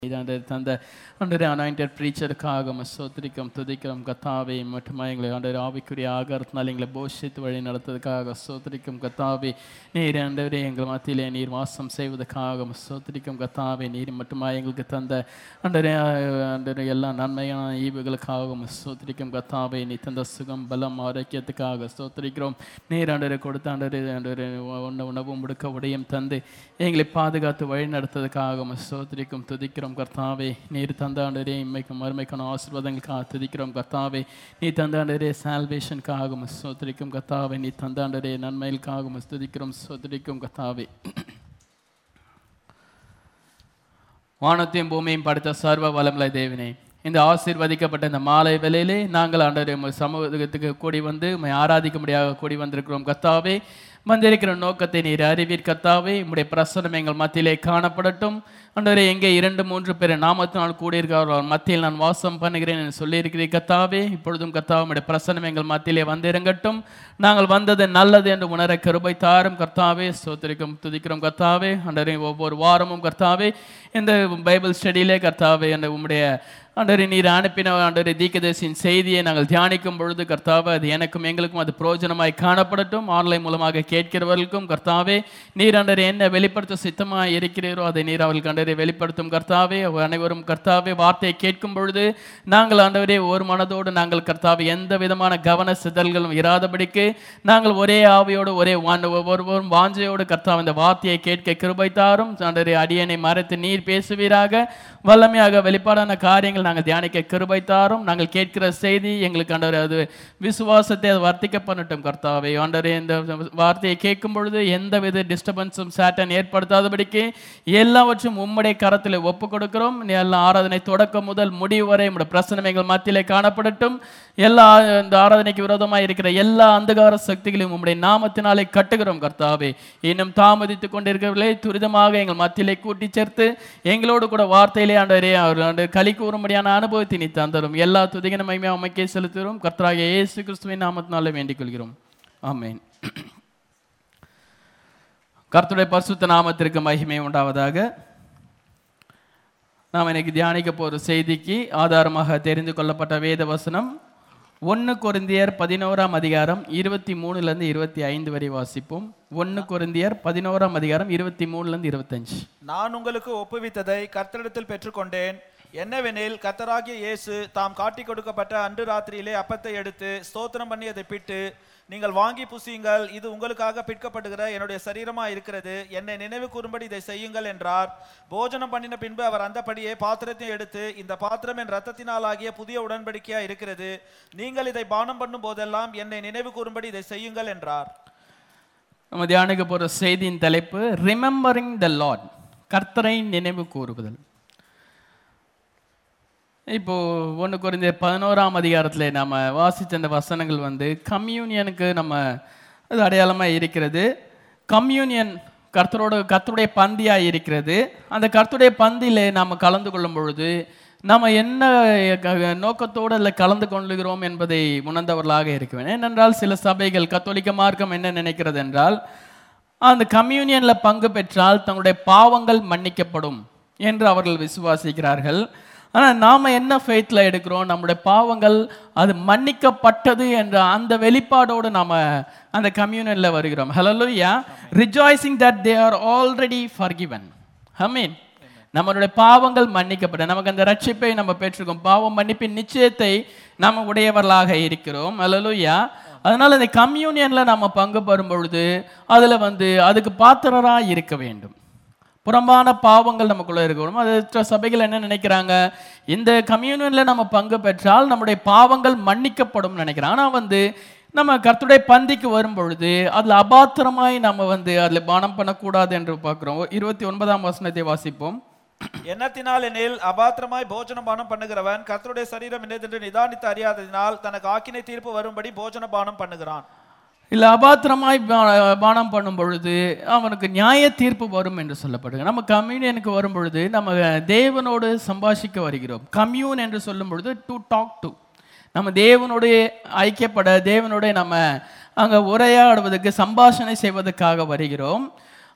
இதாண்டு தந்த அன்றரை அனாயிண்டட் ப்ரீச்சருக்காக சோத்திரிக்கும் துதிக்கிறோம் கத்தாவே மட்டுமா எங்களை ஆண்டவர் ஆவிக்குரிய ஆகாரத்தினால் எங்களை போஷித்து வழி நடத்ததுக்காக சோத்திரிக்கும் கத்தாவே நீர் ஆண்டவரே எங்கள் மத்தியிலே நீர் வாசம் செய்வதற்காக சோத்திரிக்கும் கத்தாவே நீர் மட்டுமா எங்களுக்கு தந்த அன்றரை அன்றரை எல்லா நன்மையான ஈவுகளுக்காக சோத்திரிக்கும் கத்தாவே நீ தந்த சுகம் பலம் ஆரோக்கியத்துக்காக சோத்திரிக்கிறோம் நீர் ஆண்டரை கொடுத்த ஆண்டரை ஆண்டரை உண்ண உணவும் முடுக்க உடையும் தந்து எங்களை பாதுகாத்து வழி நடத்ததுக்காக சோத்திரிக்கும் துதிக்கிறோம் கர்த்தாவே நீர் தந்தாண்டரே இம்மைக்கும் மறுமைக்கான ஆசீர்வாதங்களுக்காக துதிக்கிறோம் கர்த்தாவே நீ தந்தாண்டரே சால்வேஷனுக்காக சோத்திரிக்கும் கர்த்தாவே நீ தந்தாண்டரே நன்மைகளுக்காக துதிக்கிறோம் சோத்திரிக்கும் கர்த்தாவே வானத்தையும் பூமியும் படைத்த சர்வ வளமுள்ள தேவனே இந்த ஆசீர்வதிக்கப்பட்ட இந்த மாலை வேளையிலே நாங்கள் ஆண்டவரே உங்கள் சமூகத்துக்கு கூடி வந்து உம்மை ஆராதிக்கும்படியாக கூடி வந்திருக்கிறோம் கத்தாவே வந்திருக்கிற நோக்கத்தை நீர் அறிவீர் கத்தாவே உம்முடைய பிரசனம் எங்கள் மத்தியிலே காணப்படட்டும் ஆண்டவரே எங்கே இரண்டு மூன்று பேர் நாமத்தினால் கூடியிருக்கிறார்கள் மத்தியில் நான் வாசம் பண்ணுகிறேன் என்று சொல்லியிருக்கிறீர் கத்தாவே இப்பொழுதும் கத்தாவே உம்முடைய பிரசனம் எங்கள் மத்தியிலே வந்திறங்கட்டும் நாங்கள் வந்தது நல்லது என்று உணர கருபை தாரும் கர்த்தாவே ஸ்தோத்திரிக்கும் துதிக்கிறோம் கர்த்தாவே ஆண்டவரே ஒவ்வொரு வாரமும் கர்த்தாவே இந்த பைபிள் ஸ்டடியிலே கர்த்தாவே அந்த உம்முடைய ஆண்டவரே நீர் அனுப்பின ஆண்டவரே தீக்கதேசின் செய்தியை நாங்கள் தியானிக்கும் பொழுது கர்த்தாவே அது எனக்கும் எங்களுக்கும் அது பிரயோஜனமாய் காணப்படட்டும் ஆன்லைன் மூலமாக கேட்கிறவர்களுக்கும் கர்த்தாவே நீர் ஆண்டவரே என்ன வெளிப்படுத்த சித்தமாக இருக்கிறீரோ அதை நீர் அவர்களுக்கு ஆண்டவரே வெளிப்படுத்தும் கர்த்தாவே அவர் அனைவரும் கர்த்தாவே வார்த்தையை கேட்கும் பொழுது நாங்கள் ஆண்டவரே ஒரு மனதோடு நாங்கள் கர்த்தாவே எந்த விதமான கவன சிதல்களும் இராதபடிக்கு நாங்கள் ஒரே ஆவியோடு ஒரே வான் ஒவ்வொருவரும் வாஞ்சையோடு கர்த்தாவே இந்த வார்த்தையை கேட்க கிருபை தாரும் ஆண்டவரே அடியனை மறைத்து நீர் பேசுவீராக வல்லமையாக வெளிப்பாடான காரியங்கள் நாங்கள் தியானிக்க கிருபை தாரும் நாங்கள் கேட்கிற செய்தி எங்களுக்கு ஆண்டவரே அது விசுவாசத்தை அது வர்த்திக்க பண்ணட்டும் கர்த்தாவே ஆண்டவரே இந்த வார்த்தையை கேட்கும் பொழுது எந்தவித டிஸ்டர்பன்ஸும் சேட்டன் ஏற்படுத்தாதபடிக்கு எல்லாவற்றும் உம்முடைய கரத்தில் ஒப்பு கொடுக்கிறோம் நீ எல்லா ஆராதனை தொடக்கம் முதல் முடிவு வரை உம்முடைய பிரசனம் எங்கள் மத்தியிலே காணப்படட்டும் எல்லா இந்த ஆராதனைக்கு விரோதமாக இருக்கிற எல்லா அந்தகார சக்திகளையும் உம்முடைய நாமத்தினாலே கட்டுகிறோம் கர்த்தாவே இன்னும் தாமதித்துக் கொண்டிருக்கிறவர்களே துரிதமாக எங்கள் மத்தியிலே கூட்டி சேர்த்து எங்களோடு கூட வார்த்தையிலே ஆண்டவரே அவர் ஆண்டு களி கூறும்படியான அனுபவத்தை நீ தந்தரும் எல்லா துதிகன மகிமையாக அமைக்கே செலுத்துகிறோம் கர்த்தராகிய இயேசு கிறிஸ்துவின் நாமத்தினாலே வேண்டிக் கொள்கிறோம் ஆமென் கர்த்தருடைய பரிசுத்த நாமத்திற்கு மகிமை உண்டாவதாக நாம் இன்னைக்கு தியானிக்க போகிற செய்திக்கு ஆதாரமாக தெரிந்து கொள்ளப்பட்ட வேத வசனம் ஒன்று கொரிந்தியர் பதினோராம் அதிகாரம் இருபத்தி மூணுலேருந்து இருபத்தி ஐந்து வரை வாசிப்போம் ஒன்று கொரிந்தியர் பதினோராம் அதிகாரம் இருபத்தி மூணுலேருந்து இருபத்தஞ்சு நான் உங்களுக்கு ஒப்புவித்ததை கர்த்தரிடத்தில் பெற்றுக்கொண்டேன் என்னவெனில் கர்த்தராகிய இயேசு தாம் காட்டிக் கொடுக்கப்பட்ட அன்று ராத்திரியிலே அப்பத்தை எடுத்து ஸ்தோத்திரம் பண்ணி அதை பிட்டு நீங்கள் வாங்கி புசியுங்கள் இது உங்களுக்காக பிற்கப்படுகிற என்னுடைய சரீரமா இருக்கிறது என்னை நினைவு கூறும்படி இதை செய்யுங்கள் என்றார் போஜனம் பண்ணின பின்பு அவர் அந்தபடியே பாத்திரத்தை எடுத்து இந்த பாத்திரம் என் ரத்தத்தினால் ஆகிய புதிய உடன்படிக்கையா இருக்கிறது நீங்கள் இதை பானம் பண்ணும் போதெல்லாம் என்னை நினைவு கூறும்படி இதை செய்யுங்கள் என்றார் நம்ம தியானிக்க போகிற செய்தியின் தலைப்பு ரிமெம்பரிங் த லார்ட் கர்த்தரை நினைவு கூறுதல் இப்போ ஒன்று குறைந்த பதினோராம் அதிகாரத்தில் நம்ம வாசித்த அந்த வசனங்கள் வந்து கம்யூனியனுக்கு நம்ம அது அடையாளமாக இருக்கிறது கம்யூனியன் கர்த்தரோட கர்த்தருடைய பந்தியாக இருக்கிறது அந்த கர்த்தருடைய பந்தியில் நாம் கலந்து கொள்ளும் பொழுது நாம் என்ன க- நோக்கத்தோடு அதில் கலந்து கொள்ளுகிறோம் என்பதை உணர்ந்தவர்களாக இருக்க வேண்டும் ஏனென்றால் சில சபைகள் கத்தோலிக்க மார்க்கம் என்ன நினைக்கிறது என்றால் அந்த கம்யூனியனில் பங்கு பெற்றால் தங்களுடைய பாவங்கள் மன்னிக்கப்படும் என்று அவர்கள் விசுவாசிக்கிறார்கள் ஆனால் நாம் என்ன ஃபெய்த்தில் எடுக்கிறோம் நம்முடைய பாவங்கள் அது மன்னிக்கப்பட்டது என்ற அந்த வெளிப்பாடோடு நாம் அந்த கம்யூனியனில் வருகிறோம் hallelujah rejoicing that they are already forgiven mean நம்மளுடைய பாவங்கள் மன்னிக்கப்பட்ட நமக்கு அந்த ரட்சிப்பை நம்ம பெற்றிருக்கோம் பாவம் மன்னிப்பின் நிச்சயத்தை நம்ம உடையவர்களாக இருக்கிறோம் அல்லலுயா அதனால இந்த கம்யூனியன்ல நம்ம பங்கு பெறும் பொழுது அதுல வந்து அதுக்கு பாத்திரராக இருக்க வேண்டும் புறம்பான பாவங்கள் நமக்குள்ள இருக்கணும் அது மற்ற சபைகள் என்ன நினைக்கிறாங்க இந்த கம்யூனியன்ல நம்ம பங்கு பெற்றால் நம்முடைய பாவங்கள் மன்னிக்கப்படும் நினைக்கிறாங்க ஆனா வந்து நம்ம கர்த்தருடைய பந்திக்கு வரும் பொழுது அதுல அபாத்திரமாய் நம்ம வந்து அதுல பானம் பண்ணக்கூடாது என்று பார்க்கிறோம் இருபத்தி ஒன்பதாம் வசனத்தை வாசிப்போம் எண்ணத்தினால் எனில் அபாத்திரமாய் போஜன பானம் பண்ணுகிறவன் கர்த்தருடைய சரீரம் என்னதென்று நிதானித்து அறியாததினால் தனக்கு ஆக்கினை தீர்ப்பு வரும்படி போஜன பானம் பண்ணுகிறான் இல்லை அபாத்திரமாய் பா- பானம் பண்ணும் பொழுது அவனுக்கு நியாய தீர்ப்பு வரும் என்று சொல்லப்படுது நம்ம கம்யூனியனுக்கு வரும் பொழுது நம்ம தேவனோடு சம்பாஷிக்க வருகிறோம் கம்யூன் என்று சொல்லும் பொழுது டு டாக் டு நம்ம தேவனோடு ஐக்கியப்பட தேவனோடு நம்ம அங்கே உரையாடுவதற்கு சம்பாஷணை செய்வதற்காக வருகிறோம்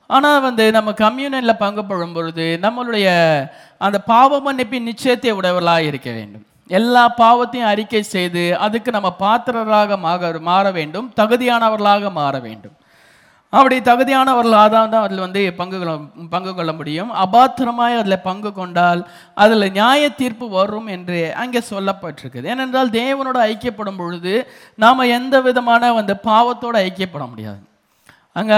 ஆனால் வந்து நம்ம கம்யூனியனில் பங்கு பெறும் பொழுது நம்மளுடைய அந்த பாவ மன்னிப்பின் நிச்சயத்தை உடையவர்களாக இருக்க வேண்டும் எல்லா பாவத்தையும் அறிக்கை செய்து அதுக்கு நம்ம பாத்திரராக மாக மாற வேண்டும் தகுதியானவர்களாக மாற வேண்டும் அப்படி தகுதியானவர்களாக தான் தான் அதில் வந்து பங்கு கொள்ள பங்கு கொள்ள முடியும் அபாத்திரமாய் அதில் பங்கு கொண்டால் அதில் நியாய தீர்ப்பு வரும் என்று அங்கே சொல்லப்பட்டிருக்குது ஏனென்றால் தேவனோடு ஐக்கியப்படும் பொழுது நாம் எந்த விதமான வந்து பாவத்தோடு ஐக்கியப்பட முடியாது அங்கே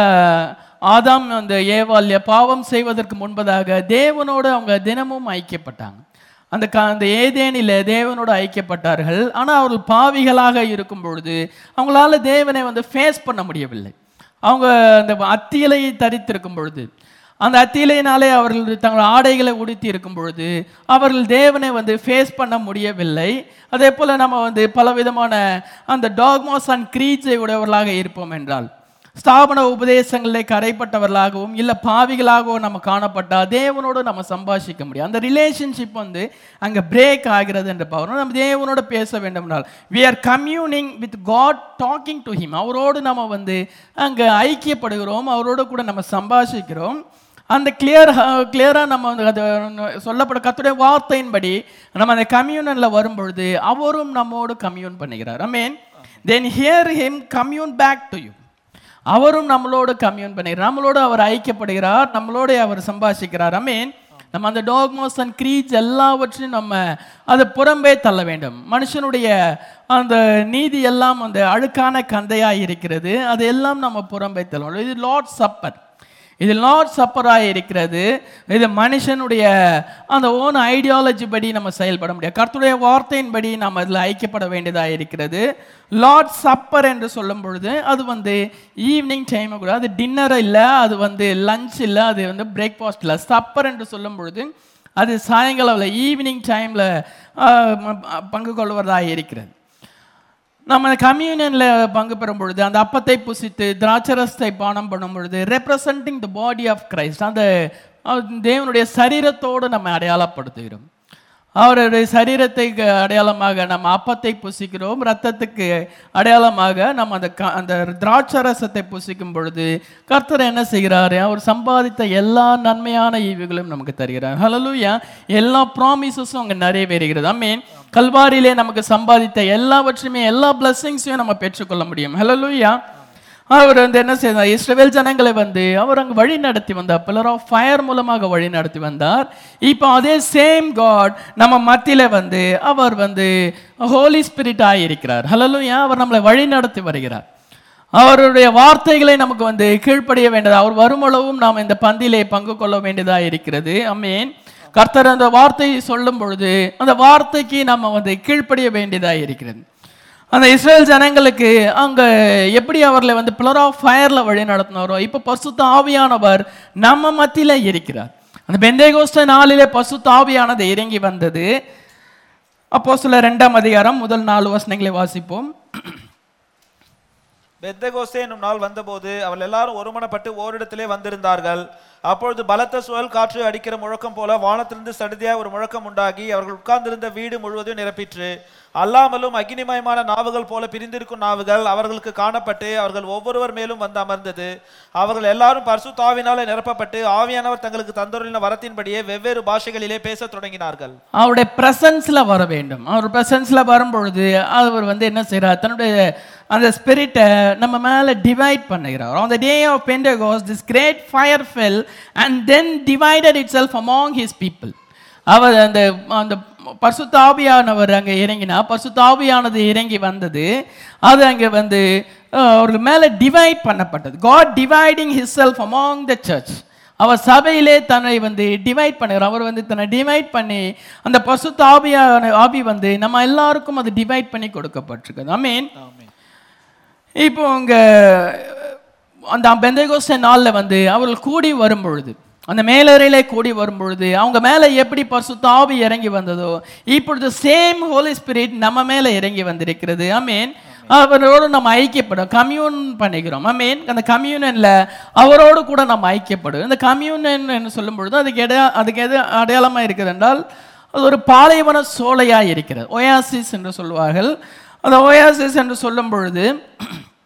ஆதாம் அந்த ஏவால்ய பாவம் செய்வதற்கு முன்பதாக தேவனோடு அவங்க தினமும் ஐக்கியப்பட்டாங்க அந்த க அந்த ஏதேனில் தேவனோடு ஐக்கியப்பட்டார்கள் ஆனால் அவர்கள் பாவிகளாக இருக்கும் பொழுது அவங்களால தேவனை வந்து ஃபேஸ் பண்ண முடியவில்லை அவங்க அந்த அத்தியலையை தரித்திருக்கும் பொழுது அந்த அத்தியிலையினாலே அவர்கள் தங்கள் ஆடைகளை உடுத்தி இருக்கும் பொழுது அவர்கள் தேவனை வந்து ஃபேஸ் பண்ண முடியவில்லை அதே போல் நம்ம வந்து பலவிதமான அந்த டாக்மாஸ் அண்ட் க்ரீட்ஸை உடையவர்களாக இருப்போம் என்றால் ஸ்தாபன உபதேசங்களிலே கரைப்பட்டவர்களாகவும் இல்லை பாவிகளாகவும் நம்ம காணப்பட்டா தேவனோடு நம்ம சம்பாஷிக்க முடியும் அந்த ரிலேஷன்ஷிப் வந்து அங்கே பிரேக் ஆகிறது என்ற பவர் நம்ம தேவனோட பேச வேண்டும் என்றால் we are communing with God talking to him அவரோடு நம்ம வந்து அங்கே ஐக்கியப்படுகிறோம் அவரோடு கூட நம்ம சம்பாஷிக்கிறோம் அந்த கிளியர் கிளியராக நம்ம வந்து அது சொல்லப்பட கத்துடைய வார்த்தையின்படி நம்ம அந்த கம்யூனில் வரும் பொழுது அவரும் நம்மோடு கம்யூன் பண்ணுகிறார் I mean then hear him commune back to you அவரும் நம்மளோடு கம்யூன் பண்ணுகிறார் நம்மளோடு அவர் ஐக்கியப்படுகிறார் நம்மளோடு அவர் சம்பாஷிக்கிறார் ஐ மீன் நம்ம அந்த டாக்மாஸ் அண்ட் க்ரீட்ஸ் எல்லாவற்றையும் நம்ம அதை புறம்பே தள்ள வேண்டும் மனுஷனுடைய அந்த நீதி எல்லாம் அந்த அழுக்கான கந்தையாக இருக்கிறது அது எல்லாம் நம்ம புறம்பே தள்ள வேண்டும் இது லார்ட் சப்பர் இது லார்ட் சப்பராக இருக்கிறது இது மனுஷனுடைய அந்த ஓன் ஐடியாலஜி படி நம்ம செயல்பட முடியாது கர்த்தருடைய வார்த்தையின்படி நம்ம அதில் ஐக்கியப்பட வேண்டியதாக இருக்கிறது லார்ட் சப்பர் என்று சொல்லும் பொழுது அது வந்து ஈவினிங் டைம் கூட அது டின்னர் இல்லை அது வந்து லஞ்ச் இல்லை அது வந்து பிரேக்ஃபாஸ்ட் இல்லை சப்பர் என்று சொல்லும் பொழுது அது சாயங்காலம் ஈவினிங் டைமில் பங்கு கொள்வதாக இருக்கிறது நம்ம கம்யூனியனில் பங்கு பெறும் பொழுது அந்த அப்பத்தை புசித்து திராட்சரசத்தை பானம் பண்ணும் பொழுது representing the body of Christ அந்த அஹ், தேவனுடைய சரீரத்தோடு நம்ம அடையாளப்படுத்துகிறோம் அவருடைய சரீரத்தை அடையாளமாக நம்ம அப்பத்தை புசிக்கிறோம் ரத்தத்துக்கு அடையாளமாக நம்ம அந்த க அந்த திராட்சரசத்தை புசிக்கும் பொழுது கர்த்தர் என்ன செய்கிறார் அவர் சம்பாதித்த எல்லா நன்மையான ஈவுகளும் நமக்கு தருகிறார் ஹalleluya எல்லா ப்ராமிசஸும் அங்கே நிறைவேறுகிறது ஐ மீன் கல்வாரியிலே நமக்கு சம்பாதித்த எல்லாவற்றையுமே எல்லா பிளஸ்ஸிங்ஸையும் நம்ம பெற்றுக்கொள்ள முடியும் ஹalleluya அவர் வந்து என்ன செய்தார் இஸ்ரவேல் ஜனங்களை வந்து அவர் அங்கு வழி நடத்தி வந்தார் பில்லர் ஆஃப் ஃபயர் மூலமாக வழி நடத்தி வந்தார் இப்போ அதே சேம் காட் நம்ம மத்தியில வந்து அவர் வந்து ஹோலி ஸ்பிரிட்டாக இருக்கிறார் ஹalleluya அவர் நம்மளை வழி நடத்தி வருகிறார் அவருடைய வார்த்தைகளை நமக்கு வந்து கீழ்ப்படிய வேண்டியது அவர் வருமளவும் நாம் இந்த பந்தியிலே பங்கு கொள்ள வேண்டியதாக இருக்கிறது அம்மேன் கர்த்தர் அந்த வார்த்தையை சொல்லும் பொழுது அந்த வார்த்தைக்கு நம்ம வந்து கீழ்ப்படிய வேண்டியதாக இருக்கிறது அந்த இஸ்ரேல் ஜனங்களுக்கு அங்க எப்படி அவர்களை வந்து பிளர் ஆஃப் ஃபயர்ல வழி நடத்தினாரோ இப்போ பசுத்த ஆவியானவர் நம்ம மத்தியில இருக்கிறார் அந்த பெந்தேகோஸ்த நாளிலே பசுத்த ஆவியானது இறங்கி வந்தது அப்போ சில ரெண்டாம் அதிகாரம் முதல் நாலு வசனங்களை வாசிப்போம் பெத்தகோஸ்தே என்னும் நாள் வந்தபோது அவர்கள் எல்லாரும் ஒருமனப்பட்டு ஓரிடத்திலே வந்திருந்தார்கள் அப்பொழுது பலத்த சுழல் காற்று அடிக்கிற முழக்கம் போல வானத்திலிருந்து சடுதியாய் ஒரு முழக்கம் உண்டாகி அவர்கள் உட்கார்ந்திருந்த வீடு முழுவதும் நிரப்பிற்று அல்லாமலும் அக்னிமயமான நாவுகள் போல பிரிந்திருக்கும் நாவுகள் அவர்களுக்கு காணப்பட்டு அவர்கள் ஒவ்வொருவர் மேலும் வந்து அமர்ந்தது அவர்கள் எல்லாரும் பரிசுத்தாவினாலே நிரப்பப்பட்டு ஆவியானவர் தங்களுக்கு தந்தொருளின வரத்தின்படியே வெவ்வேறு பாஷைகளிலே பேசத் தொடங்கினார்கள் அவருடைய பிரசன்ஸ்ல வர வேண்டும் அவர் பிரசன்ஸ்ல வரும்பொழுது அவர் வந்து என்ன செய்றார் தன்னுடைய அந்த ஸ்பிரிட்டை நம்ம மேல டிவைட் பண்ணுகிறார் on the day of pentecost this great fire fell and then divided itself among his people அவர் அந்த அந்த பசுத்தாபியானவர் அங்கே இறங்கினா பசுத்தாபியானது இறங்கி வந்தது அது அங்கே வந்து அஹ், அவர்கள் மேலே டிவைட் பண்ணப்பட்டது God dividing his self among the church அவர் சபையிலே தன்னை வந்து டிவைட் பண்ணுகிறார் அவர் வந்து தன்னை டிவைட் பண்ணி அந்த பசுத்த ஆவியான ஆவி வந்து நம்ம எல்லாருக்கும் அது டிவைட் பண்ணி கொடுக்கப்பட்டிருக்குது ஐ மீன் இப்போ உங்க அந்த பெந்தகோஸ்த நாளில் வந்து அவர்கள் கூடி வரும் பொழுது அந்த மேலறையிலே கூடி வரும் பொழுது அவங்க மேலே எப்படி பரிசுத்த ஆவி இறங்கி வந்ததோ இப்பொழுது சேம் ஹோலி ஸ்பிரிட் நம்ம மேலே இறங்கி வந்திருக்கிறது ஐ மீன் அவரோடு நம்ம ஐக்கியப்படும் கம்யூன் பண்ணிக்கிறோம் ஐ மீன் அந்த கம்யூனியனில் அவரோடு கூட நம்ம ஐக்கியப்படும் இந்த கம்யூனியன் என்று சொல்லும் பொழுது அதுக்கு இட அதுக்கு எது அடையாளமாக இருக்கிறது என்றால் அது ஒரு பாலைவன சோலையாக இருக்கிறது ஒயாசிஸ் என்று சொல்வார்கள் அந்த ஒயாசிஸ் என்று சொல்லும் பொழுது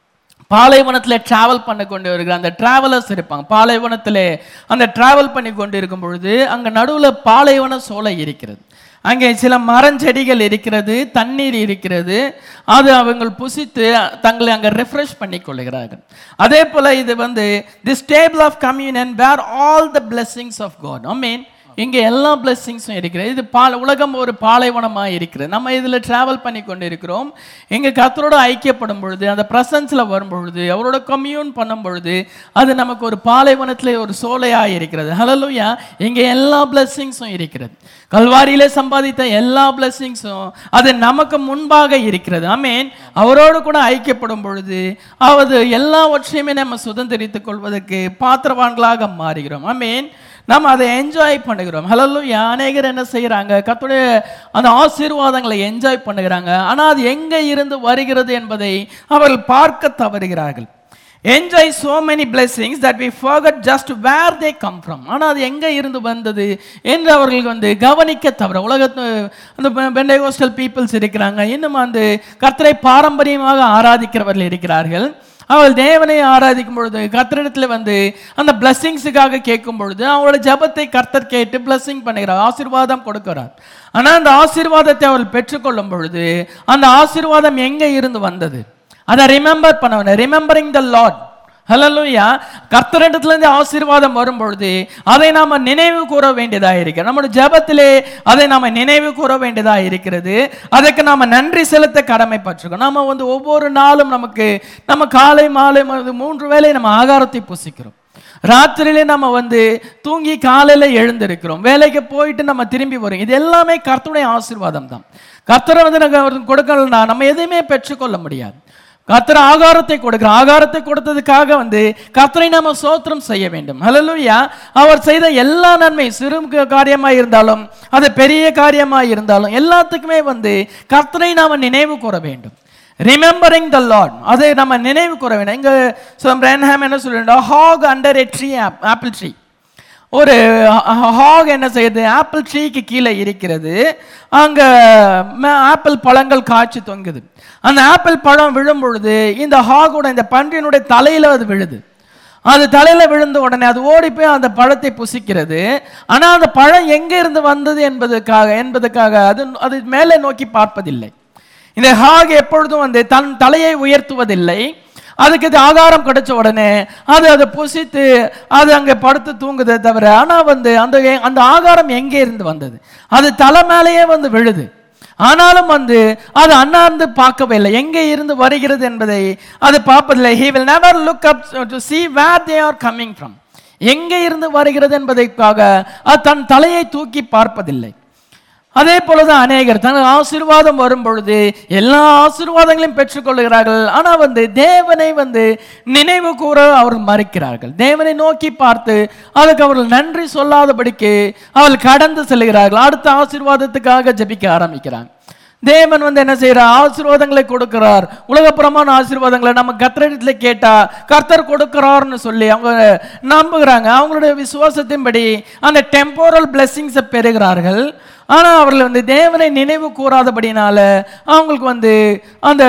பாலைவனத்தில் டிராவல் பண்ண கொண்டு வருகிற அந்த டிராவலர்ஸ் இருப்பாங்க பாலைவனத்தில் அந்த டிராவல் பண்ணி கொண்டு இருக்கும் பொழுது அங்கே நடுவில் பாலைவன சோலை இருக்கிறது அங்கே சில மரஞ்செடிகள் இருக்கிறது தண்ணீர் இருக்கிறது அது அவங்க புசித்து தங்களை அங்கே ரெஃப்ரெஷ் பண்ணி கொள்கிறார்கள் அதே போல் இது வந்து this table of communion where all the blessings of God I mean இங்கே எல்லா பிளெஸ்ஸிங்ஸும் இருக்கிறது இது பால உலகம் ஒரு பாலைவனமாக இருக்கிறது நம்ம இதில் ட்ராவல் பண்ணி கொண்டு இருக்கிறோம் இங்கே கர்த்தரோட ஐக்கியப்படும் பொழுது அந்த ப்ரெசன்ஸில் வரும் பொழுது அவரோட கம்யூன் பண்ணும் பொழுது அது நமக்கு ஒரு பாலைவனத்தில் ஒரு சோலையாக இருக்கிறது ஹலலுயா இங்கே எல்லா பிளெஸ்ஸிங்ஸும் இருக்கிறது கல்வாரியிலே சம்பாதித்த எல்லா பிளெஸ்ஸிங்ஸும் அது நமக்கு முன்பாக இருக்கிறது ஆமீன் அவரோடு கூட ஐக்கியப்படும் பொழுது அவது எல்லாவற்றையுமே நம்ம சுதந்திரித்துக் கொள்வதற்கு பாத்திரவான்களாக மாறுகிறோம் ஆமீன் நம்ம அதை என்ஜாய் பண்ணுகிறோம் ஹலோ அநேகர் என்ன செய்கிறாங்க கத்துடைய அந்த ஆசீர்வாதங்களை என்ஜாய் பண்ணுகிறாங்க ஆனால் அது எங்கே இருந்து வருகிறது என்பதை அவர்கள் பார்க்க தவறுகிறார்கள் enjoy so many blessings that we forget just where they come from ஆனால் அது எங்கே இருந்து வந்தது என்று அவர்கள் வந்து கவனிக்க தவிர உலகத்து அந்த பெண்டகோஸ்டல் பீப்புள்ஸ் இருக்கிறாங்க இன்னும் அந்த கர்த்தரை பாரம்பரியமாக ஆராதிக்கிறவர்கள் இருக்கிறார்கள் அவள் தேவனை ஆராதிக்கும் பொழுது கர்த்தரிடத்தில் வந்து அந்த பிளஸ்ஸிங்ஸுக்காக கேட்கும் பொழுது அவளோட ஜெபத்தை கர்த்தர் கேட்டு பிளஸ்ஸிங் பண்ணுகிறார் ஆசீர்வாதம் கொடுக்கிறார் ஆனால் அந்த ஆசீர்வாதத்தை அவள் பெற்றுக்கொள்ளும் பொழுது அந்த ஆசீர்வாதம் எங்கே இருந்து வந்தது அதை ரிமெம்பர் பண்ண ரிமெம்பரிங் த லார்ட் ஹலலூயா கர்த்தரிடத்திலிருந்து ஆசீர்வாதம் வரும் பொழுது அதை நாம நினைவு கூற வேண்டியதாக இருக்கிறது நம்முடைய ஜெபத்திலே அதை நாம நினைவு கூற வேண்டியதாக இருக்கிறது அதுக்கு நாம நன்றி செலுத்த கடமைப்பட்டிருக்கோம் நாம வந்து ஒவ்வொரு நாளும் நமக்கு நம்ம காலை மாலை ம- மூன்று வேளை நம்ம ஆகாரத்தை புசிக்கிறோம் ராத்திரியிலே நம்ம வந்து தூங்கி காலையில எழுந்திருக்கிறோம் வேலைக்கு போயிட்டு நம்ம திரும்பி வரோம் இது எல்லாமே கர்த்தருடைய ஆசீர்வாதம் தான் கர்த்தரை வந்து நாங்கள் அவருக்கு கொடுக்கலனா நம்ம எதையுமே பெற்றுக்கொள்ள முடியாது கர்த்தர் ஆகாரத்தை கொடுக்கிற ஆகாரத்தை கொடுத்ததுக்காக வந்து கர்த்தரை நாம சோத்திரம் செய்ய வேண்டும் ஹalleluya அவர் செய்த எல்லா நன்மை சிறு காரியமாக இருந்தாலும் அது பெரிய காரியமாக இருந்தாலும் எல்லாத்துக்குமே வந்து கர்த்தரை நாம நினைவு கூற வேண்டும் ரிமெம்பரிங் த லார்ட் அதை நம்ம நினைவு கூற வேண்டும் இங்க பிரேன்ஹாம் என்ன சொல்லிட்டு hawk under a tree apple tree ஒரு ஹாக் என்ன செய்யுது ஆப்பிள் ட்ரீக்கு கீழே இருக்கிறது அங்கே ஆப்பிள் பழங்கள் காய்ச்சி தொங்குது அந்த ஆப்பிள் பழம் விழும் பொழுது இந்த ஹாகோட இந்த பன்றியினுடைய தலையில அது விழுது அது தலையில விழுந்த உடனே அது ஓடி போய் அந்த பழத்தை புசிக்கிறது ஆனா அந்த பழம் எங்க இருந்து வந்தது என்பதற்காக என்பதற்காக அது அது மேலே நோக்கி பார்ப்பதில்லை இந்த ஹாக் எப்பொழுதும் வந்து தன் தலையை உயர்த்துவதில்லை அதுக்கு இது ஆகாரம் கிடைச்ச உடனே அது அதை புசித்து அது அங்கே படுத்து தூங்குதே தவிர ஆனால் வந்து அந்த அந்த ஆகாரம் எங்கே இருந்து வந்தது அது தலை மேலேயே வந்து விழுது ஆனாலும் வந்து அது அண்ணாந்து பார்க்கவே இல்லை எங்கே இருந்து வருகிறது என்பதை அது பார்ப்பதில்லை he will never look up to see where they are coming from எங்கே இருந்து வருகிறது என்பதற்காக அது தன் தலையை தூக்கி பார்ப்பதில்லை அதே போலதான் அநேகர் தனது ஆசீர்வாதம் வரும் பொழுது எல்லா ஆசீர்வாதங்களையும் பெற்றுக்கொள்கிறார்கள் ஆனா வந்து தேவனை வந்து நினைவு கூற அவர்கள் மறுக்கிறார்கள் தேவனை நோக்கி பார்த்து அதுக்கு அவர்கள் நன்றி சொல்லாதபடிக்கு அவர்கள் கடந்து செல்கிறார்கள் அடுத்த ஆசீர்வாதத்துக்காக ஜெபிக்க ஆரம்பிக்கிறாங்க தேவன் வந்து என்ன செய்யறார் ஆசீர்வாதங்களை கொடுக்கிறார் உலகப்புறமான ஆசீர்வாதங்களை நம்ம கர்த்தரிடத்துல கேட்டா கர்த்தர் கொடுக்கிறார்னு சொல்லி அவங்க நம்புகிறாங்க அவங்களுடைய விசுவாசத்தின்படி அந்த டெம்போரல் பிளெஸ்ஸிங்ஸை பெறுகிறார்கள் ஆனா அவர்கள் வந்து தேவனை நினைவு கூறாதபடினால அவங்களுக்கு வந்து அந்த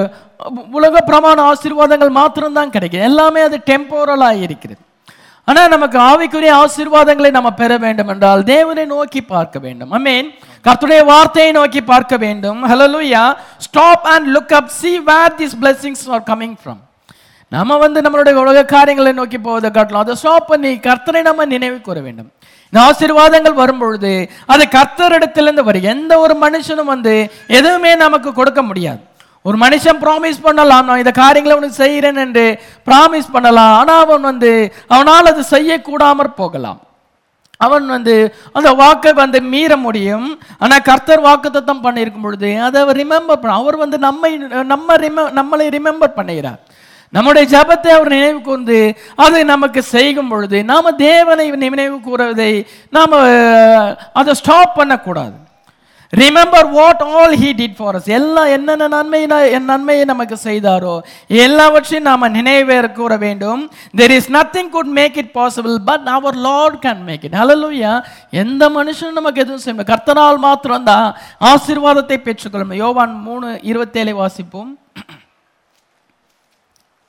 உலக பிரமாண ஆசீர்வாதங்கள் மாத்திரம்தான் கிடைக்குது எல்லாமே அது டெம்போரலாக இருக்கிறது ஆனா நமக்கு ஆவிக்குரிய ஆசீர்வாதங்களை நம்ம பெற வேண்டும் என்றால் தேவனை நோக்கி பார்க்க வேண்டும் ஐ மீன் கர்த்தருடைய வார்த்தையை நோக்கி பார்க்க வேண்டும் hallelujah stop and look up see where these blessings are coming from நம்ம வந்து நம்மளுடைய உலக காரியங்களை நோக்கி போவதை காட்டலாம் அதை ஸ்டாப் பண்ணி கர்த்தரை நம்ம நினைவு கூற வேண்டும் இந்த ஆசீர்வாதங்கள் வரும்பொழுது அது கர்த்தரிடத்திலிருந்து வரும் எந்த ஒரு மனுஷனும் வந்து எதுவுமே நமக்கு கொடுக்க முடியாது ஒரு மனுஷன் ப்ராமிஸ் பண்ணலாம் நான் இந்த காரியங்களை உனக்கு செய்கிறேன் என்று ப்ராமிஸ் பண்ணலாம் ஆனால் அவன் வந்து அவனால் அது செய்யக்கூடாமற் போகலாம் அவன் வந்து அந்த வாக்கை வந்து மீற முடியும் ஆனால் கர்த்தர் வாக்குத்தத்தம் பண்ணியிருக்கும் பொழுது அதை அவர் ரிமெம்பர் பண்ண அவர் வந்து நம்மை நம்ம ரிம நம்மளை ரிமெம்பர் பண்ணுகிறார் நம்முடைய ஜெபத்தை அவர் நினைவு கூர்ந்து அதை நமக்கு செய்யும் பொழுது நாம தேவனை நினைவு கூறுவதை நாம அஹ், அதை ஸ்டாப் பண்ணக்கூடாது remember what all he did for us எல்லாம் என்னென்ன நன்மை என் நன்மையை நமக்கு செய்தாரோ எல்லாவற்றையும் நாம நினைவே கூற வேண்டும் there is nothing good make it possible but அவர் Lord can make it hallelujah எந்த மனுஷனும் நமக்கு எதுவும் செய்ய முடியாது. கர்த்தரால் மாத்திரம்தான் ஆசீர்வாதத்தை பெற்றுக்கொள்ள முடியும் யோவான் மூணு இருபத்தேழை வாசிப்போம்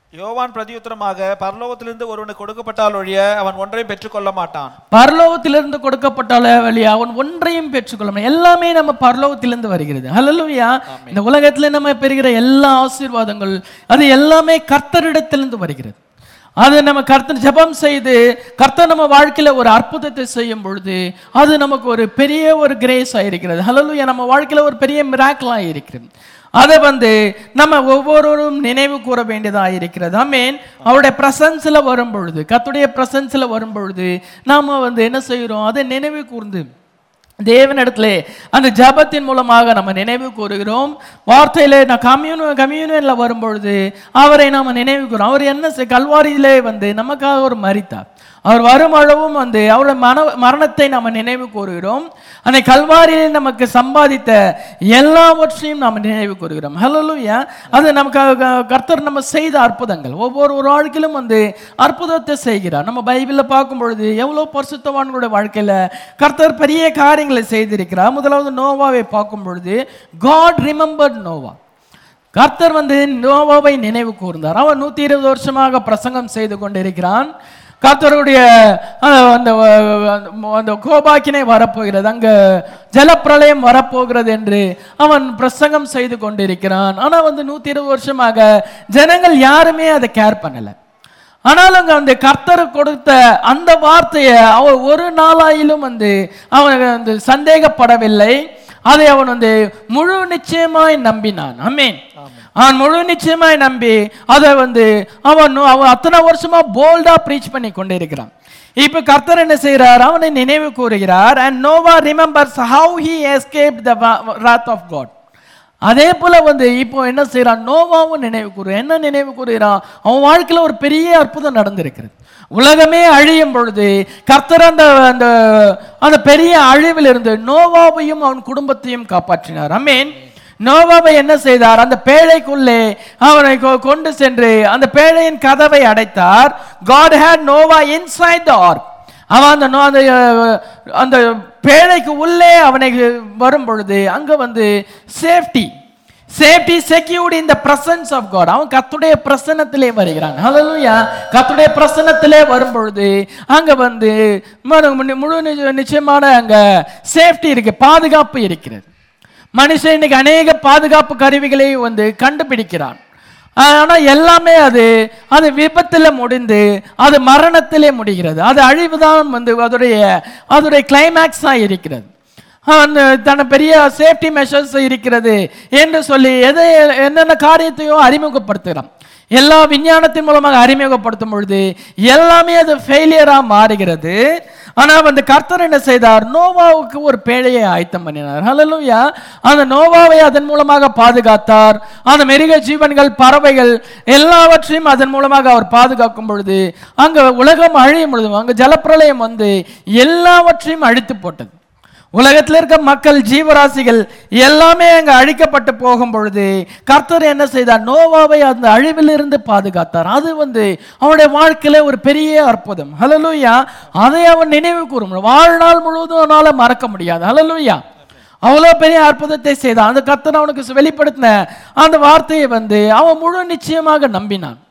யோவான் பிரதியுத்தரமாக பரலோகத்திலிருந்து ஒருவனுக்கு கொடுக்கப்பட்டால் ஒழிய அவன் ஒன்றையும் பெற்றுக்கொள்ள மாட்டான் பரலோகத்திலிருந்து கொடுக்கப்பட்டால வழியா அவன் ஒன்றையும் பெற்றுக்கொள்ள எல்லாமே நம்ம பரலோகத்திலிருந்து வருகிறது ஹalleluya இந்த உலகத்துல நம்ம பெறுகிற எல்லா ஆசீர்வாதங்கள் அது எல்லாமே கர்த்தரிடத்திலிருந்து வருகிறது அது நம்ம கர்த்தர் ஜெபம் செய்து கர்த்தர் நம்ம வாழ்க்கையில ஒரு அற்புதத்தை செய்யும் பொழுது அது நமக்கு ஒரு பெரிய ஒரு கிரேஸ் ஆயிருக்கிறது ஹalleluya நம்ம வாழ்க்கையில ஒரு பெரிய மிராக்கிள் ஆயிருக்கிறது அதை வந்து நம்ம ஒவ்வொருவரும் நினைவு கூற வேண்டியதாக இருக்கிறது ஆமேன் அவருடைய பிரசன்ஸில் வரும் பொழுது கத்துடைய பிரசன்ஸில் வரும் பொழுது நாம் வந்து என்ன செய்கிறோம் அதை நினைவு கூர்ந்து தேவனிடத்திலே அந்த ஜபத்தின் மூலமாக நம்ம நினைவு கூறுகிறோம் வார்த்தையிலே நான் கம்யூன் கம்யூனியனில் வரும்பொழுது அவரை நாம் நினைவு கூறுறோம் அவர் என்ன செய் கல்வாரியிலே வந்து நமக்காக ஒரு மரித்தார் அவர் வரும் அளவும் வந்து அவருடைய மன மரணத்தை நம்ம நினைவு கூறுகிறோம் அந்த கல்வாரியில் நமக்கு சம்பாதித்த எல்லாவற்றையும் நாம் நினைவு கூறுகிறோம் ஹலோலுயா அது நமக்கு கர்த்தர் நம்ம செய்த அற்புதங்கள் ஒவ்வொரு ஒரு வாழ்க்கையிலும் வந்து அற்புதத்தை செய்கிறார் நம்ம பைபிளில் பார்க்கும் பொழுது எவ்வளோ பரிசுத்தவான்களுடைய வாழ்க்கையில் கர்த்தர் பெரிய காரியங்களை செய்திருக்கிறார் முதலாவது நோவாவை பார்க்கும் பொழுது காட் ரிமெம்பர்ட் நோவா கர்த்தர் வந்து நோவாவை நினைவு கூர்ந்தார் அவன் நூற்றி இருபது வருஷமாக பிரசங்கம் செய்து கொண்டிருக்கிறான் கர்த்தருடைய அஹ், அந்த அஹ், அந்த கோபாக்கினை வரப்போகிறது அங்க ஜலப்பிரளயம் வரப்போகிறது என்று அவன் பிரசங்கம் செய்து கொண்டிருக்கிறான் ஆனா வந்து நூத்தி இருபது வருஷமாக ஜனங்கள் யாருமே அதை கேர் பண்ணல ஆனாலும் அங்க அந்த கர்த்தர் கொடுத்த அந்த வார்த்தையை அவன் ஒரு நாளாயிலும் வந்து அவன் வந்து சந்தேகப்படவில்லை அதை அவன் வந்து முழு நிச்சயமாய் நம்பினான் அமேன் அவன் முழு நிச்சயமாய் நம்பி அதை வந்து அவன் அவன் அத்தனை வருஷமா போல்டா ப்ரீச் பண்ணி கொண்டிருக்கிறான் இப்ப கர்த்தர் என்ன செய்கிறார் அவனை நினைவு கூறுகிறார் and Noah remembers how he escape the wrath of God அதே போல வந்து இப்போ என்ன செய்றான் நோவாவும் நினைவு கூறு என்ன நினைவு கூறுகிறான் அவன் வாழ்க்கையில ஒரு பெரிய அற்புதம் நடந்திருக்கிறது உலகமே அழியும் பொழுது கர்த்தர் அந்த அந்த அந்த பெரிய அழிவில் இருந்து நோவாவையும் அவன் குடும்பத்தையும் காப்பாற்றினார் அமேன் நோவாவை என்ன செய்தார் அந்த பேழைக்குள்ளே அவனை கொ- கொண்டு சென்று அந்த பேழையின் கதவை அடைத்தார் God had Noah inside the ark அவன் அந்த நோ- அந்த அஹ், அந்த பேழைக்கு உள்ளே அவனை வரும் பொழுது அங்க வந்து safety safety secured in the presence of God அவன் கத்துடைய பிரசன்னத்திலே வருகிறான் ஹalleluya கத்துடைய பிரசன்னத்திலே வரும் பொழுது அங்க வந்து மு- மு- முழு நிச்ச- நிச்சயமான அங்க சேஃப்டி இருக்கு பாதுகாப்பு இருக்கிறது மனுஷன் இன்னைக்கு அநேக பாதுகாப்பு கருவிகளை வந்து கண்டுபிடிக்கிறான் ஆனா எல்லாமே அது அது விபத்துல முடிந்து அது மரணத்திலே முடிகிறது அது அழிவுதான் வந்து அதோடைய அதோடைய கிளைமேக்ஸா இருக்கிறது அந்த தன பெரிய சேஃப்டி மெஷர்ஸ் இருக்கிறது என்று சொல்லி எதை என்னென்ன காரியத்தையோ அறிமுகப்படுத்துகிறான் எல்லா விஞ்ஞானத்தின் மூலமாக அறிமுகப்படுத்தும் பொழுது எல்லாமே அது ஃபெயிலியரா மாறுகிறது ஆனா வந்து கர்த்தர் என்ன செய்தார் நோவாவுக்கு ஒரு பேழையை ஆயத்தம் பண்ணினார் ஹalleluya அந்த நோவாவை அதன் மூலமாக பாதுகாத்தார் அந்த மிருக ஜீவன்கள் பறவைகள் எல்லாவற்றையும் அதன் மூலமாக அவர் பாதுகாக்கும் பொழுது அங்க உலகம் அழியும் பொழுது அங்க ஜலப்பிரளயம் வந்து எல்லாவற்றையும் அழித்து போட்டது உலகத்தில் இருக்க மக்கள் ஜீவராசிகள் எல்லாமே அங்க அழிக்கப்பட்டு போகும் பொழுது கர்த்தர் என்ன செய்தார் நோவாவை அந்த அழிவிலிருந்து பாதுகாத்தார் அது வந்து அவனுடைய வாழ்க்கையில ஒரு பெரிய அற்புதம் ஹalleluya அதை அவன் நினைவு கூறும் வாழ்நாள் முழுவதும் அவனால மறக்க முடியாது ஹalleluya அவ்வளோ பெரிய அற்புதத்தை செய்தான் அந்த கர்த்தர் அவனுக்கு வெளிப்படுத்தின அந்த வார்த்தையை வந்து அவன் முழு நிச்சயமாக நம்பினான்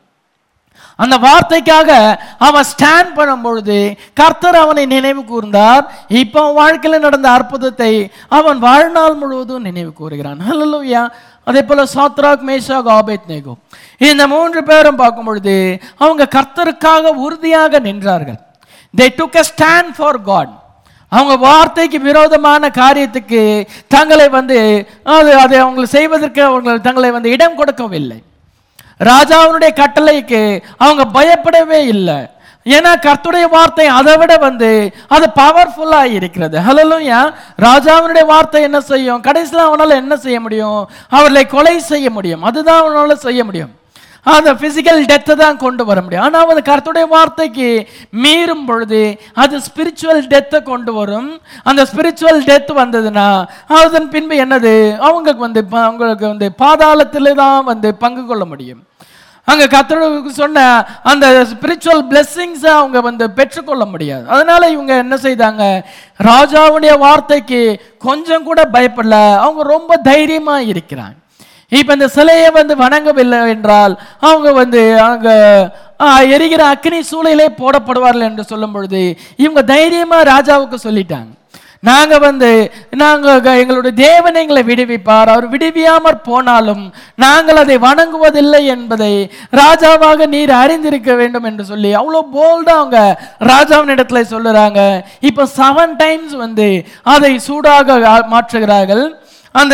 அந்த வார்த்தைக்காக அவன் ஸ்டாண்ட் பண்ணும் பொழுது கர்த்தர் அவனை நினைவு கூர்ந்தார் இப்போ அவன் வாழ்க்கையில் நடந்த அற்புதத்தை அவன் வாழ்நாள் முழுவதும் நினைவு கூறுகிறான் ஹalleluya அதே போல சாத்ராக் மேஷாக் ஆபேத் நேகோ இந்த மூன்று பேரும் பார்க்கும் பொழுது அவங்க கர்த்தருக்காக உறுதியாக நின்றார்கள் they took a stand for god அவங்க வார்த்தைக்கு விரோதமான காரியத்துக்கு தங்களை வந்து அது அதை அவங்க செய்வதற்கு அவங்க தங்களை வந்து இடம் கொடுக்கவில்லை ராஜாவினுடைய கட்டளைக்கு அவங்க பயப்படவே இல்லை ஏன்னா கர்த்தருடைய வார்த்தை அதை விட வந்து அது பவர்ஃபுல்லா இருக்கிறது ஹலோலுயா ராஜாவினுடைய வார்த்தை என்ன செய்யும் கடைசியில் அவனால என்ன செய்ய முடியும் அவர்களை கொலை செய்ய முடியும் அதுதான் அவனால செய்ய முடியும் அந்த பிசிக்கல் டெத்தை தான் கொண்டு வர முடியும் ஆனால் வந்து கர்த்தருடைய வார்த்தைக்கு மீறும் பொழுது அது ஸ்பிரிச்சுவல் டெத்தை கொண்டு வரும் அந்த ஸ்பிரிச்சுவல் டெத் வந்ததுன்னா அதன் பின்பு என்னது அவங்களுக்கு வந்து ப- அவங்களுக்கு வந்து பாதாளத்தில் தான் வந்து பங்கு கொள்ள முடியும் அங்க கர்த்தருக்கு சொன்ன அந்த ஸ்பிரிச்சுவல் பிளெஸ்ஸிங்ஸ் அவங்க வந்து பெற்றுக்கொள்ள முடியாது அதனால இவங்க என்ன செய்தாங்க ராஜாவுடைய வார்த்தைக்கு கொஞ்சம் கூட பயப்படல அவங்க ரொம்ப தைரியமா இருக்கிறாங்க இப்ப இந்த சிலையை வந்து வணங்கவில்லை என்றால் அவங்க வந்து அங்க ஆ, எரிகிற அக்னி சூளையிலே போடப்படுவார்கள் என்று சொல்லும் பொழுது இவங்க தைரியமா ராஜாவுக்கு சொல்லிட்டாங்க நாங்க வந்து நாங்க க- எங்களுடைய தேவன் எங்களை விடுவிப்பார் அவர் விடுவியாமற் போனாலும் நாங்கள் அதை வணங்குவதில்லை என்பதை ராஜாவாக நீர் அறிந்திருக்க வேண்டும் என்று சொல்லி அவ்வளோ போல்டா அவங்க ராஜாவின் இடத்துல சொல்லுறாங்க இப்போ செவன் டைம்ஸ் வந்து அதை சூடாக ஆ- மாற்றுகிறார்கள் அந்த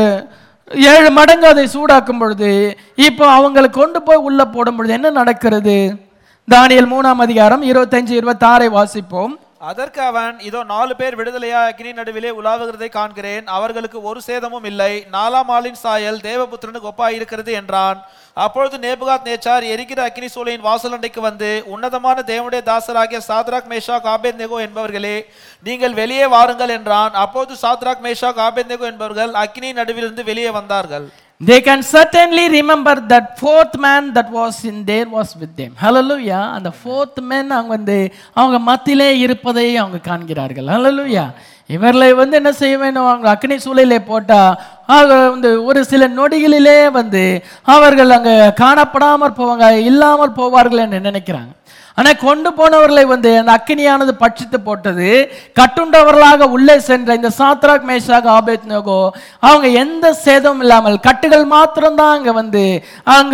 ஏழு மடங்கு அதை சூடாக்கும் பொழுது இப்போ அவங்களை கொண்டு போய் உள்ள போடும் பொழுது என்ன நடக்கிறது தானியல் மூணாம் அதிகாரம் இருபத்தஞ்சு இருபத்தாறை வாசிப்போம் அதற்கு அவன் இதோ நாலு பேர் விடுதலையா அக்னி நடுவிலே உலாவுகிறதை காண்கிறேன் அவர்களுக்கு ஒரு சேதமும் இல்லை நாலாம் ஆளின் சாயல் தேவபுத்திரனுக்கு ஒப்பாயிருக்கிறது என்றான் அப்பொழுது நேபுகாத் நேச்சார் எரிக்கிற அக்னி சூளையின் வாசலண்டைக்கு வந்து உன்னதமான தேவனுடைய தாசராகிய சாத்ராக் மேஷாக் ஆபேத்நேகோ என்பவர்களே நீங்கள் வெளியே வாருங்கள் என்றான் அப்போது சாத்ராக் மேஷாக் ஆபேத்நேகோ என்பவர்கள் அக்னி நடுவிலிருந்து வெளியே வந்தார்கள் they can certainly remember that fourth man that was in there was with them hallelujah அந்த fourth man அவங்க வந்து அவங்க மத்தியிலே இருப்பதை அவங்க காண்கிறார்கள் hallelujah இவர்களை வந்து என்ன செய்ய வேண்டும் அவங்க அக்னி சூளையிலே போட்டா அவங்க வந்து ஒரு சில நொடிகளிலே வந்து அவர்கள் அங்கே காணப்படாமற் போவாங்க இல்லாமல் போவார்கள் என்று நினைக்கிறாங்க ஆனா கொண்டு போனவர்களை வந்து அந்த அக்கினியானது பட்சித்து போட்டது கட்டுண்டவர்களாக உள்ளே சென்ற இந்த சாத்ராக் மேஷாக் ஆபேத் நோகோ அவங்க எந்த சேதமும் இல்லாமல் கட்டுகள் மாத்திரம்தான் அங்க வந்து அங்க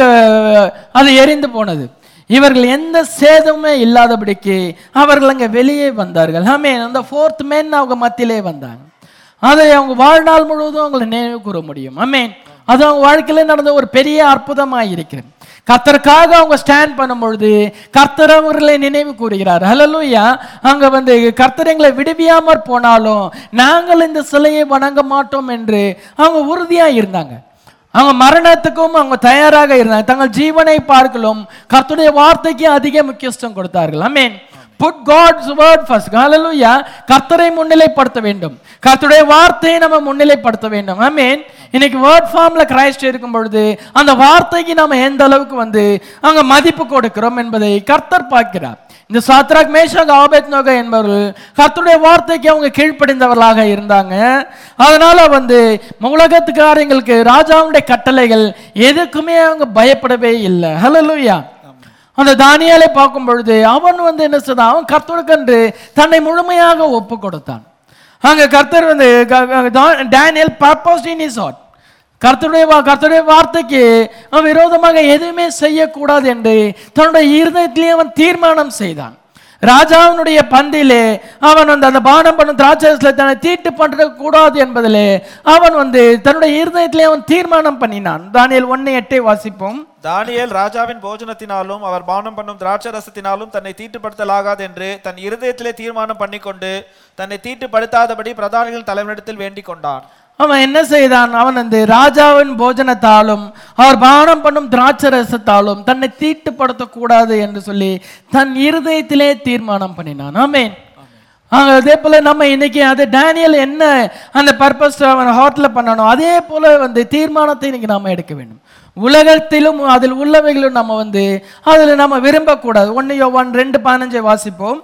அது எரிந்து போனது இவர்கள் எந்த சேதமுமே இல்லாதபடிக்கு அவர்கள் அங்க வெளியே வந்தார்கள் ஆமே அந்த ஃபோர்த் மேன் அவங்க மத்தியிலே வந்தாங்க அதை அவங்க வாழ்நாள் முழுவதும் அவங்களை நினைவு கூற முடியும் ஆமேன் அது அவங்க வாழ்க்கையில நடந்த ஒரு பெரிய அற்புதமாக இருக்கிறது கர்த்தருக்காக அவங்க ஸ்டாண்ட் பண்ணும் பொழுது கர்த்தர் அவர்களை நினைவு கூறுகிறார் ஹalleluya அங்க வந்து கர்த்தர் எங்களை விடுவியாமற் போனாலும் நாங்கள் இந்த சிலையை வணங்க மாட்டோம் என்று அவங்க உறுதியா இருந்தாங்க அவங்க மரணத்துக்கும் அவங்க தயாராக இருந்தாங்க தங்கள் ஜீவனை பார்க்கலும் கர்த்தருடைய வார்த்தைக்கு அதிக முக்கியத்துவம் கொடுத்தார்கள் amen put God's word first hallelujah கர்த்தரை முன்னிலைப்படுத்த வேண்டும் கர்த்தருடைய வார்த்தையை நம்ம முன்னிலைப்படுத்த வேண்டும் ஆமென் இன்னைக்கு வேர்ட் ஃபார்ம்ல கிரைஸ்ட் இருக்கும் பொழுது அந்த வார்த்தைக்கு நாம எந்த அளவுக்கு வந்து அங்க மதிப்பு கொடுக்கிறோம் என்பதை கர்த்தர் பார்க்கிறார் இந்த சாத்ராக் மேஷாக் ஆபேத் நோக என்பவர்கள் கர்த்தருடைய வார்த்தைக்கு அவங்க கீழ்ப்படிந்தவர்களாக இருந்தாங்க அதனால வந்து உலகத்து காரியங்களுக்கு ராஜாவுடைய கட்டளைகள் எதுக்குமே அவங்க பயப்படவே இல்லை ஹalleluya அந்த தானியாலை பார்க்கும் பொழுது அவன் வந்து என்ன செய்தான் அவன் கர்த்தருக்கென்று தன்னை முழுமையாக ஒப்பு கொடுத்தான் அங்க கர்த்தர் வந்து க- க- தா- Daniel purpose in is heart கர்த்தருடைய வா- கர்த்தருடைய வார்த்தைக்கு அவன் விரோதமாக எதுவுமே செய்யக்கூடாது என்று தன்னுடைய இருதயத்திலே அவன் தீர்மானம் செய்தான் ராஜாவினுடைய பந்தியிலே அவன் வந்து அந்த பானம் பண்ணும் திராட்சரசல தன்னை தீட்டு பண்ற கூடாது என்பதிலே அவன் வந்து தன்னுடைய இருதயத்திலே அவன் தீர்மானம் பண்ணினான் தானியல் ஒன்னு எட்டை வாசிப்போம் தானியேல் ராஜாவின் போஜனத்தினாலும் அவர் பானம் பண்ணும் திராட்சை ரசத்தினாலும் தன்னை தீட்டுப்படுத்தலாகாது என்று தன் இருதயத்திலே தீர்மானம் பண்ணிக்கொண்டு தன்னை தீட்டுப்படுத்தாதபடி பிரதானிகள் தலைவனிடத்தில் வேண்டிக் கொண்டான் அவன் என்ன செய்தான் அவன் வந்து ராஜாவின் போஜனத்தாலும் அவர் பானம் பண்ணும் திராட்சை ரசத்தாலும் தன்னை தீட்டுப்படுத்தக்கூடாது என்று சொல்லி தன் இருதயத்திலே தீர்மானம் பண்ணினான் ஆமென் ஆக, அதே போல நம்ம இன்னைக்கு அது டேனியல் என்ன அந்த பர்பஸ் அவன் ஹார்ட்ல பண்ணணும் அதே போல வந்து தீர்மானத்தை இன்னைக்கு நாம எடுக்க வேண்டும் உலகத்திலும் அதில் உள்ளவைகளும் நம்ம வந்து அதில் நம்ம விரும்பக்கூடாது ஒன்று யோவான் ரெண்டு பதினஞ்சை வாசிப்போம்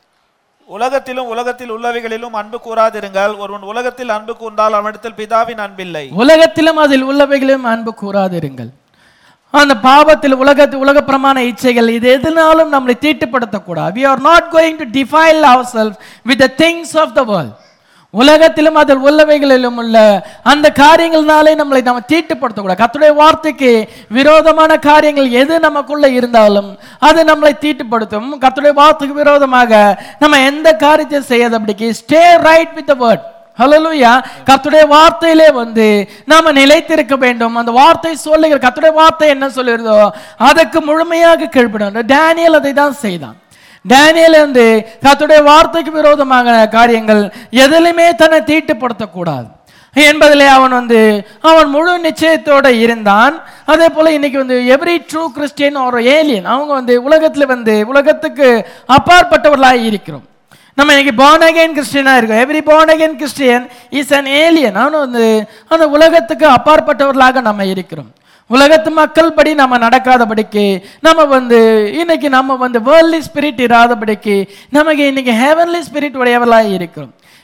உலகத்திலும் உலகத்தில் உள்ளவைகளிலும் அன்பு கூறாதிருங்கள் ஒருவன் உலகத்தில் அன்பு கூர்ந்தால் அவனிடத்தில் பிதாவின் அன்பில்லை உலகத்திலும் அதில் உள்ளவைகளையும் அன்பு கூறாதிருங்கள் அந்த பாவத்தில் உலகத்து உலக பிரமாண இச்சைகள் இது எதுனாலும் நம்மளை தீட்டுப்படுத்தக்கூடாது we are not going to defile ourselves with the things of the world உலகத்திலும் அதில் உள்ளவைகளிலும் உள்ள அந்த காரியங்கள்னாலே நம்மளை நம்ம தீட்டுப்படுத்தக்கூடாது கர்த்தருடைய வார்த்தைக்கு விரோதமான காரியங்கள் எது நமக்குள்ள இருந்தாலும் அது நம்மளை தீட்டுப்படுத்தும் கர்த்தருடைய வார்த்தைக்கு விரோதமாக நம்ம எந்த காரியத்தை செய்யாதபடிக்கு stay right with the word hallelujah கர்த்தருடைய வார்த்தையிலே வந்து நாம நிலைத்திருக்க வேண்டும் அந்த வார்த்தை சொல்லுகிற கர்த்தருடைய வார்த்தை என்ன சொல்லுகிறதோ அதற்கு முழுமையாக கீழ்ப்படும் டேனியல் அதை தான் செய்தான் டேனியல் வந்து கர்த்தருடைய வார்த்தைக்கு விரோதமாக காரியங்கள் எதிலுமே தன்னை தீட்டுப்படுத்தக்கூடாது என்பதிலே அவன் வந்து அவன் முழு நிச்சயத்தோட இருந்தான் அதே போல இன்னைக்கு வந்து எவ்ரி ட்ரூ கிறிஸ்டியன் ஒரு ஏலியன் அவங்க வந்து உலகத்துல வந்து உலகத்துக்கு அப்பாற்பட்டவர்களாக இருக்கிறோம் நம்ம இன்னைக்கு born again கிறிஸ்டியனாக இருக்கோம் every born again Christian is an alien அவன் வந்து அந்த உலகத்துக்கு அப்பாற்பட்டவர்களாக நம்ம இருக்கிறோம் உலகத்து மக்கள் படி நம்ம நடக்காதபடிக்கு நம்ம வந்து இன்னைக்கு நம்ம வந்து வேர்ல்ட்லி ஸ்பிரிட் இராதபடிக்கு நமக்கு இன்னைக்கு ஹெவன்லி ஸ்பிரிட் உடையவர்களாக இருக்கிறோம்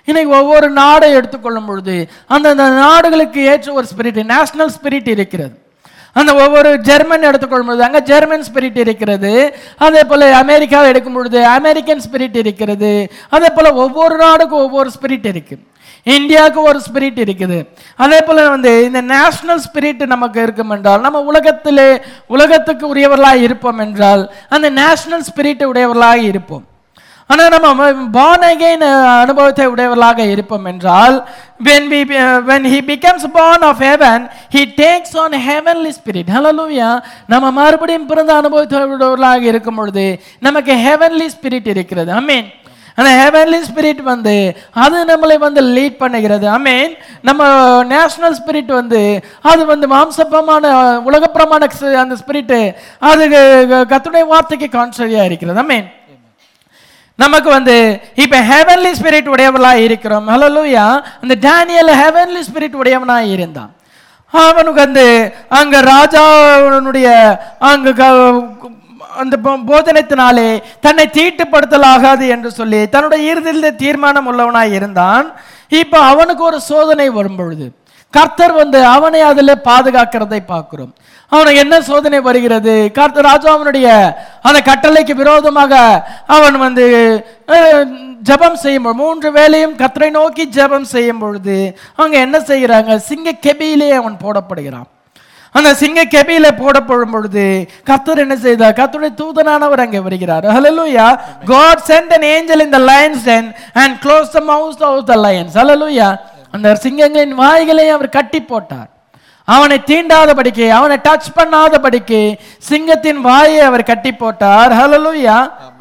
இன்னைக்கு ஒவ்வொரு நாடை எடுத்துக்கொள்ளும் பொழுது அந்தந்த நாடுகளுக்கு ஏற்ற ஒரு ஸ்பிரிட் நேஷனல் ஸ்பிரிட் இருக்கிறது அந்த ஒவ்வொரு ஜெர்மன் எடுத்துக்கொள்ளும் பொழுது அங்கே ஜெர்மன் ஸ்பிரிட் இருக்கிறது அதே போல் அமெரிக்காவை எடுக்கும் பொழுது அமெரிக்கன் ஸ்பிரிட் இருக்கிறது அதே போல் ஒவ்வொரு நாடுக்கும் ஒவ்வொரு ஸ்பிரிட் இருக்குது இந்தியாவுக்கு ஒரு ஸ்பிரிட் இருக்குது அதே போல் வந்து இந்த நேஷனல் ஸ்பிரிட் நமக்கு இருக்கும் என்றால் நம்ம உலகத்திலே உலகத்துக்கு உரியவர்களாக இருப்போம் என்றால் அந்த நேஷனல் ஸ்பிரிட் உடையவர்களாக இருப்போம் ஆனால் நம்ம born again அனுபவத்தை உடையவர்களாக இருப்போம் என்றால் when we when he becomes born of heaven he takes on heavenly spirit hallelujah நம்ம மறுபடியும் பிறந்த அனுபவத்தை உடையவர்களாக இருக்கும் பொழுது நமக்கு heavenly spirit இருக்கிறது அமீன் அந்த ஹெவன்லி ஸ்பிரிட் வந்து அது நம்மளை வந்து லீட் பண்ணுகிறது அமீன் நம்ம நேஷனல் ஸ்பிரிட் வந்து அது வந்து மாம்சப்பமான உலகப்பிரமான அந்த ஸ்பிரிட்டு அது கத்துடைய வார்த்தைக்கு கான்சரியாக இருக்கிறது அமீன் நமக்கு வந்து இப்ப ஹெவன்லி ஸ்பிரிட் உடையவளா இருக்கிறோம் ஹலலூயா அந்த டேனியல் ஹெவன்லி ஸ்பிரிட் உடையவனா இருந்தான் அவனுக்கு வந்து அங்க ராஜாவுடைய அங்க க- அந்த போ- போதனத்தினாலே தன்னை தீட்டுப்படுத்தலாகாது என்று சொல்லி தன்னுடைய இறுதியில் தீர்மானம் உள்ளவனாய் இருந்தான் இப்போ அவனுக்கு ஒரு சோதனை வரும் பொழுது கர்த்தர் வந்து அவனை அதில் பாதுகாக்கிறதை பார்க்கிறோம் அவனுக்கு என்ன சோதனை வருகிறது கர்த்தர் ராஜா அவனுடைய அந்த கட்டளைக்கு விரோதமாக அவன் வந்து அஹ், ஜெபம் செய்யும் பொழுது, மூன்று வேளையும் கர்த்தரை நோக்கி ஜெபம் செய்யும் பொழுது அவங்க என்ன செய்கிறாங்க சிங்க கெபியிலே அவன் போடப்படுகிறான் அந்த சிங்க கெபியில போடப்படும் பொழுது கர்த்தர் என்ன செய்தார் கர்த்தருடைய தூதனானவர் அங்கே வருகிறார் ஹalleluya god sent an angel in the lions den and closed the mouths of the lions hallelujah அந்த சிங்கங்களின் வாய்களை அவர் கட்டி போட்டார் அவனை தீண்டாதபடிக்கு அவனை டச் பண்ணாதபடிக்கு சிங்கத்தின் வாயை அவர் கட்டி போட்டார் ஹalleluya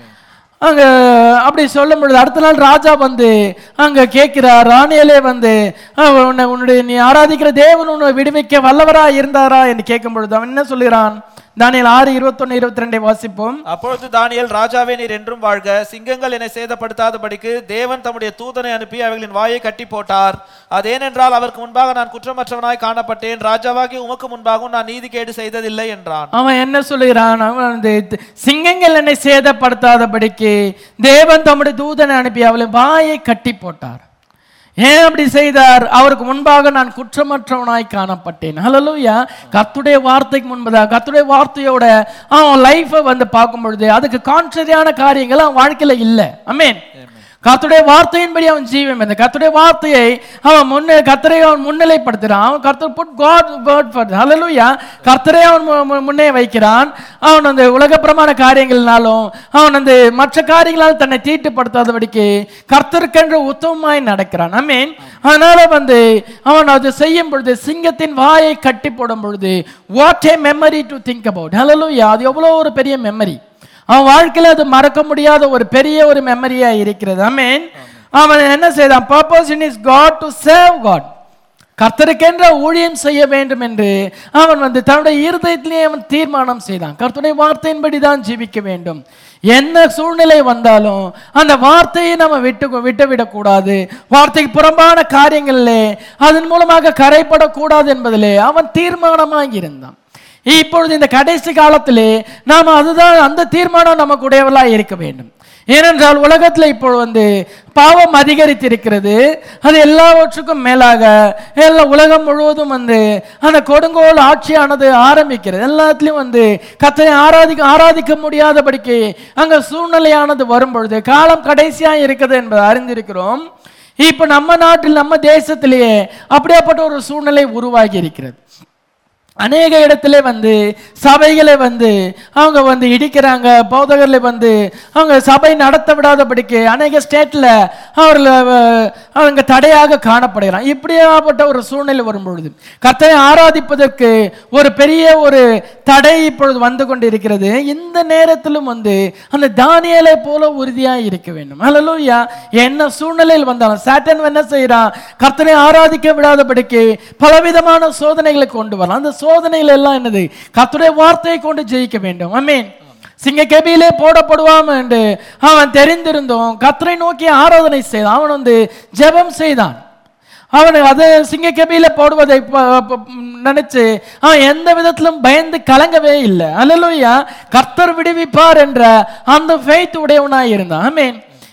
அங்க அப்படி சொல்லும் பொழுது அடுத்த நாள் ராஜா வந்து அங்க கேட்கிறார் ராணியலே வந்து "அஹ், உன்னை உன்னுடைய நீ ஆராதிக்கிற தேவன் உன்னை விடுவிக்க வல்லவரா இருந்தாரா என்று கேட்கும் பொழுது அவன் என்ன சொல்கிறான் தானியல் ஆறு இருபத்தொன்னு இருபத்தி ரெண்டை வாசிப்போம் அப்பொழுது தானியேல் ராஜாவே நீர் என்றும் வாழ்க சிங்கங்கள் என்னை சேதப்படுத்தாதபடிக்கு தேவன் தம்முடைய தூதனை அனுப்பி அவைகளின் வாயை கட்டி போட்டார் அதேனென்றால் அவருக்கு முன்பாக நான் குற்றமற்றவனாய் காணப்பட்டேன் ராஜாவாகி உமக்கு முன்பாகவும் நான் நீதிகேடு செய்ததில்லை என்றான் அவன் என்ன சொல்லுகிறான் அவன் வந்து த- சிங்கங்கள் என்னை சேதப்படுத்தாதபடிக்கு தேவன் தம்முடைய தூதனை அனுப்பி அவளின் வாயை கட்டி போட்டார் ஏன் அப்படி செய்தார் அவருக்கு முன்பாக நான் குற்றமற்றவனாய் காணப்பட்டேன் ஹalleluya கர்த்தருடைய வார்த்தைக்கு முன்பதாக கர்த்தருடைய வார்த்தையோட அவன் லைஃபை வந்து பார்க்கும் பொழுது அதுக்கு கான்ட்ரரியான காரியங்கள் அவன் வாழ்க்கையில இல்லை அமேன் கர்த்தருடைய வார்த்தையின்படி அவன் ஜீவம் இந்த கர்த்தருடைய வார்த்தையை அவன் முன்னே கர்த்தரை அவன் முன்னிலைப்படுத்துகிறான் அவன் கர்த்தர் put God word for hallelujah கர்த்தரை அவன் மு- மு- முன்னே வைக்கிறான் அவன் அந்த உலகப்பிரமான காரியங்கள்னாலும் அவன் அந்த மற்ற காரியங்களால் தன்னை தீட்டுப்படுத்தாதபடிக்கு கர்த்தருக்கென்று உத்தமமாய் நடக்கிறான் ஐ மீன் அதனால வந்து அவன் அது செய்யும் பொழுது சிங்கத்தின் வாயை கட்டி போடும் பொழுது what a memory to think about hallelujah அது எவ்வளோ ஒரு பெரிய மெமரி அவன் வாழ்க்கையில அது மறக்க முடியாத ஒரு பெரிய ஒரு மெமரியா இருக்கிறது ஐ மீன் அவன் என்ன செய்தான் purpose in is God to save God கர்த்தருக்கென்ற ஊழியம் செய்ய வேண்டும் என்று அவன் வந்து தன்னுடைய இருதயத்திலே அவன் தீர்மானம் செய்தான் கர்த்தருடைய வார்த்தையின்படி தான் ஜீவிக்க வேண்டும் என்ன சூழ்நிலை வந்தாலும் அந்த வார்த்தையை நம்ம விட்டு விட்டு விடக்கூடாது வார்த்தைக்கு புறம்பான காரியங்களிலே அதன் மூலமாக கரைப்படக்கூடாது என்பதிலே அவன் தீர்மானமாக இருந்தான் இப்பொழுது இந்த கடைசி காலத்திலே நாம் அதுதான் அந்த தீர்மானம் நமக்கு உடையவர்களாக இருக்க வேண்டும் ஏனென்றால் உலகத்தில் இப்போ வந்து பாவம் அதிகரித்திருக்கிறது அது எல்லாவற்றுக்கும் மேலாக எல்லா உலகம் முழுவதும் வந்து அந்த கொடுங்கோல் ஆட்சியானது ஆரம்பிக்கிறது எல்லாத்துலேயும் வந்து கத்தனை ஆராதிக்க ஆராதிக்க முடியாதபடிக்கு அங்கே சூழ்நிலையானது வரும் பொழுது காலம் கடைசியாக இருக்குது என்பதை அறிந்திருக்கிறோம் இப்போ நம்ம நாட்டில் நம்ம தேசத்திலேயே அப்படியாப்பட்ட ஒரு சூழ்நிலை உருவாகி இருக்கிறது அநேக இடத்துல வந்து சபைகளை வந்து அவங்க வந்து இடிக்கிறாங்க போதகர்களை வந்து அவங்க சபை நடத்த விடாதபடிக்கு அநேக ஸ்டேட்டில் அவர்கள் அஹ், அவங்க தடையாக காணப்படுகிறான் இப்படியாப்பட்ட ஒரு சூழ்நிலை வரும் பொழுது கர்த்தரை ஆராதிப்பதற்கு ஒரு பெரிய ஒரு தடை இப்பொழுது வந்து கொண்டிருக்கிறது இந்த நேரத்திலும் வந்து அந்த தானியலை போல உறுதியாக இருக்க வேண்டும் ஹalleluya என்ன சூழ்நிலையில் வந்தாலும் சாட்டன் என்ன செய்யறான் கர்த்தரை ஆராதிக்க விடாதபடிக்கு பலவிதமான சோதனைகளை கொண்டு வரலாம் அந்த சோதனைகள் எல்லாம் என்னது கர்த்தருடைய வார்த்தையை கொண்டு ஜெயிக்க வேண்டும் அமீன் சிங்க கெபியிலே போடப்படுவாம் என்று அவன் தெரிந்திருந்தோம் கர்த்தரை நோக்கி ஆராதனை செய்தான் அவன் வந்து ஜெபம் செய்தான் அவன் அது சிங்க கெபியில போடுவதை ப- ப- நினைச்சு அவன் எந்த விதத்திலும் பயந்து கலங்கவே இல்லை அல்லலுயா கர்த்தர் விடுவிப்பார் என்ற அந்த ஃபெய்த் உடையவனாய் இருந்தான் ஐ மீன்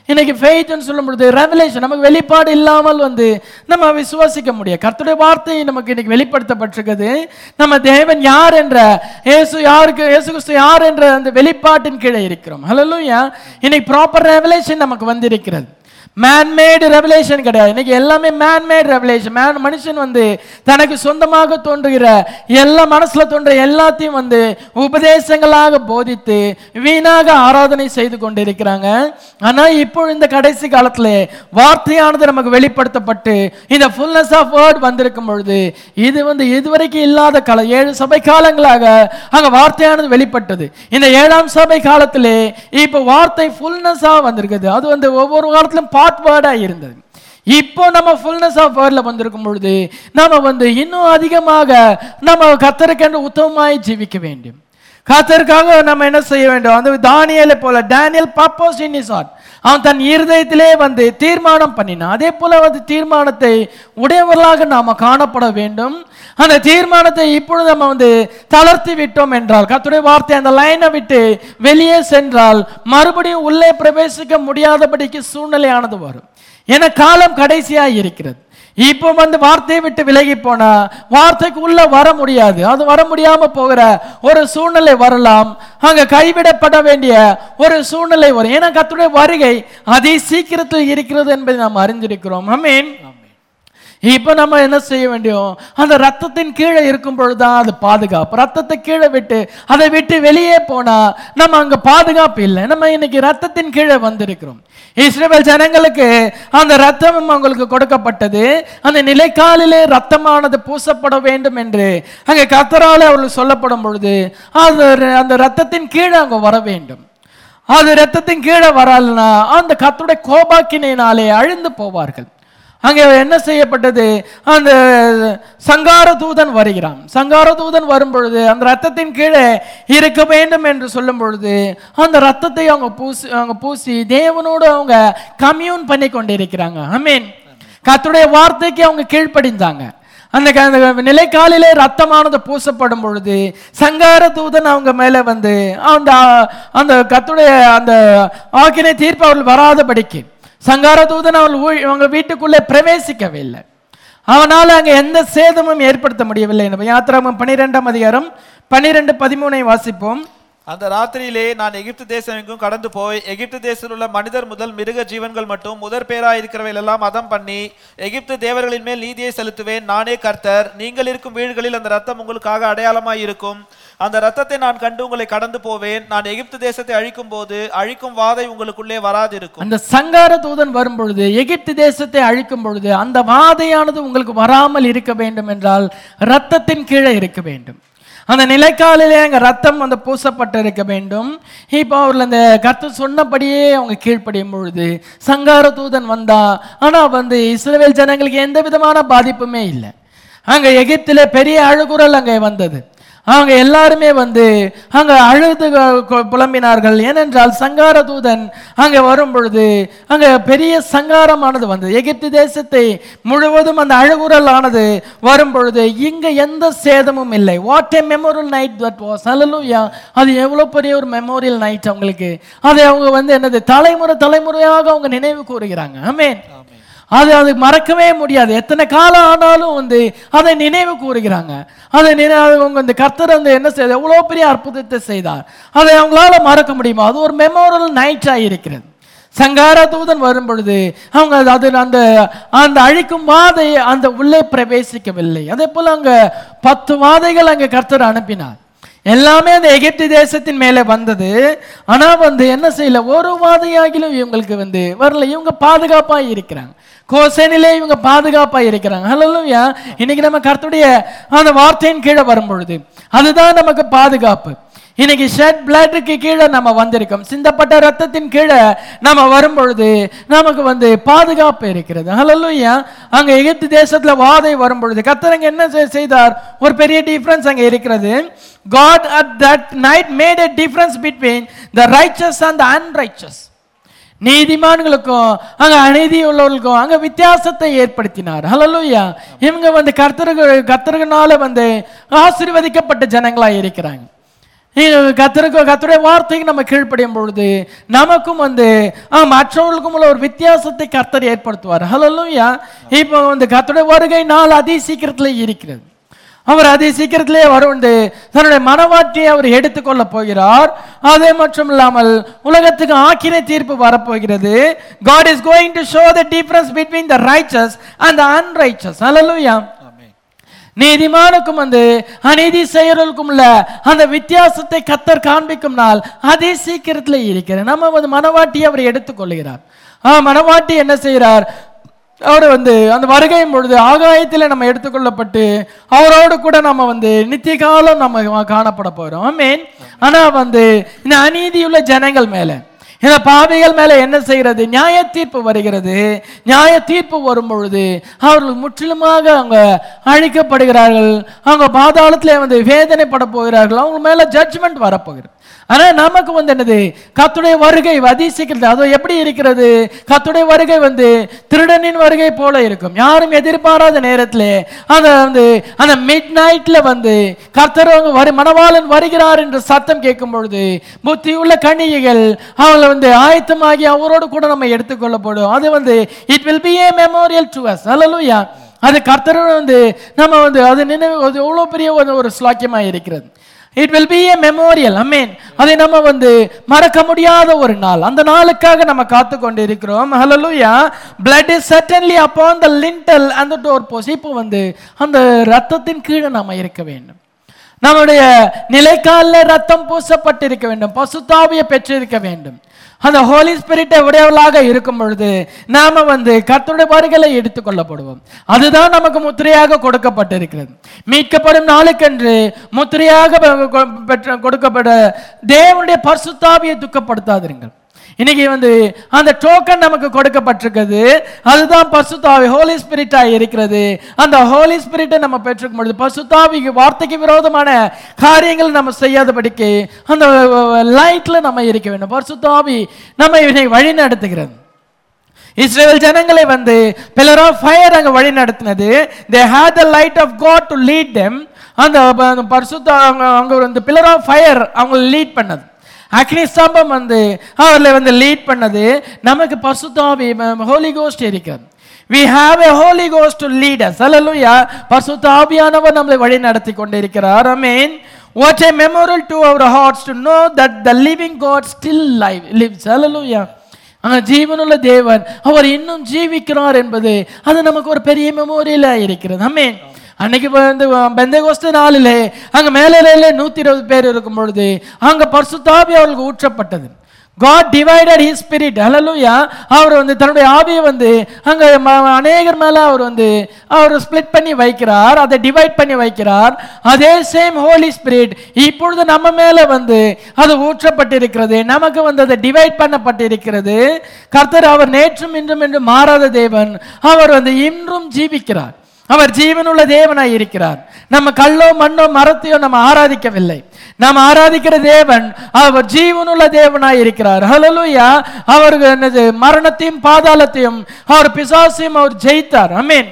இன்னைக்கு ஃபெய்த்னு சொல்லும் பொழுது ரெவலேஷன் நமக்கு வெளிப்பாடு இல்லாமல் வந்து நம்ம விசுவாசிக்க முடியாது கர்த்தருடைய வார்த்தை நமக்கு இன்னைக்கு வெளிப்படுத்தப்பட்டிருக்குது நம்ம தேவன் யார் என்ற இயேசு யாருக்கு இயேசு கிறிஸ்து யார் என்ற அந்த வெளிப்பாட்டின் கீழே இருக்கிறோம் ஹalleluya இன்னைக்கு ப்ராப்பர் ரெவலேஷன் நமக்கு வந்திருக்கிறது மேன்மேடு ரெவலேஷன் கிடையாது இன்னைக்கு எல்லாமே மேன்மேட் ரெவலேஷன் மேன் மனுஷன் வந்து தனக்கு சொந்தமாக தோன்றுகிற எல்லா மனசுல தோன்ற எல்லாத்தையும் வந்து உபதேசங்களாக போதித்து வீணாக ஆராதனை செய்து கொண்டிருக்கிறாங்க ஆனா இப்போ இந்த கடைசி காலத்துல வார்த்தையானது நமக்கு வெளிப்படுத்தப்பட்டு இந்த ஃபுல்னஸ் ஆஃப் வேர்ட் வந்திருக்கும் பொழுது இது வந்து இதுவரைக்கும் இல்லாத காலம் ஏழு சபை காலங்களாக அங்க வார்த்தையானது வெளிப்பட்டது இந்த ஏழாம் சபை காலத்திலே இப்போ வார்த்தை ஃபுல்னஸா வந்திருக்குது அது வந்து ஒவ்வொரு காலத்திலும் பார்ட் வேர்டா இருந்தது இப்போ நம்ம ஃபுல்னஸ் ஆஃப் வேர்ட்ல வந்திருக்கும் பொழுது நம்ம வந்து இன்னும் அதிகமாக நம்ம கத்தருக்கென்று உத்தமமாய் ஜீவிக்க வேண்டும் கத்தருக்காக நம்ம என்ன செய்ய வேண்டும் அந்த தானியலை போல Daniel purpose in is heart அவன் தன் இருதயத்திலே வந்து தீர்மானம் பண்ணினான் அதே போல வந்து தீர்மானத்தை உடையவர்களாக நாம காணப்பட வேண்டும் அந்த தீர்மானத்தை இப்பொழுது நம்ம வந்து தளர்த்தி விட்டோம் என்றால் கர்த்தருடைய வார்த்தை அந்த லைனை விட்டு வெளியே சென்றால் மறுபடியும் உள்ளே பிரவேசிக்க முடியாதபடிக்கு சூழ்நிலையானது வரும் என காலம் கடைசியா இருக்கிறது இப்போ வந்து வார்த்தையை விட்டு விலகி போனா வார்த்தைக்கு உள்ள வர முடியாது அது வர முடியாம போகிற ஒரு சூழ்நிலை வரலாம் அங்க கைவிடப்பட வேண்டிய ஒரு சூழ்நிலை வரும் ஏன்னா கர்த்தருடைய வருகை அதி சீக்கிரத்தில் இருக்கிறது என்பதை நாம் அறிந்திருக்கிறோம் அமீன் இப்போ நம்ம என்ன செய்ய வேண்டியும் அந்த ரத்தத்தின் கீழே இருக்கும் பொழுதுதான் அது பாதுகாப்பு ரத்தத்தை கீழே விட்டு அதை விட்டு வெளியே போனா நம்ம அங்க பாதுகாப்பு இல்லை நம்ம இன்னைக்கு ரத்தத்தின் கீழே வந்திருக்கிறோம் இஸ்ரேல் ஜனங்களுக்கு அந்த ரத்தம் அவங்களுக்கு கொடுக்கப்பட்டது அந்த நிலைக்காலிலே ரத்தமானது பூசப்பட வேண்டும் என்று அங்கே கத்தரால அவர்கள் சொல்லப்படும் பொழுது அது அந்த ரத்தத்தின் கீழே அவங்க வர வேண்டும் அது ரத்தத்தின் கீழே வராதுன்னா அந்த கத்துடைய கோபாக்கினாலே அழிந்து போவார்கள் அங்கே என்ன செய்யப்பட்டது அந்த சங்கார தூதன் வருகிறான் சங்கார தூதன் வரும் பொழுது அந்த ரத்தத்தின் கீழே இருக்க வேண்டும் என்று சொல்லும் பொழுது அந்த ரத்தத்தை அவங்க பூசி அவங்க பூசி தேவனோடு அவங்க கம்யூன் பண்ணி கொண்டிருக்கிறாங்க ஐ மீன் கர்த்தருடைய வார்த்தைக்கு அவங்க கீழ்ப்படிந்தாங்க அந்த க- அந்த நிலைக்காலிலே ரத்தமானது பூசப்படும் பொழுது சங்கார தூதன் அவங்க மேலே வந்து அந்த அந்த கத்துடைய அந்த ஆக்கினை தீர்ப்பு அவர்கள் வராதபடிக்கு சங்கார தூதன் அவள் ஊழ்- அவங்க வீட்டுக்குள்ளே பிரவேசிக்கவில்லை அவனால் அங்கே எந்த சேதமும் ஏற்படுத்த முடியவில்லை நம்ம யாத்திராமம் பன்னிரெண்டாம் அதிகாரம் பன்னிரெண்டு பதிமூனை வாசிப்போம் அந்த ராத்திரியிலே நான் எகிப்து தேசம் எங்கும் கடந்து போய் எகிப்து தேசத்தில் உள்ள மனிதர் முதல் மிருக ஜீவன்கள் மட்டும் முதற் பேராய் இருக்கிறவைகள் எல்லாம் மதம் பண்ணி எகிப்து தேவர்களின் மேல் நீதியை செலுத்துவேன் நானே கர்த்தர் நீங்கள் இருக்கும் வீடுகளில் அந்த ரத்தம் உங்களுக்காக அடையாளமாய் இருக்கும் அந்த ரத்தத்தை நான் கண்டு உங்களை கடந்து போவேன் நான் எகிப்து தேசத்தை அழிக்கும் போது அழிக்கும் வாதை உங்களுக்குள்ளே வராதிருக்கும் அந்த சங்கார தூதன் வரும் பொழுது எகிப்து தேசத்தை அழிக்கும் பொழுது அந்த வாதையானது உங்களுக்கு வராமல் இருக்க வேண்டும் என்றால் ரத்தத்தின் கீழே இருக்க வேண்டும் அந்த நிலைக்காலிலே அங்க ரத்தம் அந்த பூசப்பட்டு இருக்க வேண்டும் இப்போ அவர்கள் அந்த கத்து சொன்னபடியே அவங்க கீழ்ப்படியும் பொழுது சங்கார தூதன் வந்தா ஆனா வந்து இஸ்ரவேல் ஜனங்களுக்கு எந்த விதமான பாதிப்புமே இல்லை அங்க எகிப்திலே பெரிய அழுகுரல் அங்கே வந்தது அவங்க எல்லாருமே வந்து அங்க அழுது கொ- புலம்பினார்கள் ஏனென்றால் சங்கார தூதன் அங்க வரும் பொழுது அங்க பெரிய சங்காரமானது வந்தது எகிப்து தேசத்தை முழுவதும் அந்த அழுகுரல் ஆனது வரும் பொழுது இங்க எந்த சேதமும் இல்லை what a memorial night that was hallelujah அது எவ்வளவு பெரிய ஒரு மெமோரியல் நைட் அவங்களுக்கு அதை அவங்க வந்து என்னது தலைமுறை தலைமுறையாக அவங்க நினைவு கூறுகிறாங்க ஆமென் அது அது மறக்கவே முடியாது எத்தனை காலம் ஆனாலும் வந்து அதை நினைவு கூறுகிறாங்க அதை நினை அவங்க இந்த கர்த்தர் வந்து என்ன செய்தார் எவ்வளோ பெரிய அற்புதத்தை செய்தார் அதை அவங்களால மறக்க முடியுமா அது ஒரு மெமோரல் நைட்டாக இருக்கிறது சங்கார தூதன் வரும் பொழுது அவங்க அது- அது அந்த அந்த அழிக்கும் வாதை அந்த உள்ளே பிரவேசிக்கவில்லை அதே போல அங்க பத்து வாதைகள் அங்க கர்த்தர் அனுப்பினார் எல்லாமே அந்த எகிப்து தேசத்தின் மேலே வந்தது ஆனா வந்து என்ன செய்யல ஒரு வாதையாகிலும் இவங்களுக்கு வந்து வரல இவங்க பாதுகாப்பா இருக்கிறாங்க கோசேனிலே இவங்க பாதுகாப்பா இருக்கிறாங்க ஹalleluya இன்னைக்கு நம்ம கர்த்தருடைய அந்த வார்த்தையின் கீழே வரும் பொழுது அதுதான் நமக்கு பாதுகாப்பு இன்னைக்கு ஷெட் பிளட்டுக்கு கீழே நம்ம வந்திருக்கோம் சிந்தப்பட்ட ரத்தத்தின் கீழே நம்ம வரும் பொழுது நமக்கு வந்து பாதுகாப்பு இருக்கிறது ஹalleluya அங்க எகிப்து தேசத்துல வாதை வரும் பொழுது கர்த்தர் என்ன செய்- செய்தார் ஒரு பெரிய டிஃபரன்ஸ் அங்க இருக்கிறது God at that night made a difference between the righteous and the unrighteous நீதிமான்களுக்கும் அங்க அநீதி உள்ளவர்களுக்கும் அங்க வித்தியாசத்தை ஏற்படுத்தினார் ஹalleluya இவங்க வந்து கர்த்தர்கள் கர்த்தர்களால வந்து ஆசீர்வதிக்கப்பட்ட ஜனங்களா இருக்கிறாங்க கத்தருக்கு கத்துடைய வார்த்தைக்கு நம்ம கீழ்ப்படியும் பொழுது நமக்கும் வந்து ஆ, மற்றவர்களுக்கும் உள்ள ஒரு வித்தியாசத்தை கர்த்தர் ஏற்படுத்துவார் ஹலோயா இப்போ வந்து கத்துடைய வருகை நாள் அதி சீக்கிரத்துல இருக்கிறது அவர் அதி சீக்கிரத்திலே வருண்டு தன்னுடைய மனவாட்டியை அவர் எடுத்துக்கொள்ள போகிறார் அதே மட்டும் இல்லாமல் உலகத்துக்கு ஆக்கினை தீர்ப்பு வரப்போகிறது God is going to show the difference between the righteous and the unrighteous hallelujah ஆமென் நீதிமானுக்கும் வந்து அநீதி செயலுக்கும் உள்ள அந்த வித்தியாசத்தை கத்தர் காண்பிக்கும் நாள் அதே சீக்கிரத்துல இருக்கிறது நம்ம வந்து மனவாட்டியை அவர் எடுத்துக்கொள்கிறார் ஆ மனவாட்டி என்ன செய்கிறார் அவர் வந்து அந்த வருகையும் பொழுது ஆகாயத்தில் நம்ம எடுத்துக்கொள்ளப்பட்டு அவரோடு கூட நம்ம வந்து நித்திய காலம் நம்ம காணப்பட போறோம் ஆமீன் ஆனா வந்து இந்த அநீதியுள்ள ஜனங்கள் மேல இந்த பாவிகள் மேல என்ன செய்கிறது நியாய தீர்ப்பு வருகிறது நியாய தீர்ப்பு வரும் பொழுது அவர்கள் முற்றிலுமாக அவங்க அழிக்கப்படுகிறார்கள் அவங்க பாதாளத்திலே வந்து வேதனைப்பட போகிறார்கள் அவங்க மேல ஜட்ஜ்மெண்ட் வரப்போகிறது ஆனா நமக்கு வந்து என்னது கத்துடைய வருகை அதிசீக்கிறது அது எப்படி இருக்கிறது கத்துடைய வருகை வந்து திருடனின் வருகை போல இருக்கும் யாரும் எதிர்பாராத நேரத்திலே அந்த வந்து அந்த மிட் நைட்ல வந்து கர்த்தர் அவங்க வரு மணவாளன் வருகிறார் என்று சத்தம் கேட்கும் பொழுது புத்தியுள்ள கன்னிகைகள் அவங்களை வந்து ஆயத்தமாகி அவரோடு கூட நம்ம எடுத்துக்கொள்ளப்படும் அது வந்து it will be a memorial to us hallelujah அது கர்த்தர் வந்து நம்ம வந்து அது நினைவு அது எவ்வளோ பெரிய ஒரு ஒரு ஸ்லாக்கியமாக இருக்கிறது it will be a memorial அமீன் அதை நம்ம வந்து மறக்க முடியாத ஒரு நாள் அந்த நாளுக்காக நம்ம காத்து கொண்டு இருக்கிறோம் ஹalleluya blood is certainly upon the lintel and the door post இப்போ வந்து அந்த ரத்தத்தின் கீழே நாம இருக்க வேண்டும் நம்முடைய நிலைக்காலில் ரத்தம் பூசப்பட்டிருக்க வேண்டும் பசுத்தாவியை பெற்றிருக்க வேண்டும் அந்த ஹோலி ஸ்பிரிட்டை உடையவளாக இருக்கும் பொழுது நாம வந்து கர்த்தருடைய வருகளை எடுத்துக்கொள்ளப்படுவோம் அதுதான் நமக்கு முத்திரையாக கொடுக்கப்பட்டிருக்கிறது மீட்கப்படும் நாளுக்கென்று முத்திரையாக பெ- கொ- பெற்ற கொடுக்கப்பட தேவனுடைய பரிசுத்தாவியை துக்கப்படுத்தாதிருங்கள் இன்னைக்கு வந்து அந்த டோக்கன் நமக்கு கொடுக்கப்பட்டிருக்கிறது அதுதான் பசுத்தாவி ஹோலி ஸ்பிரிட்டா இருக்கிறது அந்த ஹோலி ஸ்பிரிட்டை நம்ம பெற்றுக்கும் பொழுது பசுத்தாவி வார்த்தைக்கு விரோதமான காரியங்கள் நம்ம செய்யாதபடிக்கு அந்த லைட்ல நம்ம இருக்க வேண்டும் பசுத்தாவி நம்ம இதனை வழி நடத்துகிறது இஸ்ரேல் ஜனங்களை வந்து பில்லர் ஆஃப் ஃபயர் அங்க வழி நடத்தினது they had the light of God to lead them அந்த ப- அந்த பரிசுத்த அவங்க அவங்க வந்து பில்லர் ஆஃப் ஃபயர் அவங்க லீட் பண்ணது அக்னி ஸ்தம்பம் வந்து அவர்களை வந்து லீட் பண்ணது நமக்கு பரிசுத்தாவி ஹோலி கோஸ்ட் இருக்கிறது we have a holy ghost to lead us hallelujah பரிசுத்த ஆவியானவர் நம்மை வழி நடத்தி கொண்டிருக்கிறார் amen what a memorial to our hearts to know that the living god still live lives hallelujah ஆனா ஜீவனுள்ள தேவன் அவர் இன்னும் ஜீவிக்கிறார் என்பது அது நமக்கு ஒரு பெரிய மெமோரியலா இருக்கிறது அமேன் அன்னைக்கு வந்து பெந்தகோஸ்து நாளிலே அங்க மேலே நூத்தி இருபது பேர் இருக்கும் பொழுது அங்க பரிசுத்தாவி அவர்களுக்கு ஊற்றப்பட்டது God divided his spirit hallelujah அவர் வந்து தன்னுடைய ஆவியை வந்து அங்க ம- அநேகர் மேல அவர் வந்து அவர் ஸ்ப்ளிட் பண்ணி வைக்கிறார் அதை டிவைட் பண்ணி வைக்கிறார் அதே சேம் ஹோலி ஸ்பிரிட் இப்பொழுது நம்ம மேல வந்து அது ஊற்றப்பட்டிருக்கிறது நமக்கு வந்து அது டிவைட் பண்ணப்பட்டிருக்கிறது கர்த்தர் அவர் நேற்றும் இன்றும் என்று மாறாத தேவன் அவர் வந்து இன்றும் ஜீவிக்கிறார் அவர் ஜீவனுள்ள தேவனாய் இருக்கிறார் நம்ம கல்லோ மண்ணோ மரத்தையோ நம்ம ஆராதிக்கவில்லை நாம் ஆராதிக்கிற தேவன் அவர் ஜீவனுள்ள தேவனாய் இருக்கிறார் ஹalleluya அவர் என்னது மரணத்தையும் பாதாளத்தையும் அவர் பிசாசையும் அவர் ஜெயித்தார் அமீன்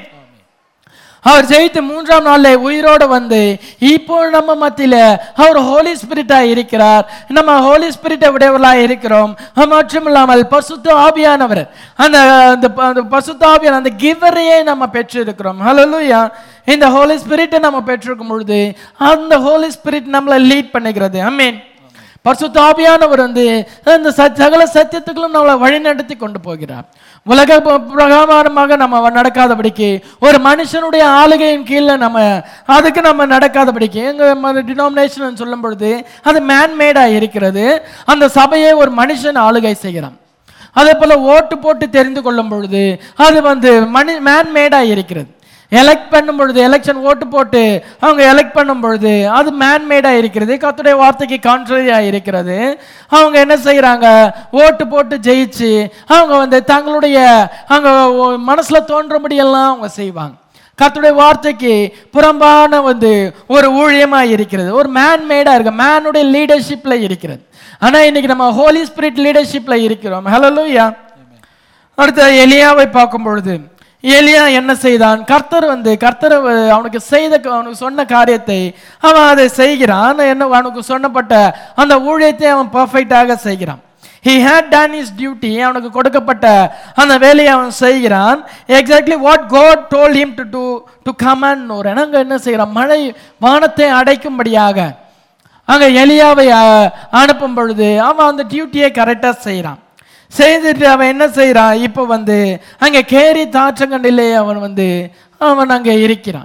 அவர் ஜெயித்து மூன்றாம் நாள்ல உயிரோடு வந்து இப்போ நம்ம மத்தியில அவர் ஹோலி ஸ்பிரிட்டா இருக்கிறார் நம்ம ஹோலி ஸ்பிரிட்டை உடையவர்களா இருக்கிறோம் அது மட்டும் இல்லாமல் பசுத்த ஆவியானவர் அந்த அந்த ப- அந்த பசுத்த ஆவியான அந்த கிவரையே நம்ம பெற்றிருக்கிறோம் ஹalleluya இந்த ஹோலி ஸ்பிரிட்டை நம்ம பெற்றிருக்கும் பொழுது அந்த ஹோலி ஸ்பிரிட் நம்மளை லீட் பண்ணுகிறது அமீன் பரிசுத்த ஆவியானவர் வந்து அந்த ச- சகல சத்தியத்துக்களும் நம்மளை வழிநடத்தி கொண்டு போகிறார் உலக ப- பிரகாரமாக நம்ம நடக்காதபடிக்கு ஒரு மனுஷனுடைய ஆளுகையின் கீழே நம்ம அதுக்கு நம்ம நடக்காதபடிக்கு எங்க டினாமினேஷன் சொல்லும் பொழுது அது மேன்மேடா இருக்கிறது அந்த சபையை ஒரு மனுஷன் ஆளுகை செய்கிறான் அதே போல ஓட்டு போட்டு தெரிந்து கொள்ளும் பொழுது அது வந்து மனி மேன்மேடா இருக்கிறது எலெக்ட் பண்ணும் பொழுது எலெக்ஷன் ஓட்டு போட்டு அவங்க எலெக்ட் பண்ணும் பொழுது அது மேன்மேடாக இருக்கிறது கர்த்தருடைய வார்த்தைக்கு கான்ட்ரரியாக இருக்கிறது அவங்க என்ன செய்கிறாங்க ஓட்டு போட்டு ஜெயிச்சு அவங்க வந்து தங்களுடைய அவங்க மனசில் தோன்றபடியெல்லாம் அவங்க செய்வாங்க கர்த்தருடைய வார்த்தைக்கு புறம்பான வந்து ஒரு ஊழியமாக இருக்கிறது ஒரு மேன்மேடாக இருக்கு மேனுடைய லீடர்ஷிப்பில் இருக்கிறது ஆனால் இன்னைக்கு நம்ம ஹோலி ஸ்பிரிட் லீடர்ஷிப்பில் இருக்கிறோம் ஹலோ அடுத்த எலியாவை பார்க்கும் பொழுது எலியா என்ன செய்தான் கர்த்தர் வந்து கர்த்தர் வ- அவனுக்கு செய்த அவனுக்கு சொன்ன காரியத்தை அவன் அதை செய்கிறான் என்ன அவனுக்கு சொன்னப்பட்ட அந்த ஊழியத்தை அவன் பர்ஃபெக்டாக செய்கிறான் he had done his duty அவனுக்கு கொடுக்கப்பட்ட அந்த வேலையை அவன் செய்கிறான் exactly what God told him to do to command nor அங்க என்ன செய்கிறான் மழை வானத்தை அடைக்கும்படியாக அங்க எலியாவை அஹ், அனுப்பும் பொழுது அவன் அந்த டியூட்டியை கரெக்டாக செய்கிறான் செய்துட்டு அவன் என்ன செய்கிறான் இப்போ வந்து அங்கே கேரி தாற்றங்கண்டிலே அவன் வந்து அவன் அங்கே இருக்கிறான்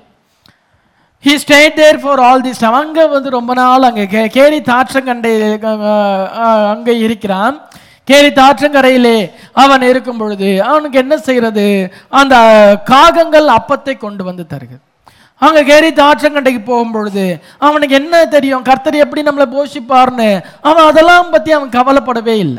he stayed there for all this அங்கே வந்து ரொம்ப நாள் அங்கே கே கேரி தாற்றங்கண்டை அங்கே இருக்கிறான் கேரி தாற்றங்கரையிலே அவன் இருக்கும் பொழுது அவனுக்கு என்ன செய்கிறது அந்த காகங்கள் அப்பத்தை கொண்டு வந்து தருகிறது அங்க கேரி தாற்றங்கண்டைக்கு போகும் பொழுது அவனுக்கு என்ன தெரியும் கர்த்தர் எப்படி நம்மளை போஷிப்பார்னு அவன் அதெல்லாம் பத்தி அவன் கவலைப்படவே இல்லை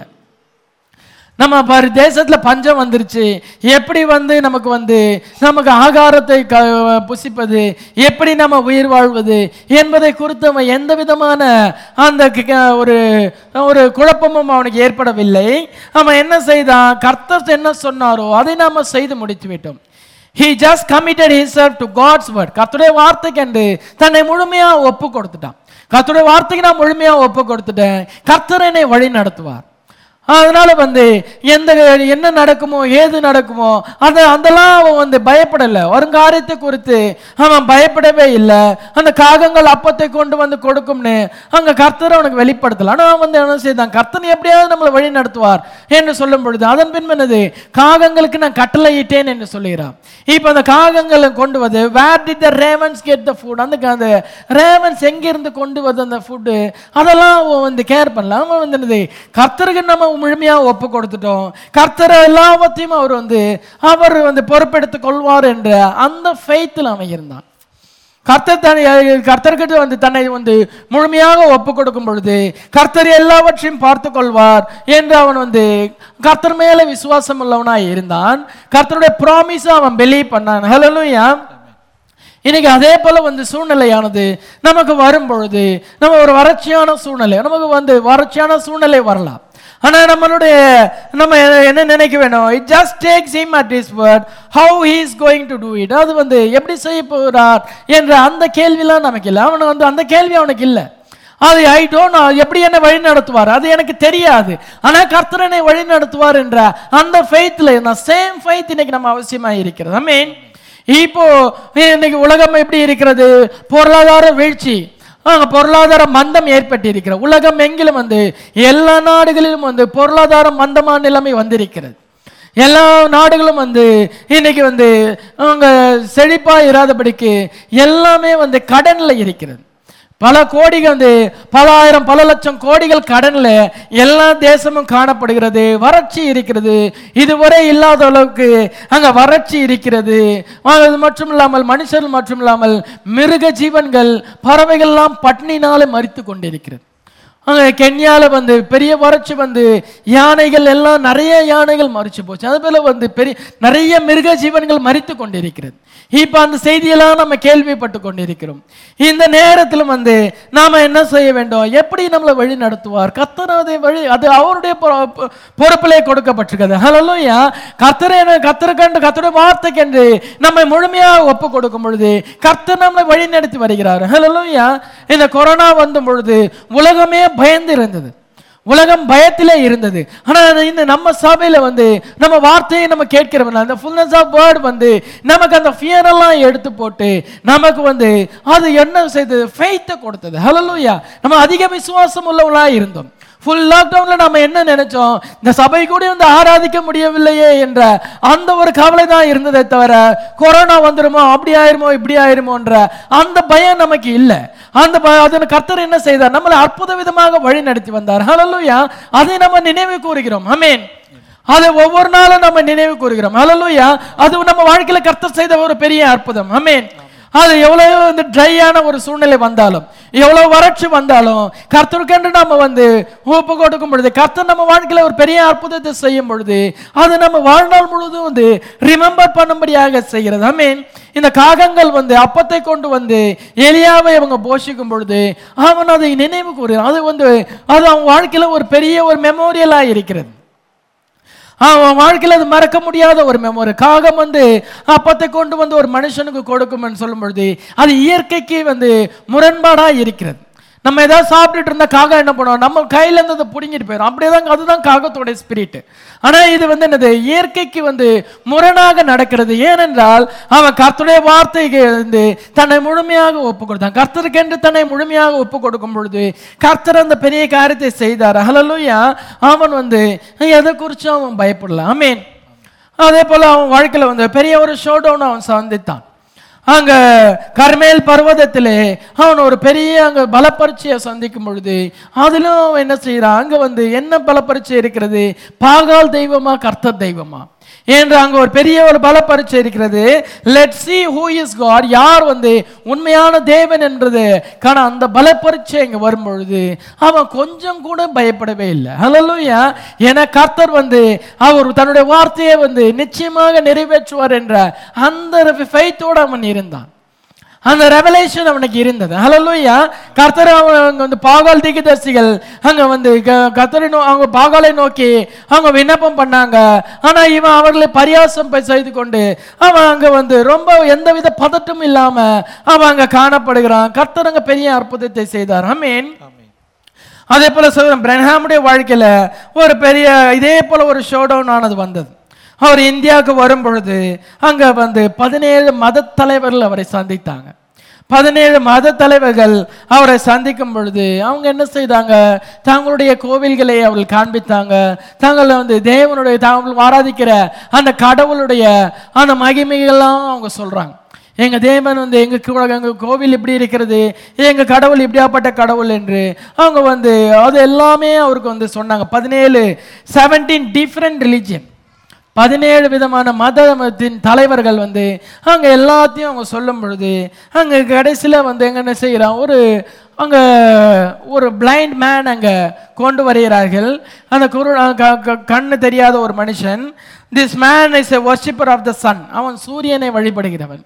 நம்ம பாரு தேசத்துல பஞ்சம் வந்துருச்சு எப்படி வந்து நமக்கு வந்து நமக்கு ஆகாரத்தை க புசிப்பது எப்படி நம்ம உயிர் வாழ்வது என்பதை குறித்து அவன் எந்த விதமான அந்த க- க- ஒரு ஒரு குழப்பமும் அவனுக்கு ஏற்படவில்லை அவன் என்ன செய்தான் கர்த்தர் என்ன சொன்னாரோ அதை நாம செய்து முடித்து விட்டோம் he just committed himself to god's word கர்த்தருடைய வார்த்தைக்கு என்று தன்னை முழுமையா ஒப்பு கொடுத்துட்டான் கர்த்தருடைய வார்த்தைக்கு நான் முழுமையா ஒப்பு கொடுத்துட்டேன் கர்த்தர் என்னை வழி நடத்துவார் அதனால வந்து எந்த என்ன நடக்குமோ ஏது நடக்குமோ அந்த அதெல்லாம் அவன் வந்து பயப்படலை வருங்காரியத்தை குறித்து அவன் பயப்படவே இல்லை அந்த காகங்கள் அப்பத்தை கொண்டு வந்து கொடுக்கும்னு அங்க கர்த்தர் அவனுக்கு வெளிப்படுத்தல ஆனா அவன் வந்து என்ன செய்தான் கர்த்தன் எப்படியாவது நம்மளை வழி நடத்துவார் என்று சொல்லும் பொழுது அதன் பின் என்னது காகங்களுக்கு நான் கட்டளையிட்டேன் என்று சொல்லுகிறான் இப்போ அந்த காகங்களை கொண்டு வந்து where did the ravens get the food அந்த க- அந்த ரேவன்ஸ் எங்கிருந்து கொண்டு வந்து அந்த ஃபுட்டு அதெல்லாம் அவன் வந்து கேர் பண்ணல அவன் வந்து என்னது கர்த்தருக்கு நம்ம முழுமையா ஒப்பு கொடுத்துட்டோம் கர்த்தர் எல்லாவற்றையும் அவர் வந்து அவர் வந்து பொறுப்பெடுத்துக் கொள்வார் என்ற அந்த ஃபெய்த்தில் அவன் இருந்தான் கர்த்தர் தன்னை கர்த்தர்கிட்ட வந்து தன்னை வந்து முழுமையாக ஒப்பு கொடுக்கும் பொழுது கர்த்தர் எல்லாவற்றையும் பார்த்து கொள்வார் என்று அவன் வந்து கர்த்தர் மேல விசுவாசம் உள்ளவனாய் இருந்தான் கர்த்தருடைய ப்ராமிஸை அவன் பிலீவ் பண்ணான் ஹலோலுயா இன்னைக்கு அதே போல வந்து சூழ்நிலையானது நமக்கு வரும் பொழுது நம்ம ஒரு வறட்சியான சூழ்நிலை நமக்கு வந்து வறட்சியான சூழ்நிலை வரலாம் ஆனா நம்மளுடைய நம்ம என்ன நினைக்க வேணும் it just takes him at his word how he is going to do it அது வந்து எப்படி செய்ய போகிறார் என்ற அந்த கேள்விலாம் நமக்கு இல்லை அவனுக்கு வந்து அந்த கேள்வி அவனுக்கு இல்லை அது ஐ டோன்ட் எப்படி என்ன வழி நடத்துவார் அது எனக்கு தெரியாது ஆனா கர்த்தர் என்னை வழி நடத்துவார் என்ற அந்த ஃபெய்த்தில் நான் சேம் ஃபெய்த் இன்னைக்கு நம்ம அவசியமா இருக்கிறது ஐ மீன் இப்போ இன்னைக்கு உலகம் எப்படி இருக்கிறது பொருளாதார வீழ்ச்சி அங்க பொருளாதார மந்தம் ஏற்பட்டு இருக்கிற உலகம் எங்கிலும் வந்து எல்லா நாடுகளிலும் வந்து பொருளாதார மந்தமான நிலைமை வந்திருக்கிறது எல்லா நாடுகளும் வந்து இன்னைக்கு வந்து அவங்க செழிப்பா இராதபடிக்கு எல்லாமே வந்து கடன்ல இருக்கிறது பல கோடிகள் வந்து பல ஆயிரம் பல லட்சம் கோடிகள் கடன்ல எல்லா தேசமும் காணப்படுகிறது வறட்சி இருக்கிறது இதுவரை இல்லாத அளவுக்கு அங்க வறட்சி இருக்கிறது அது மட்டும் இல்லாமல் மனுஷர்கள் மட்டும் இல்லாமல் மிருக ஜீவன்கள் பறவைகள்லாம் பட்னினால மறித்து கொண்டிருக்கிறது அங்க கென்யால வந்து பெரிய வறட்சி வந்து யானைகள் எல்லாம் நிறைய யானைகள் மறிச்சு போச்சு அது போல வந்து பெரிய நிறைய மிருக ஜீவன்கள் மறித்து கொண்டிருக்கிறது இப்ப அந்த செய்தியெல்லாம் நம்ம கேள்விப்பட்டு கொண்டிருக்கிறோம் இந்த நேரத்திலும் வந்து நாம என்ன செய்ய வேண்டும் எப்படி நம்மளை வழி நடத்துவார் கர்த்தர் அதை வழி அது அவருடைய பொ- பொ- பொறுப்பிலே கொடுக்கப்பட்டிருக்கிறது ஹலோயா கர்த்தரை கர்த்தர் கண்டு கர்த்தருடைய வார்த்தை கண்டு நம்மை முழுமையாக ஒப்பு கொடுக்கும் பொழுது கர்த்தர் நம்மளை வழி நடத்தி வருகிறார் ஹலோயா இந்த கொரோனா வந்த பொழுது உலகமே பயந்து இருந்தது உலகம் பயத்திலே இருந்தது ஆனா இந்த நம்ம சபையில வந்து நம்ம வார்த்தையை நம்ம கேட்கிறவங்க அந்த ஃபுல்னஸ் ஆஃப் வேர்ட் வந்து நமக்கு அந்த ஃபியர் எல்லாம் எடுத்து போட்டு நமக்கு வந்து அது என்ன செய்தது ஃபெய்த்தை கொடுத்தது ஹalleluya நம்ம அதிக விசுவாசம் உள்ளவங்களா இருந்தோம் ஃபுல் லாக்டவுன்ல நம்ம என்ன நினைச்சோம் இந்த சபை கூட வந்து ஆராதிக்க முடியவில்லையே என்ற அந்த ஒரு கவலை தான் இருந்ததே தவிர கொரோனா வந்துருமோ அப்படி ஆயிருமோ இப்படி ஆயிருமோன்ற அந்த பயம் நமக்கு இல்லை அந்த ப- அதன் கர்த்தர் என்ன செய்தார் நம்மளை அற்புத விதமாக வழி நடத்தி வந்தார் ஹalleluya அதை நம்ம நினைவு கூறுகிறோம் ஆமென் அதை ஒவ்வொரு நாளும் நம்ம நினைவு கூறுகிறோம் ஹalleluya அது நம்ம வாழ்க்கையில கர்த்தர் செய்த ஒரு பெரிய அற்புதம் ஆமென் அது எவ்வளவு வந்து ட்ரையான ஒரு சூழ்நிலை வந்தாலும் எவ்வளவு வறட்சி வந்தாலும் கர்த்தருக்கென்று நம்ம வந்து ஒப்பு கொடுக்கும் பொழுது கர்த்தர் நம்ம வாழ்க்கையில ஒரு பெரிய அற்புதத்தை செய்யும் பொழுது அது நம்ம வாழ்நாள் முழுவதும் வந்து ரிமெம்பர் பண்ணும்படியாக செய்கிறது ஐ மீன் இந்த காகங்கள் வந்து அப்பத்தை கொண்டு வந்து எலியாவை அவங்க போஷிக்கும் பொழுது அவன் அதை நினைவு கூறுகிறான் அது வந்து அது அவன் வாழ்க்கையில ஒரு பெரிய ஒரு மெமோரியலா இருக்கிறது அவன் வாழ்க்கையில் அது மறக்க முடியாத ஒரு மெமரி காகம் வந்து அப்பத்தை கொண்டு வந்து ஒரு மனுஷனுக்கு கொடுக்கும்னு சொல்லும் பொழுது அது இயற்கைக்கு வந்து முரண்பாடா இருக்கிறது நம்ம ஏதாவது சாப்பிட்டுட்டு இருந்தா காகம் என்ன பண்ணுவோம் நம்ம கையில இருந்து அதை பிடுங்கிட்டு போயிடும் அப்படியே தான் அதுதான் காகத்தோட ஸ்பிரிட் ஆனா இது வந்து என்னது இயற்கைக்கு வந்து முரணாக நடக்கிறது ஏனென்றால் அவன் கர்த்தருடைய வார்த்தைக்கு வந்து தன்னை முழுமையாக ஒப்பு கொடுத்தான் கர்த்தருக்கென்று தன்னை முழுமையாக ஒப்பு கொடுக்கும் பொழுது கர்த்தர் அந்த பெரிய காரியத்தை செய்தார் ஹalleluya அவன் வந்து எதை குறிச்சும் அவன் பயப்படல ஆமென் அதே போல அவன் வாழ்க்கையில வந்து பெரிய ஒரு ஷோ டவுன் அவன் சந்தித்தான் அங்க கர்மேல் பர்வதத்திலே அவன் ஒரு பெரிய அங்க பலப்பரீட்சையை சந்திக்கும் பொழுது அதிலும் அவன் என்ன செய்யறான் அங்க வந்து என்ன பலப்பரீட்சை இருக்கிறது பாகால் தெய்வமா கர்த்தர் தெய்வமா என்று அங்க ஒரு பெரிய ஒரு பலப்பரீட்சை இருக்கிறது let see who is God யார் வந்து உண்மையான தேவன் என்றது காண அந்த பலப்பரீட்சை இங்க வரும் பொழுது அவன் கொஞ்சம் கூட பயப்படவே இல்லை ஹalleluya என கர்த்தர் வந்து அவர் தன்னுடைய வார்த்தையை வந்து நிச்சயமாக நிறைவேற்றுவார் என்ற அந்த ஃபெய்த்தோடு அவன் இருந்தான் அந்த ரெவலேஷன் அவனுக்கு இருந்தது ஹalleluya கர்த்தர் அவங்க அங்க வந்து பாகால் தீர்க்கதரிசிகள் அங்க வந்து க- கர்த்தரை நோ அவங்க பாகாலை நோக்கி அவங்க விண்ணப்பம் பண்ணாங்க ஆனா இவன் அவர்களை பரியாசம் ப- செய்து கொண்டு அவன் அங்க வந்து ரொம்ப எந்தவித பதட்டும் இல்லாம அவன் அங்க காணப்படுகிறான் கர்த்தர் அங்க பெரிய அற்புதத்தை செய்தார் ஆமென் அதே போல சகோதரன் பிரன்ஹாமுடைய வாழ்க்கையில ஒரு பெரிய இதே போல ஒரு ஷோ டவுன் ஆனது வந்தது அவர் இந்தியாவுக்கு வரும் பொழுது அங்க வந்து பதினேழு மத தலைவர்கள் அவரை சந்தித்தாங்க பதினேழு மத தலைவர்கள் அவரை சந்திக்கும் பொழுது அவங்க என்ன செய்தாங்க தங்களுடைய கோவில்களை அவர்கள் காண்பித்தாங்க தாங்கள் வந்து தேவனுடைய தாங்கள் ஆராதிக்கிற அந்த கடவுளுடைய அந்த மகிமைகள்லாம் அவங்க சொல்றாங்க எங்க தேவன் வந்து எங்க கோ- எங்க கோவில் இப்படி இருக்கிறது எங்க கடவுள் இப்படியாப்பட்ட கடவுள் என்று அவங்க வந்து அது எல்லாமே அவருக்கு வந்து சொன்னாங்க பதினேழு செவன்டீன் டிஃப்ரெண்ட் ரிலிஜியன் பதினேழு விதமான மதத்தின் தலைவர்கள் வந்து அங்க எல்லாத்தையும் அவங்க சொல்லும் பொழுது அங்க கடைசியில வந்து எங்க என்ன செய்யறான் ஒரு அங்க ஒரு பிளைண்ட் மேன் அங்க கொண்டு வருகிறார்கள் அந்த குரு க- க- கண்ணு தெரியாத ஒரு மனுஷன் this man is a worshipper of the sun அவன் சூரியனை வழிபடுகிறவன்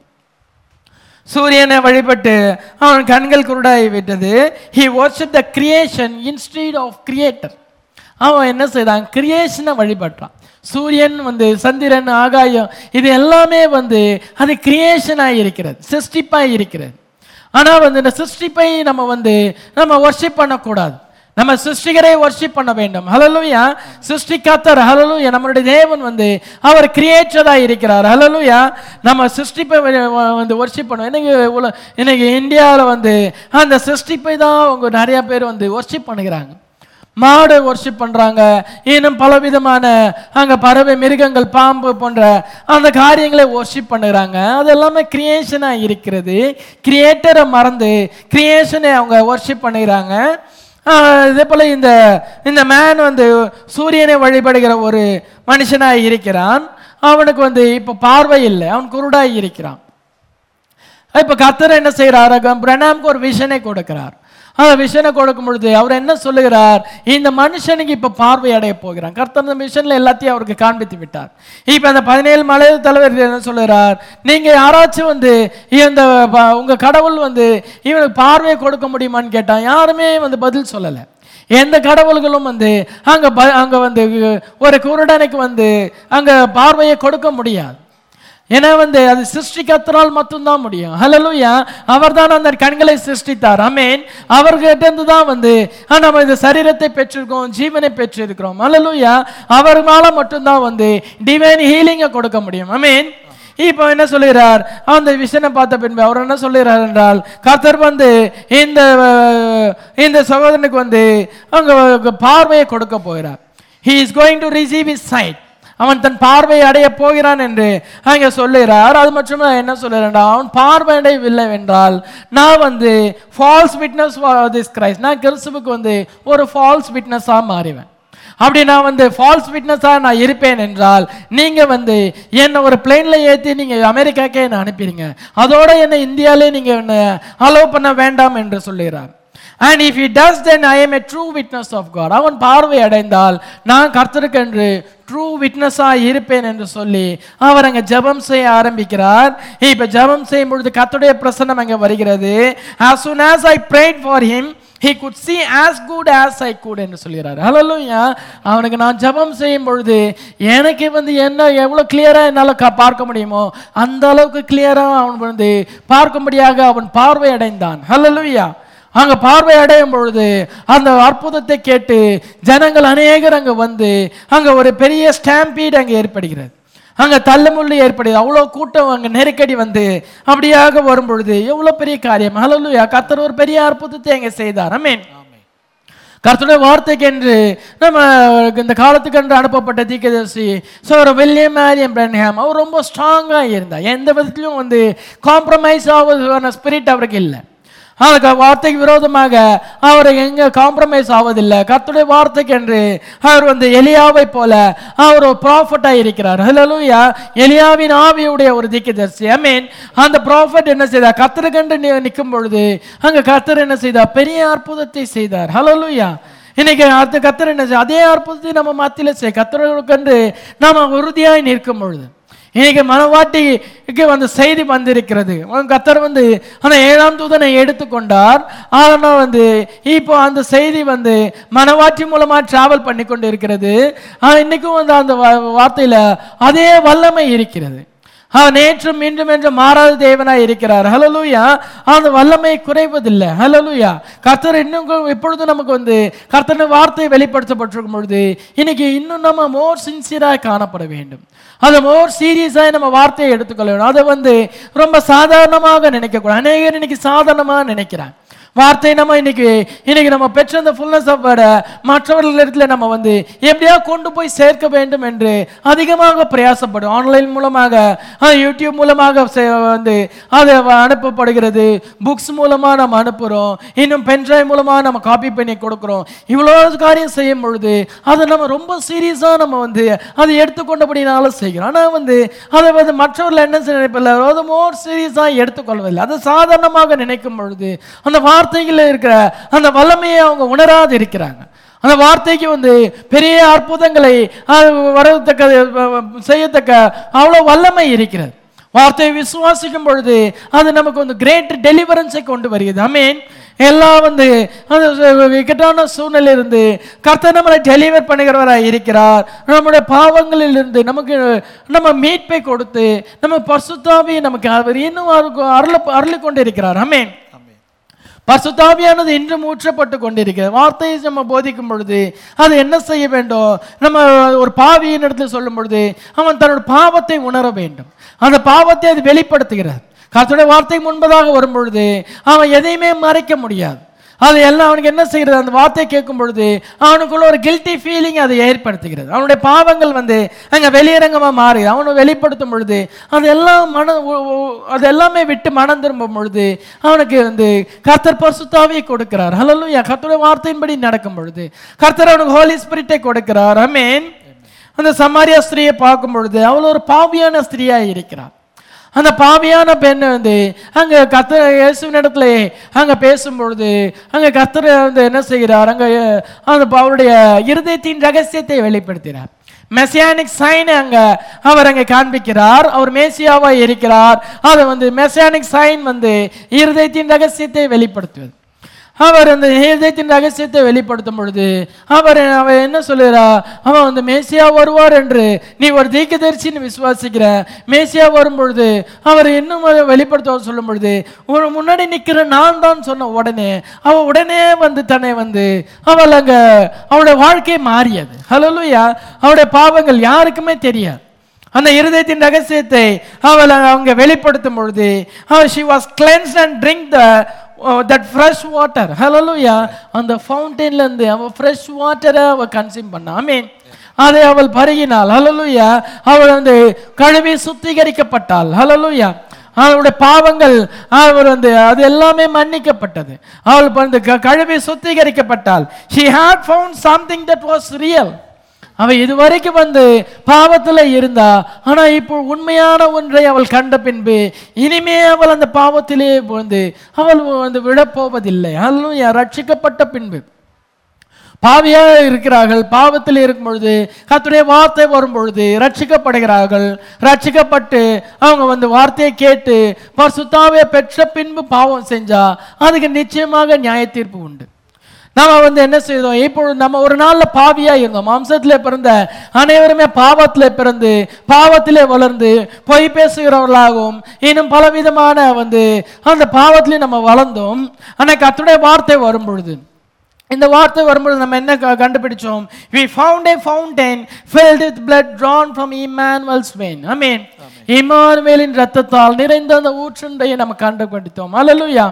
சூரியனை வழிபட்டு அவன் கண்கள் குருடாகி விட்டது he worship the creation instead of creator அவன் என்ன செய்தான் கிரியேஷனை வழிபட்டான் சூரியன் வந்து சந்திரன் ஆகாயம் இது எல்லாமே வந்து அது கிரியேஷனாக இருக்கிறது சிருஷ்டிப்பாக இருக்கிறது ஆனா வந்து இந்த சிருஷ்டிப்பை நம்ம வந்து நம்ம worship பண்ணக்கூடாது நம்ம சிருஷ்டிகரை worship பண்ண வேண்டும் ஹalleluya சிருஷ்டிக்காத்தர் ஹalleluya நம்மளுடைய தேவன் வந்து அவர் கிரியேட்டரா இருக்கிறார் ஹalleluya நம்ம சிருஷ்டிப்பை வ- வ- வந்து worship பண்ணுவோம் இன்னைக்கு உல- இன்னைக்கு இந்தியாவில் வந்து அந்த சிருஷ்டிப்பை தான் அவங்க நிறைய பேர் வந்து worship பண்ணுகிறாங்க மாடு worship பண்றாங்க இன்னும் பலவிதமான அங்க பறவை மிருகங்கள் பாம்பு போன்ற அந்த காரியங்களை worship பண்ணுறாங்க அது எல்லாமே கிரியேஷனா இருக்கிறது கிரியேட்டரை மறந்து கிரியேஷனை அவங்க worship பண்ணுகிறாங்க ஆஹ் இதே போல இந்த இந்த மேன் வந்து சூரியனை வழிபடுகிற ஒரு மனுஷனாய் இருக்கிறான் அவனுக்கு வந்து இப்ப பார்வை இல்லை அவன் குருடாய் இருக்கிறான் இப்ப கத்தர் என்ன செய்யறாரு பிரணாம்க்கு ஒரு விஷனை கொடுக்கிறார் அந்த விஷனை கொடுக்கும் பொழுது அவர் என்ன சொல்லுகிறார் இந்த மனுஷனுக்கு இப்ப பார்வை அடைய போகிறான் கர்த்தர் அந்த மிஷன்ல எல்லாத்தையும் அவருக்கு காண்பித்து விட்டார் இப்ப அந்த பதினேழு மலை தலைவர் என்ன சொல்லுகிறார் நீங்க யாராச்சும் வந்து இந்த ப- உங்க கடவுள் வந்து இவனுக்கு பார்வையை கொடுக்க முடியுமான்னு கேட்டான் யாருமே வந்து பதில் சொல்லலை எந்த கடவுள்களும் வந்து அங்க ப- அங்க வந்து ஒரு குருடனுக்கு வந்து அங்க பார்வையை கொடுக்க முடியாது ஏன்னா வந்து அது சிருஷ்டிக்கத்தினால் மட்டும்தான் முடியும் ஹalleluya அவர்தான் அந்த கண்களை சிருஷ்டித்தார் ஆமென் அவர்கிட்ட இருந்து தான் வந்து ஆ, நம்ம இந்த சரீரத்தை பெற்றிருக்கோம் ஜீவனை பெற்றிருக்கிறோம் ஹalleluya அவர்னால மட்டும்தான் வந்து டிவைன் ஹீலிங்கை கொடுக்க முடியும் ஆமென் இப்போ என்ன சொல்லுகிறார் அந்த விஷனை பார்த்த பின்பு அவர் என்ன சொல்லுகிறார் என்றால் கர்த்தர் வந்து இந்த அஹ், இந்த சகோதரனுக்கு வந்து அங்க பார்வையை கொடுக்க போகிறார் he is going to receive his sight அவன் தன் பார்வையை அடைய போகிறான் என்று அங்கே சொல்லுகிறார் அது மட்டும் என்ன சொல்லுறான் அவன் பார்வை அடையவில்லை என்றால் நான் வந்து ஃபால்ஸ் விட்னஸ் திஸ் கிரைஸ்ட் நான் கிறிஸ்துவுக்கு வந்து ஒரு ஃபால்ஸ் விட்னஸாக மாறிவேன் அப்படி நான் வந்து ஃபால்ஸ் விட்னஸாக நான் இருப்பேன் என்றால் நீங்க வந்து என்னை ஒரு பிளேன்ல ஏற்றி நீங்க அமெரிக்காக்கே என்னை அனுப்பிடுங்க அதோட என்னை இந்தியாவிலே நீங்க என்னை அலோவ் பண்ண வேண்டாம் என்று சொல்லுகிறார் and if he does then i am a true witness of god அவன் பார்வை அடைந்தால் நான் கர்த்தருக்கென்று ட்ரூ விட்னஸாக இருப்பேன் என்று சொல்லி அவர் அங்கே ஜெபம் செய்ய ஆரம்பிக்கிறார் இப்போ ஜெபம் செய்யும் பொழுது கர்த்தருடைய பிரசன்னம் அங்கே வருகிறது as soon as i prayed for him he could see as good as I could என்று சொல்கிறார் ஹalleluya அவனுக்கு நான் ஜெபம் செய்யும் பொழுது எனக்கு வந்து என்ன எவ்வளவு கிளியரா என்னால கா- பார்க்க முடியுமோ அந்த அளவுக்கு கிளியரா அவன் வந்து பார்க்கும்படியாக அவன் பார்வை அடைந்தான் ஹalleluya அங்க பார்வை அடையும் பொழுது அந்த அற்புதத்தை கேட்டு ஜனங்கள் அநேகர் அங்க வந்து அங்க ஒரு பெரிய ஸ்டாம்பீட் அங்க ஏற்படுகிறது அங்க தள்ளுமுள்ளு ஏற்படுது அவ்வளோ கூட்டம் அங்க நெருக்கடி வந்து அப்படியாக வரும் பொழுது எவ்வளவு பெரிய காரியம் ஹalleluya கர்த்தர் ஒரு பெரிய அற்புதத்தை அங்க செய்தார் ஆமென் கர்த்தருடைய வார்த்தைக்கு என்று நம்ம இந்த காலத்துக்கு என்று அனுப்பப்பட்ட தீர்க்கதரிசி ஸோ ஒரு வில்லியம் மேரியம் பிரன்ஹாம் அவர் ரொம்ப ஸ்ட்ராங்காக இருந்தார் எந்த விதத்திலும் வந்து காம்ப்ரமைஸ் ஆவதான ஸ்பிரிட் அவருக்கு இல்லை அந்த வார்த்தைக்கு விரோதமாக அவர் எங்க காம்ப்ரமைஸ் ஆவதில்லை கர்த்தருடைய வார்த்தைக்கு என்று அவர் வந்து எலியாவை போல அவர் ஒரு ப்ராஃபட்டாக இருக்கிறார் ஹலலூயா எலியாவின் ஆவியுடைய ஒரு தீர்க்கதரிசி ஐ மீன் அந்த ப்ராஃபட் என்ன செய்தார் கர்த்தருக்கென்று நி- நிற்கும் பொழுது அங்க கர்த்தர் என்ன செய்தார் பெரிய அற்புதத்தை செய்தார் ஹலலூயா இன்னைக்கு அடுத்த கர்த்தர் என்ன செய்ய அதே அற்புதத்தை நம்ம மத்தியில செய் கர்த்தருக்கென்று நாம உறுதியாய் நிற்கும் பொழுது இன்னைக்கு மனவாட்டிக்கு வந்து செய்தி வந்திருக்கிறது அவன் கத்தர் வந்து அந்த ஏழாம் தூதனை எடுத்துக்கொண்டார் ஆனால் வந்து இப்போ அந்த செய்தி வந்து மனவாட்டி மூலமா டிராவல் பண்ணி கொண்டு இருக்கிறது ஆனா இன்னைக்கும் வந்து அந்த வா- வார்த்தையில அதே வல்லமை இருக்கிறது அவர் நேற்றும் மீண்டும் என்று மாறாத தேவனாய் இருக்கிறார் ஹலலூயா அந்த வல்லமை குறைவதில்லை ஹலலூயா கர்த்தர் இன்னும் கொ- இப்பொழுது நமக்கு வந்து கர்த்தரின் வார்த்தை வெளிப்படுத்தப்பட்டிருக்கும் பொழுது இன்னைக்கு இன்னும் நம்ம மோர் சின்சியராக காணப்பட வேண்டும் அதை மோர் சீரியஸாக நம்ம வார்த்தையை எடுத்துக்கொள்ள வேண்டும் அதை வந்து ரொம்ப சாதாரணமாக நினைக்கக்கூடாது அநேகர் இன்னைக்கு சாதாரணமாக நினைக்கிறாங்க வார்த்தை நம்ம இன்னைக்கு இன்னைக்கு நம்ம பெற்ற அந்த ஃபுல்னஸ் ஆஃப் மற்றவர்களிடத்துல நம்ம வந்து எப்படியா கொண்டு போய் சேர்க்க வேண்டும் என்று அதிகமாக பிரயாசப்படும் ஆன்லைன் மூலமாக அஹ், யூடியூப் மூலமாக செ- வந்து அது வ- அனுப்பப்படுகிறது புக்ஸ் மூலமாக நம்ம அனுப்புகிறோம் இன்னும் பென்ட்ரைவ் மூலமாக நம்ம காப்பி பண்ணி கொடுக்குறோம் இவ்வளோ காரியம் செய்யும் பொழுது அதை நம்ம ரொம்ப சீரியஸாக நம்ம வந்து அதை எடுத்துக்கொண்டபடினால செய்கிறோம் ஆனால் வந்து அதை வந்து மற்றவர்கள் என்ன செய்ய நினைப்பில்லை அதை மோர் சீரியஸாக எடுத்துக்கொள்வதில்லை அதை சாதாரணமாக நினைக்கும் பொழுது அந்த வார்த்தைகளில் இருக்கிற அந்த வல்லமையை அவங்க உணராது இருக்கிறாங்க அந்த வார்த்தைக்கு வந்து பெரிய அற்புதங்களை அது வரத்தக்க செய்யத்தக்க அவ்வளோ வல்லமை இருக்கிறது வார்த்தையை விசுவாசிக்கும் பொழுது அது நமக்கு வந்து கிரேட் டெலிவரன்ஸை கொண்டு வருகிறது அமீன் எல்லாம் வந்து அந்த விக்கெட்டான சூழ்நிலை இருந்து கர்த்தர் நம்மளை டெலிவர் பண்ணுகிறவராக இருக்கிறார் நம்முடைய பாவங்களில் இருந்து நமக்கு நம்ம மீட்பை கொடுத்து நம்ம பசுத்தாவி நமக்கு அவர் இன்னும் அருள அருளி கொண்டு இருக்கிறார் அமேன் பசுத்தாவியானது இன்றும் ஊற்றப்பட்டு கொண்டிருக்கிறது வார்த்தையை நம்ம போதிக்கும் பொழுது அது என்ன செய்ய வேண்டும் நம்ம ஒரு பாவியின் இடத்துல சொல்லும் பொழுது அவன் தன்னோட பாவத்தை உணர வேண்டும் அந்த பாவத்தை அது வெளிப்படுத்துகிறது கர்த்தருடைய வார்த்தை முன்பதாக வரும் பொழுது அவன் எதையுமே மறைக்க முடியாது அது எல்லாம் அவனுக்கு என்ன செய்கிறது அந்த வார்த்தையை கேட்கும் பொழுது அவனுக்குள்ள ஒரு கில்ட்டி ஃபீலிங் அதை ஏற்படுத்துகிறது அவனுடைய பாவங்கள் வந்து அங்கே வெளியரங்கமாக மாறி அவனை வெளிப்படுத்தும் பொழுது அது எல்லாம் மன உ- உ- அது எல்லாமே விட்டு மனம் திரும்பும் பொழுது அவனுக்கு வந்து கர்த்தர் பரிசுத்தாவியை கொடுக்கிறார் ஹalleluya கர்த்தருடைய வார்த்தையின்படி நடக்கும் பொழுது கர்த்தர் அவனுக்கு ஹோலி ஸ்பிரிட்டை கொடுக்கிறார் அமேன் அந்த சமாரியா ஸ்திரியை பார்க்கும் பொழுது அவள் ஒரு பாவியான ஸ்திரியாக இருக்கிறார் அந்த பாவியான பெண் வந்து அங்க கத்தர் இயேசுவின் இடத்துல அங்க பேசும்பொழுது அங்க கத்தர் வந்து என்ன செய்கிறார் அங்க அந்த அவருடைய இருதயத்தின் ரகசியத்தை வெளிப்படுத்தினார் மெசியானிக் சைன் அங்க அவர் அங்க காண்பிக்கிறார் அவர் மேசியாவா இருக்கிறார் அது வந்து மெசியானிக் சைன் வந்து இருதயத்தின் ரகசியத்தை வெளிப்படுத்துவது அவர் அந்த இதயத்தின் ரகசியத்தை வெளிப்படுத்தும் பொழுது அவர் அவர் என்ன சொல்லுறா அவன் வந்து மேசியா வருவார் என்று நீ ஒரு தீர்க்கதரிசின்னு விசுவாசிக்கிற மேசியா வரும் பொழுது அவர் இன்னும் அதை வெளிப்படுத்த சொல்லும் பொழுது ஒரு முன்னாடி நிற்கிற நான் தான் சொன்ன உடனே அவ உடனே வந்து தன்னை வந்து அவள் அங்க அவளுடைய வாழ்க்கை மாறியது ஹலோலுயா அவளுடைய பாவங்கள் யாருக்குமே தெரியாது அந்த இருதயத்தின் ரகசியத்தை அவள் அவங்க வெளிப்படுத்தும் பொழுது she was cleanse and drink the that fresh water hallelujah அந்த ஃபவுண்டெயின்ல இருந்து அவள் ஃப்ரெஷ் வாட்டரை அவள் கன்சியூம் பண்ணா ஐ மீன் அதை அவள் பருகினாள் ஹலலுயா அவள் வந்து கழுவி சுத்திகரிக்கப்பட்டாள் ஹலலுயா அவளுடைய பாவங்கள் அவர் வந்து அது எல்லாமே மன்னிக்கப்பட்டது அவள் வந்து க- கழுவி சுத்திகரிக்கப்பட்டாள் she had found something that was real அவ இதுவரைக்கும் வந்து பாவத்துல இருந்தா ஆனா இப்போ உண்மையான ஒன்றை அவள் கண்ட பின்பு இனிமே அவள் அந்த பாவத்திலே வந்து அவள் வந்து விழப்போவதில்லை அதுவும் ரட்சிக்கப்பட்ட பின்பு பாவியாக இருக்கிறார்கள் பாவத்தில் இருக்கும் பொழுது கர்த்தருடைய வார்த்தை வரும் பொழுது ரட்சிக்கப்படுகிறார்கள் ரட்சிக்கப்பட்டு அவங்க வந்து வார்த்தையை கேட்டு பரிசுத்தாவியை பெற்ற பின்பு பாவம் செஞ்சா அதுக்கு நிச்சயமாக நியாய தீர்ப்பு உண்டு நாம வந்து என்ன செய்தோம் இப்பொழுது நம்ம ஒரு நாள்ல பாவியா இருந்தோம் மாம்சத்திலே பிறந்த அனைவருமே பாவத்திலே பிறந்து பாவத்திலே வளர்ந்து பொய் பேசுகிறவர்களாகவும் இன்னும் பலவிதமான வந்து அந்த பாவத்திலே நம்ம வளர்ந்தோம் ஆனால் கர்த்தருடைய வார்த்தை வரும் பொழுது இந்த வார்த்தை வரும்பொழுது நம்ம என்ன க- கண்டுபிடிச்சோம் we found a fountain filled with blood drawn from Emmanuel's vein I mean இமானுவேலின் ரத்தத்தால் நிறைந்த அந்த ஊற்றுண்டையை நம்ம கண்டுபிடித்தோம் அல்லேலூயா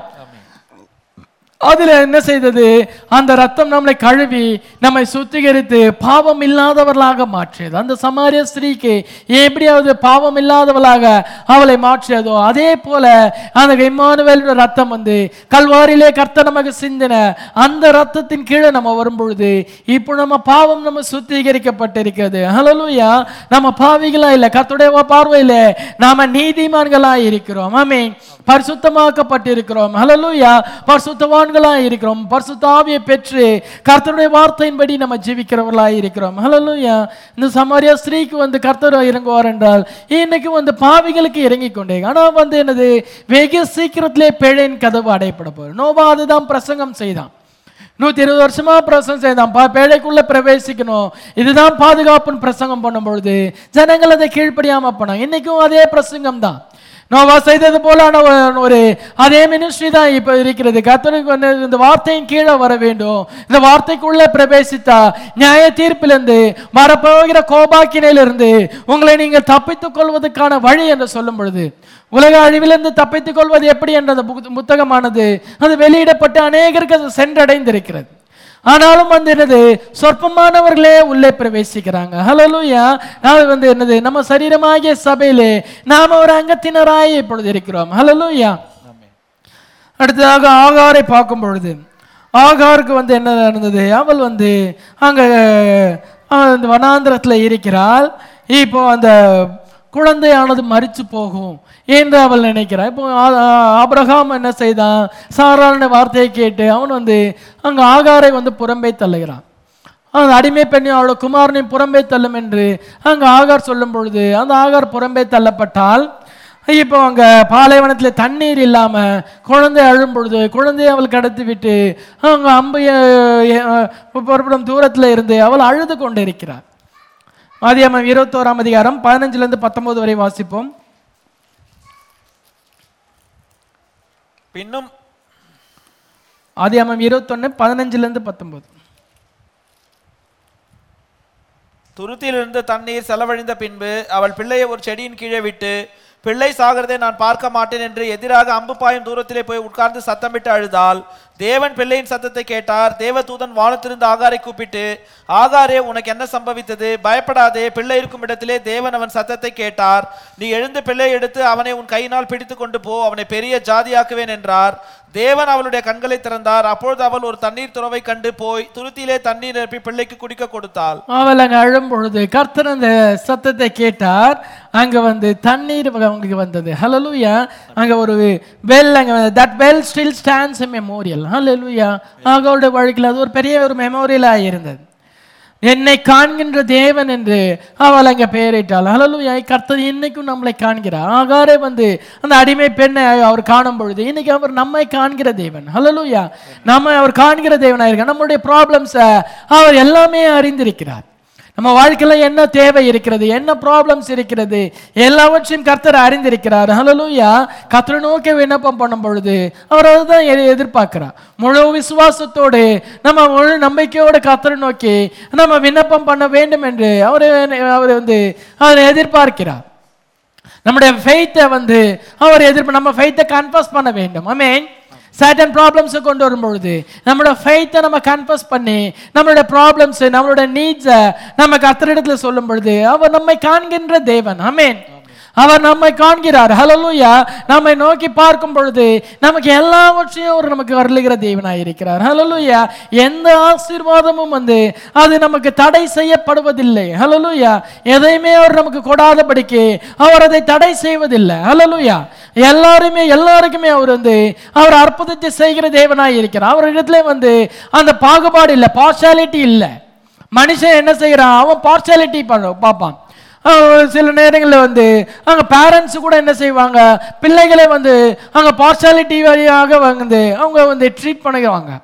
அதுல என்ன செய்தது அந்த ரத்தம் நம்மளை கழுவி நம்மை சுத்திகரித்து பாவம் இல்லாதவர்களாக மாற்றியது அந்த சமாரிய ஸ்திரீக்கு எப்படியாவது பாவம் இல்லாதவளாக அவளை மாற்றியதோ அதே போல அந்த இம்மானுவேல் ரத்தம் வந்து கல்வாரியிலே கர்த்தர் நமக்கு சிந்தின அந்த ரத்தத்தின் கீழே நம்ம வரும்பொழுது இப்போ நம்ம பாவம் நம்ம சுத்திகரிக்கப்பட்டிருக்கிறது ஹalleluya நம்ம பாவிகளா இல்லை கர்த்தருடைய பார்வையில நாம நீதிமான்களா இருக்கிறோம் ஆமென் பரிசுத்தமாக்கப்பட்டிருக்கிறோம் ஹalleluya பரிசுத்தவான்களா இருக்கிறோம் பரிசுத்த ஆவியை பெற்று கர்த்தருடைய வார்த்தையின்படி நம்ம ஜீவிக்கிறவர்களா இருக்கிறோம் ஹalleluya இந்த சமாரியா ஸ்திரீக்கு வந்து கர்த்தர் இறங்குவார் என்றால் இன்னைக்கு வந்து பாவிகளுக்கு இறங்கி கொண்டே ஆனா வந்து என்னது வெகு சீக்கிரத்திலே பிழையின் கதவு அடையப்பட போகுது நோவா அதுதான் பிரசங்கம் செய்தான் நூத்தி இருபது வருஷமா பிரசங்கம் செய்தான் பா பேழைக்குள்ள பிரவேசிக்கணும் இதுதான் பாதுகாப்புன்னு பிரசங்கம் பண்ணும் பொழுது ஜனங்கள் அதை கீழ்ப்படியாம போனாங்க இன்னைக்கும் அதே பிரசங்கம் தான் நோவா செய்தது போலான ஒரு- ஒரு அதே மினிஸ்ட்ரி தான் இப்ப இருக்கிறது கத்தருக்கு வந்து இந்த வார்த்தையின் கீழே வர வேண்டும் இந்த வார்த்தைக்குள்ள பிரவேசித்தா நியாய தீர்ப்பிலிருந்து வரப்போகிற கோபாக்கினையிலிருந்து உங்களை நீங்கள் தப்பித்துக் கொள்வதற்கான வழி என்று சொல்லும் பொழுது உலக அழிவிலிருந்து தப்பித்துக் கொள்வது எப்படி என்ற அந்த புத்- புத்தகமானது அது வெளியிடப்பட்டு அநேகருக்கு அது சென்றடைந்திருக்கிறது ஆனாலும் வந்து என்னது சொற்பமானவர்களே உள்ளே பிரவேசிக்கிறாங்க ஹலோலூயா நான் வந்து என்னது நம்ம சரீரமாகிய சபையிலே நாம ஒரு அங்கத்தினராய் இப்பொழுது இருக்கிறோம் ஹலோலூயா அடுத்ததாக ஆகாரை பார்க்கும் பொழுது ஆகாருக்கு வந்து என்ன நடந்தது அவள் வந்து அங்க அஹ், இந்த வனாந்திரத்தில் இருக்கிறாள் இப்போ அந்த குழந்தையானது மரிச்சு போகும் என்று அவள் நினைக்கிறாள் இப்போ ஆ- ஆ- ஆபிரகாம் என்ன செய்தான் சாராளன வார்த்தையை கேட்டு அவன் வந்து அங்க ஆகாரை வந்து புறம்பே தள்ளுகிறான் அந்த அடிமை பெண்ணையும் அவளோட குமாரனையும் புறம்பே தள்ளும் என்று அங்க ஆகார் சொல்லும் பொழுது அந்த ஆகார் புறம்பே தள்ளப்பட்டால் இப்போ அங்க பாலைவனத்துல தண்ணீர் இல்லாம குழந்தை அழும் பொழுது குழந்தையை அவள் கடத்தி விட்டு அங்க அம்பு அஹ், அஹ், புறப்படும் தூரத்துல இருந்து அவள் அழுது கொண்டிருக்கிறார் ஆதியாமம் இருபத்தோராம் அதிகாரம் பதினஞ்சுல இருந்து பத்தொன்பது வரை வாசிப்போம் பின்னும் ஆதியாமம் இருபத்தொன்னு பதினஞ்சுல இருந்து பத்தொன்பது துருத்தியிலிருந்து தண்ணீர் செலவழிந்த பின்பு அவள் பிள்ளையை ஒரு செடியின் கீழே விட்டு பிள்ளை சாகிறதை நான் பார்க்க மாட்டேன் என்று எதிராக அம்பு பாயும் தூரத்திலே போய் உட்கார்ந்து சத்தமிட்டு அழுதாள் தேவன் பிள்ளையின் சத்தத்தை கேட்டார் தேவதூதன் வானத்திலிருந்து ஆகாரை கூப்பிட்டு ஆகாரே உனக்கு என்ன சம்பவித்தது பயப்படாதே பிள்ளை இருக்கும் இடத்திலே தேவன் அவன் சத்தத்தை கேட்டார் நீ எழுந்து பிள்ளை எடுத்து அவனை உன் கையினால் பிடித்து கொண்டு போ அவனை பெரிய ஜாதியாக்குவேன் என்றார் தேவன் அவளுடைய கண்களை திறந்தார் அப்பொழுது அவள் ஒரு தண்ணீர் துறவை கண்டு போய் துருத்தியிலே தண்ணீர் நிரப்பி பிள்ளைக்கு குடிக்க கொடுத்தாள் அவள் அங்க அழும் பொழுது கர்த்தர் அந்த சத்தத்தை கேட்டார் அங்க வந்து தண்ணீர் அவங்களுக்கு வந்தது ஹalleluya அங்க ஒரு வெல் அங்க that well still stands a memorial hallelujah அவளுடைய வாழ்க்கையில் அது ஒரு பெரிய ஒரு மெமோரியலா இருந்தது என்னை காண்கின்ற தேவன் என்று அவள் அங்க பெயரிட்டாள் ஹalleluya கர்த்தர் இன்னைக்கும் நம்மளை காண்கிறார் ஆகாரே வந்து அந்த அடிமை பெண்ணை அவர் காணும் பொழுது இன்னைக்கு அவர் நம்மை காண்கிற தேவன் ஹalleluya நம்ம அவர் காண்கிற தேவனாக இருக்க நம்மளுடைய ப்ராப்ளம்ஸை அவர் எல்லாமே அறிந்திருக்கிறார் நம்ம வாழ்க்கையில என்ன தேவை இருக்கிறது என்ன ப்ராப்ளம்ஸ் இருக்கிறது எல்லாவற்றையும் கர்த்தர் அறிந்திருக்கிறார் ஹalleluya கர்த்தரை நோக்கி விண்ணப்பம் பண்ணும் பொழுது அவர் அதுதான் எ- எதிர்பார்க்கிறார் முழு விசுவாசத்தோடு நம்ம முழு நம்பிக்கையோடு கர்த்தரை நோக்கி நம்ம விண்ணப்பம் பண்ண வேண்டும் என்று அவர் அவர் வந்து அவர் எதிர்பார்க்கிறார் நம்முடைய ஃபெய்த்தை வந்து அவர் எதிர்ப்பு நம்ம ஃபெய்த்தை கன்ஃபஸ் பண்ண வேண்டும் ஆமென் சர்டன் ப்ராப்ளம்ஸை கொண்டு வரும்பொழுது நம்மளோட ஃபெய்த்தை நம்ம கன்ஃபஸ் பண்ணி நம்மளோட ப்ராப்ளம்ஸ் நம்மளோட நீட்ஸை நம்ம கர்த்தரிடத்துல சொல்லும் பொழுது அவர் நம்மை காண்கின்ற தேவன் ஆமென் அவர் நம்மை காண்கிறார் ஹalleluya நம்மை நோக்கி பார்க்கும் பொழுது நமக்கு எல்லாவற்றையும் அவர் நமக்கு அருளுகிற தேவனாய் இருக்கிறார் ஹalleluya எந்த ஆசீர்வாதமும் வந்து அது நமக்கு தடை செய்யப்படுவதில்லை ஹalleluya எதையுமே அவர் நமக்கு கொடாதபடிக்கு அவர் அதை தடை செய்வதில்லை ஹalleluya எல்லாருமே எல்லாருக்குமே அவர் வந்து அவர் அற்புதத்தை செய்கிற தேவனாய் இருக்கிறார் அவரிடத்துல வந்து அந்த பாகுபாடு இல்லை பார்ஷாலிட்டி இல்லை மனுஷன் என்ன செய்கிறான் அவன் பார்ஷாலிட்டி பண்ண பார்ப்பான் அஹ் சில நேரங்களில் வந்து அங்கே பேரண்ட்ஸ் கூட என்ன செய்வாங்க பிள்ளைகளை வந்து அங்கே பார்ஷாலிட்டி வழியாக வந்து அவங்க வந்து ட்ரீட் பண்ணுவாங்க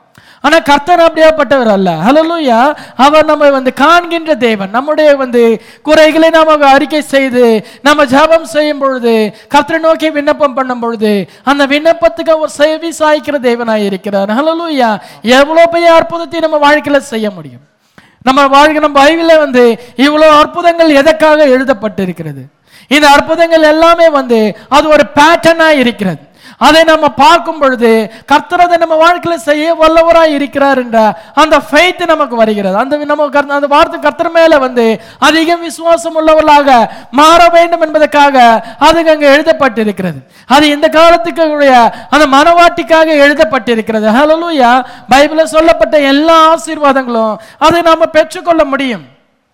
ஆனா கர்த்தர் அப்படியாப்பட்டவர் அல்ல ஹalleluya அவர் நம்ம வந்து காண்கின்ற தேவன் நம்முடைய வந்து குறைகளை நாம அறிக்கை செய்து நம்ம ஜெபம் செய்யும் பொழுது கர்த்தரை நோக்கி விண்ணப்பம் பண்ணும் பொழுது அந்த விண்ணப்பத்துக்கு அவர் செவி சாய்க்கிற தேவனாய் இருக்கிறார் ஹalleluya எவ்வளவு பெரிய அற்புதத்தை நம்ம வாழ்க்கையில செய்ய முடியும் நம்ம வாழ்க்கை நம்ம பைபிளில் வந்து இவ்வளோ அற்புதங்கள் எதற்காக எழுதப்பட்டிருக்கிறது இந்த அற்புதங்கள் எல்லாமே வந்து அது ஒரு பேட்டர்னா இருக்கிறது அதை நம்ம பார்க்கும் பொழுது கர்த்தர் அதை நம்ம வாழ்க்கையில செய்ய வல்லவராய் இருக்கிறார் என்ற அந்த ஃபெய்த் நமக்கு வருகிறது அந்த நம்ம கர்த்த- அந்த வார்த்தை கர்த்தர் மேல வந்து அதிக விசுவாசம் உள்ளவர்களாக மாற வேண்டும் என்பதற்காக அது அங்கே எழுதப்பட்டிருக்கிறது அது இந்த காலத்துக்கு உடைய அந்த மனவாட்டிக்காக எழுதப்பட்டிருக்கிறது ஹalleluya பைபிளில் சொல்லப்பட்ட எல்லா ஆசீர்வாதங்களும் அதை நாம பெற்றுக்கொள்ள முடியும்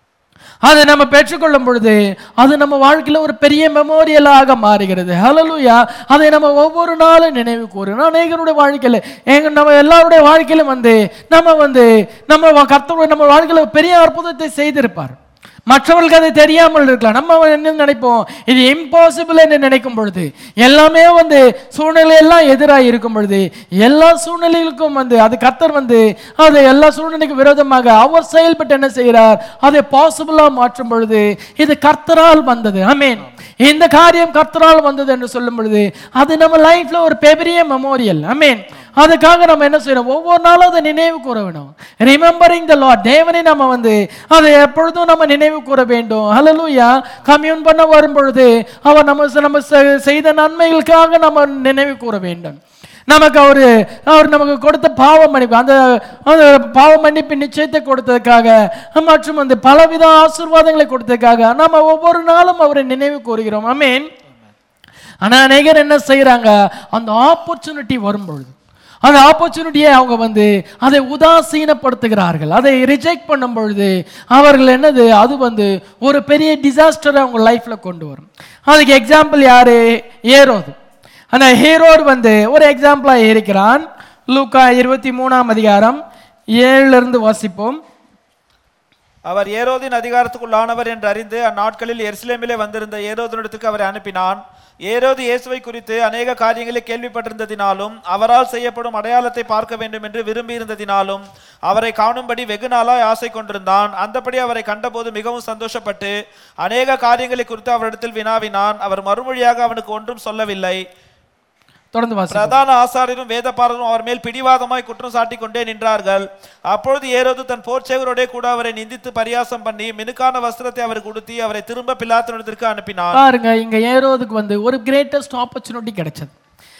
அதை நம்ம பெற்றுக்கொள்ளும் பொழுது அது நம்ம வாழ்க்கையில ஒரு பெரிய மெமோரியலாக மாறுகிறது ஹalleluya அதை நம்ம ஒவ்வொரு நாளும் நினைவு கூறணும் அநேகருடைய வாழ்க்கையில எங்க நம்ம எல்லாருடைய வாழ்க்கையிலும் வந்து நம்ம வந்து நம்ம கர்த்தருடைய நம்ம வாழ்க்கையில ஒரு பெரிய அற்புதத்தை செய்திருப்பார் மற்றவர்களுக்கு அது தெரியாமல் இருக்கலாம் நம்ம என்ன நினைப்போம் இது இம்பாசிபிள் என்று நினைக்கும் பொழுது எல்லாமே வந்து சூழ்நிலை எல்லாம் எதிராக இருக்கும் பொழுது எல்லா சூழ்நிலைகளுக்கும் வந்து அது கர்த்தர் வந்து அது எல்லா சூழ்நிலைக்கும் விரோதமாக அவர் செயல்பட்டு என்ன செய்கிறார் அதை பாசிபிளா மாற்றும் பொழுது இது கர்த்தரால் வந்தது ஆமென் இந்த காரியம் கர்த்தரால் வந்தது என்று சொல்லும் பொழுது அது நம்ம லைஃப்ல ஒரு பெரிய மெமோரியல் ஆமென் அதுக்காக நம்ம என்ன செய்யணும் ஒவ்வொரு நாளும் அதை நினைவு கூற வேணும் ரிமெம்பரிங் த லார்ட் தேவனை நம்ம வந்து அதை எப்பொழுதும் நம்ம நினைவு கூற வேண்டும் ஹalleluya கம்யூன் பண்ண வரும் பொழுது அவர் நம்ம நம்ம செ- செய்த நன்மைகளுக்காக நம்ம நினைவு கூற வேண்டும் நமக்கு அவரு அவர் நமக்கு கொடுத்த பாவ மன்னிப்பு அந்த அந்த பாவ மன்னிப்பு நிச்சயத்தை கொடுத்ததுக்காக மற்றும் அந்த பலவித ஆசீர்வாதங்களை கொடுத்ததுக்காக நம்ம ஒவ்வொரு நாளும் அவரை நினைவு கூறுகிறோம் ஆமென் ஆனா அநேகர் என்ன செய்றாங்க அந்த ஆப்பர்ச்சுனிட்டி வரும்பொழுது அந்த ஆப்பர்ச்சுனிட்டியை அவங்க வந்து அதை உதாசீனப்படுத்துகிறார்கள் அதை ரிஜெக்ட் பண்ணும் பொழுது அவர்கள் என்னது அது வந்து ஒரு பெரிய டிசாஸ்டரை அவங்க லைஃப்ல கொண்டு வரும் அதுக்கு எக்ஸாம்பிள் யாரு ஏரோது அந்த ஹீரோடு வந்து ஒரு எக்ஸாம்பிளா இருக்கிறான் லூக்கா இருபத்தி மூணாம் அதிகாரம் ஏழுல இருந்து வாசிப்போம் அவர் ஏரோதின் அதிகாரத்துக்குள்ளானவர் என்று அறிந்து அந்நாட்களில் எருசலேமிலே வந்திருந்த ஏரோதனிடத்துக்கு அவரை அனுப்பினான் ஏரோது இயேசுவை குறித்து அநேக காரியங்களை கேள்விப்பட்டிருந்ததினாலும் அவரால் செய்யப்படும் அடையாளத்தை பார்க்க வேண்டும் என்று விரும்பியிருந்ததினாலும் அவரை காணும்படி வெகு நாளாய் ஆசை கொண்டிருந்தான் அந்தபடி அவரை கண்டபோது மிகவும் சந்தோஷப்பட்டு அநேக காரியங்களை குறித்து அவரிடத்தில் வினாவினான் அவர் மறுமொழியாக அவனுக்கு ஒன்றும் சொல்லவில்லை தொடர்ந்து வாசி பிரதான ஆசாரியரும் வேதபாரரும் அவர் மேல் பிடிவாதமாய் குற்றம் சாட்டிக் கொண்டே நின்றார்கள் அப்பொழுது ஏரோது தன் போர்ச்சேவரோடே கூட அவரை நிந்தித்து பரியாசம் பண்ணி மினுக்கான வஸ்திரத்தை அவருக்கு உடுத்தி அவரை திரும்ப பிலாத்தினிடத்திற்கு அனுப்பினார் பாருங்க இங்க ஏரோதுக்கு வந்து ஒரு கிரேட்டஸ்ட் ஆப்பர்ச்சுனிட்டி கிடைச்சது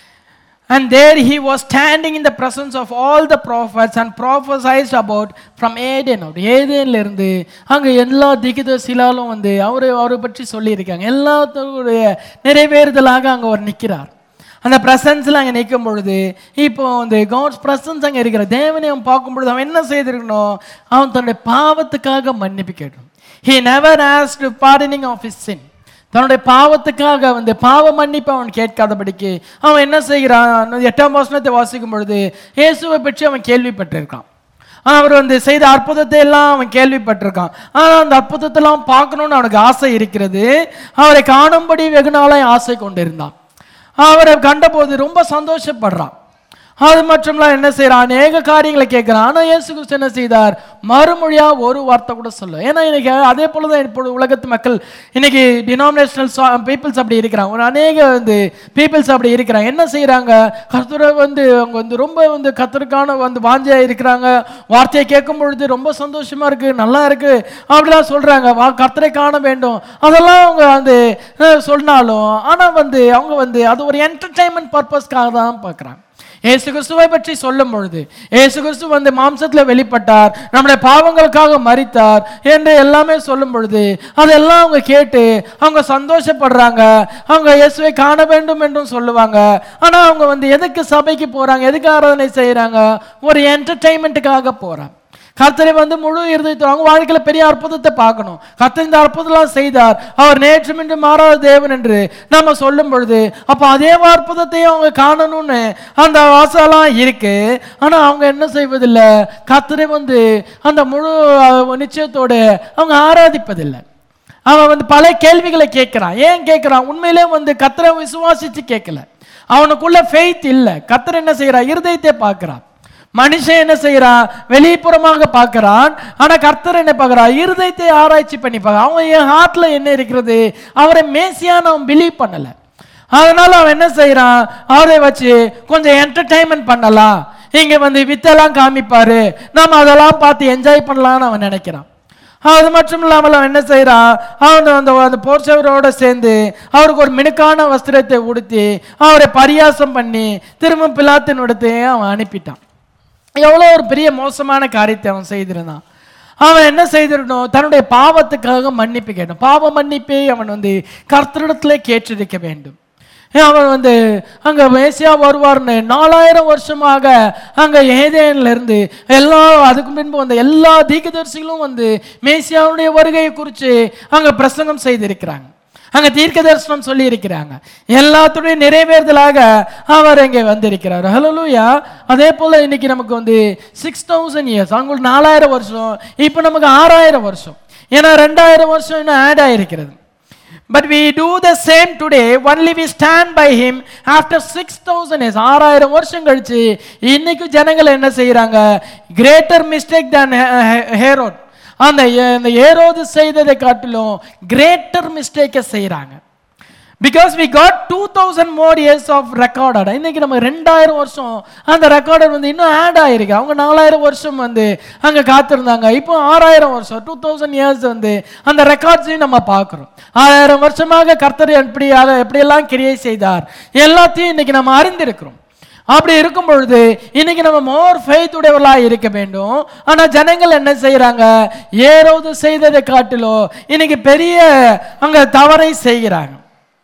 And there he was standing in the presence of all the prophets and prophesied about from Eden. அவர் ஏதேன்ல இருந்து அங்க எல்லா திகிதசிலாலும் வந்து அவரை அவரை பற்றி சொல்லியிருக்காங்க எல்லாத்தோடைய நிறைவேறுதலாக அங்க அவர் நிற்கிறார் அந்த பிரசன்ஸ்ல அங்க நிற்கும் பொழுது இப்போ வந்து காட்ஸ் பிரசன்ஸ் அங்க இருக்கிற தேவனை அவன் பார்க்கும் பொழுது அவன் என்ன செய்திருக்கணும் அவன் தன்னுடைய பாவத்துக்காக மன்னிப்பு கேட்கணும் he never asked pardoning of his sin தன்னுடைய பாவத்துக்காக வந்து பாவ மன்னிப்பு அவன் கேட்காதபடிக்கு அவன் என்ன செய்கிறான் எட்டாம் வசனத்தை வாசிக்கும் பொழுது இயேசுவை பற்றி அவன் கேள்விப்பட்டிருக்கான் ஆனா, அவர் வந்து செய்த அற்புதத்தை எல்லாம் அவன் கேள்விப்பட்டிருக்கான் ஆனா அந்த அற்புதத்தெல்லாம் பார்க்கணும்னு அவனுக்கு ஆசை இருக்கிறது அவரை காணும்படி வெகு நாளாய் ஆசை கொண்டிருந்தான் அவரை கண்டபோது ரொம்ப சந்தோஷப்படுறான் அது மட்டும்லாம் என்ன செய்யறான் அநேக காரியங்களை கேட்கிறான் ஆனா இயேசு கிறிஸ்து என்ன செய்தார் மறுமொழியா ஒரு வார்த்தை கூட சொல்ல ஏன்னா இன்னைக்கு அதே போலதான் இப்போ உலகத்து மக்கள் இன்னைக்கு டினாமினேஷனல் பீப்புள்ஸ் அப்படி இருக்கிறாங்க ஒரு அநேக வந்து பீப்புள்ஸ் அப்படி இருக்கிறாங்க என்ன செய்யறாங்க கர்த்தரை வந்து அவங்க வந்து ரொம்ப வந்து கர்த்தருக்கான வந்து வாஞ்சியா இருக்கிறாங்க வார்த்தையை கேட்கும் பொழுது ரொம்ப சந்தோஷமா இருக்கு நல்லா இருக்கு அப்படிலாம் சொல்றாங்க வா கர்த்தரை காண வேண்டும் அதெல்லாம் அவங்க வந்து அஹ், சொன்னாலும் ஆனா வந்து அவங்க வந்து அது ஒரு என்டர்டைன்மெண்ட் பர்பஸ்க்காக தான் பார்க்குறாங்க இயேசு கிறிஸ்துவை பற்றி சொல்லும் பொழுது இயேசு கிறிஸ்து வந்து மாம்சத்தில் வெளிப்பட்டார் நம்முடைய பாவங்களுக்காக மரித்தார் என்று எல்லாமே சொல்லும் பொழுது அதெல்லாம் அவங்க கேட்டு அவங்க சந்தோஷப்படுறாங்க அவங்க இயேசுவை காண வேண்டும் என்றும் சொல்லுவாங்க ஆனா அவங்க வந்து எதுக்கு சபைக்கு போறாங்க எதுக்கு ஆராதனை செய்யறாங்க ஒரு என்டர்டைன்மெண்ட்டுக்காக போறாங்க கர்த்தரை வந்து முழு இருதயத்தோட அவங்க வாழ்க்கையில பெரிய அற்புதத்தை பார்க்கணும் கர்த்தர் இந்த அற்புதம்லாம் செய்தார் அவர் நேற்றும் இன்று மாறாத தேவன் என்று நம்ம சொல்லும் பொழுது அப்போ அதே அற்புதத்தையும் அவங்க காணணும்னு அந்த ஆசைலாம் இருக்கு ஆனா அவங்க என்ன செய்வதில்லை கர்த்தரை வந்து அந்த முழு அஹ், நிச்சயத்தோடு அவங்க ஆராதிப்பதில்லை அவன் வந்து பல கேள்விகளை கேட்கிறான் ஏன் கேட்கிறான் உண்மையிலே வந்து கத்தரை விசுவாசிச்சு கேட்கல அவனுக்குள்ள ஃபெய்த் இல்லை கத்தர் என்ன செய்யறான் இருதயத்தை பார்க்கறான் மனுஷன் என்ன செய்யறான் வெளிப்புறமாக பார்க்கறான் ஆனா கர்த்தர் என்ன பார்க்கறான் இருதயத்தை ஆராய்ச்சி பண்ணி பார்க்கறான் அவன் என் ஹார்ட்ல என்ன இருக்கிறது அவரை மேசியான்னு அவன் பிலீவ் பண்ணல அதனால அவன் என்ன செய்யறான் அவரை வச்சு கொஞ்சம் என்டர்டைன்மெண்ட் பண்ணலாம் இங்க வந்து வித்தெல்லாம் காமிப்பாரு நாம அதெல்லாம் பார்த்து என்ஜாய் பண்ணலாம்னு அவன் நினைக்கிறான் அது மட்டும் இல்லாமல் அவன் என்ன செய்யறான் அவன் அந்த அந்த போர்ச்சவரோட சேர்ந்து அவருக்கு ஒரு மினுக்கான வஸ்திரத்தை உடுத்தி அவரை பரியாசம் பண்ணி திரும்ப பிலாத்தின் இடத்தை அவன் அனுப்பிட்டான் எவ்வளோ ஒரு பெரிய மோசமான காரியத்தை அவன் செய்திருந்தான் அவன் என்ன செய்திருக்கணும் தன்னுடைய பாவத்துக்காக மன்னிப்பு கேட்டான் பாவ மன்னிப்பை அவன் வந்து கர்த்தரிடத்திலே கேட்டிருக்க வேண்டும் அவன் வந்து அங்க மேசியா வருவார்னு நாலாயிரம் வருஷமாக அங்க ஏதேன்ல இருந்து எல்லா அதுக்கு பின்பு வந்த எல்லா தீர்க்கதரிசிகளும் வந்து மேசியாவுடைய வருகையை குறித்து அங்க பிரசங்கம் செய்திருக்கிறாங்க அங்க தீர்க்க தரிசனம் சொல்லி இருக்கிறாங்க எல்லாத்துடைய நிறைவேறுதலாக அவர் இங்கே வந்திருக்கிறார் ஹலோலூயா அதே போல இன்னைக்கு நமக்கு வந்து சிக்ஸ் தௌசண்ட் இயர்ஸ் அவங்களுக்கு நாலாயிரம் வருஷம் இப்போ நமக்கு ஆறாயிரம் வருஷம் ஏன்னா ரெண்டாயிரம் வருஷம் இன்னும் ஆட் ஆயிருக்கிறது but we do the same today only we stand by him after 6000 years ஆறாயிரம் வருஷம் கழிச்சு இன்னைக்கு ஜனங்கள் என்ன செய்யறாங்க கிரேட்டர் மிஸ்டேக் than ஹேரோட் அந்த ஏ- அந்த ஏரோது செய்ததை காட்டிலும் கிரேட்டர் மிஸ்டேக்கை செய்றாங்க because we got two thousand more years of recorded இன்னைக்கு நம்ம ரெண்டாயிரம் வருஷம் அந்த ரெக்கார்டர் வந்து இன்னும் ஆட் ஆயிருக்கு அவங்க நாலாயிரம் வருஷம் வந்து அங்கே காத்திருந்தாங்க இப்போ ஆறாயிரம் வருஷம் டூ தௌசண்ட் இயர்ஸ் வந்து அந்த ரெக்கார்ட்ஸையும் நம்ம பார்க்குறோம் ஆயிரம் வருஷமாக கர்த்தர் எப்படியாக எப்படியெல்லாம் கிரியை செய்தார் எல்லாத்தையும் இன்னைக்கு நம்ம அறிந்திருக்கிறோம் அப்படி இருக்கும் பொழுது இன்னைக்கு நம்ம மோர் ஃபெய்த் உடையவர்களா இருக்க வேண்டும் ஆனா ஜனங்கள் என்ன செய்யறாங்க ஏறோது செய்ததை காட்டிலோ இன்னைக்கு பெரிய அங்க தவறை செய்கிறாங்க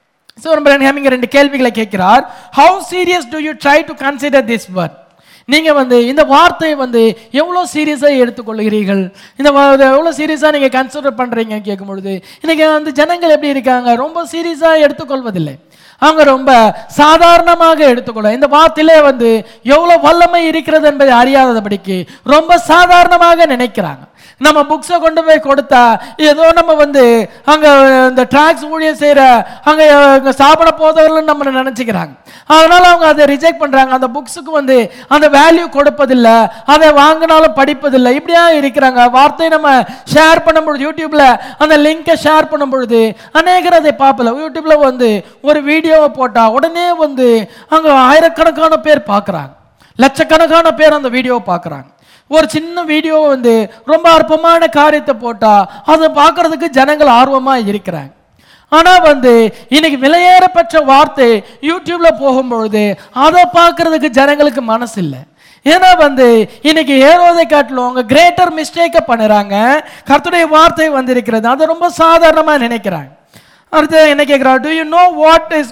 ஸோ நம்ம ஹேமிங்க ரெண்டு கேள்விகளை கேட்கிறார் how serious do you try to consider this word நீங்க வந்து இந்த வார்த்தையை வந்து எவ்வளோ சீரியஸாக எடுத்துக்கொள்கிறீர்கள் இந்த வா- இதை எவ்வளோ சீரியஸாக நீங்க கன்சிடர் பண்றீங்க கேட்கும் பொழுது இன்னைக்கு வந்து ஜனங்கள் எப்படி இருக்காங்க ரொம்ப சீரியஸாக எடுத்துக்கொள்வதில்லை அவங்க ரொம்ப சாதாரணமாக எடுத்துக்கொள்ள இந்த வார்த்தையிலே வந்து எவ்வளவு வல்லமை இருக்கிறது என்பதை அறியாதபடிக்கு ரொம்ப சாதாரணமாக நினைக்கிறாங்க நம்ம புக்ஸை கொண்டு போய் கொடுத்தா ஏதோ நம்ம வந்து அங்க இந்த ட்ராக்ஸ் ஊழியம் செய்யற அங்க அங்க சாப்பிட போதவர்கள் நம்ம நினைச்சுக்கிறாங்க அதனால அவங்க அதை ரிஜெக்ட் பண்றாங்க அந்த புக்ஸுக்கு வந்து அந்த வேல்யூ கொடுப்பதில்லை அதை வாங்கினாலும் படிப்பதில்லை இப்படியா இருக்கிறாங்க வார்த்தையை நம்ம ஷேர் பண்ணும் பொழுது யூடியூப்ல அந்த லிங்கை ஷேர் பண்ணும் பொழுது அநேகர் அதை பார்ப்பல யூடியூப்ல வந்து ஒரு வீடியோவை போட்டா உடனே வந்து அங்க ஆயிரக்கணக்கான பேர் பார்க்கறாங்க லட்சக்கணக்கான பேர் அந்த வீடியோவை பார்க்கறாங்க ஒரு சின்ன வீடியோ வந்து ரொம்ப அற்பமான காரியத்தை போட்டா அதை பார்க்கறதுக்கு ஜனங்கள் ஆர்வமா இருக்கிறாங்க ஆனா வந்து இன்னைக்கு விலையேறப்பெற்ற வார்த்தை யூடியூப்ல போகும்பொழுது அதை பார்க்கறதுக்கு ஜனங்களுக்கு மனசு இல்லை ஏன்னா வந்து இன்னைக்கு ஏரோதை காட்டிலும் அவங்க கிரேட்டர் மிஸ்டேக்கை பண்ணுறாங்க கர்த்தருடைய வார்த்தை வந்திருக்கிறது அதை ரொம்ப சாதாரணமா நினைக்கிறாங்க அடுத்து என்ன கேட்குறா do you know what is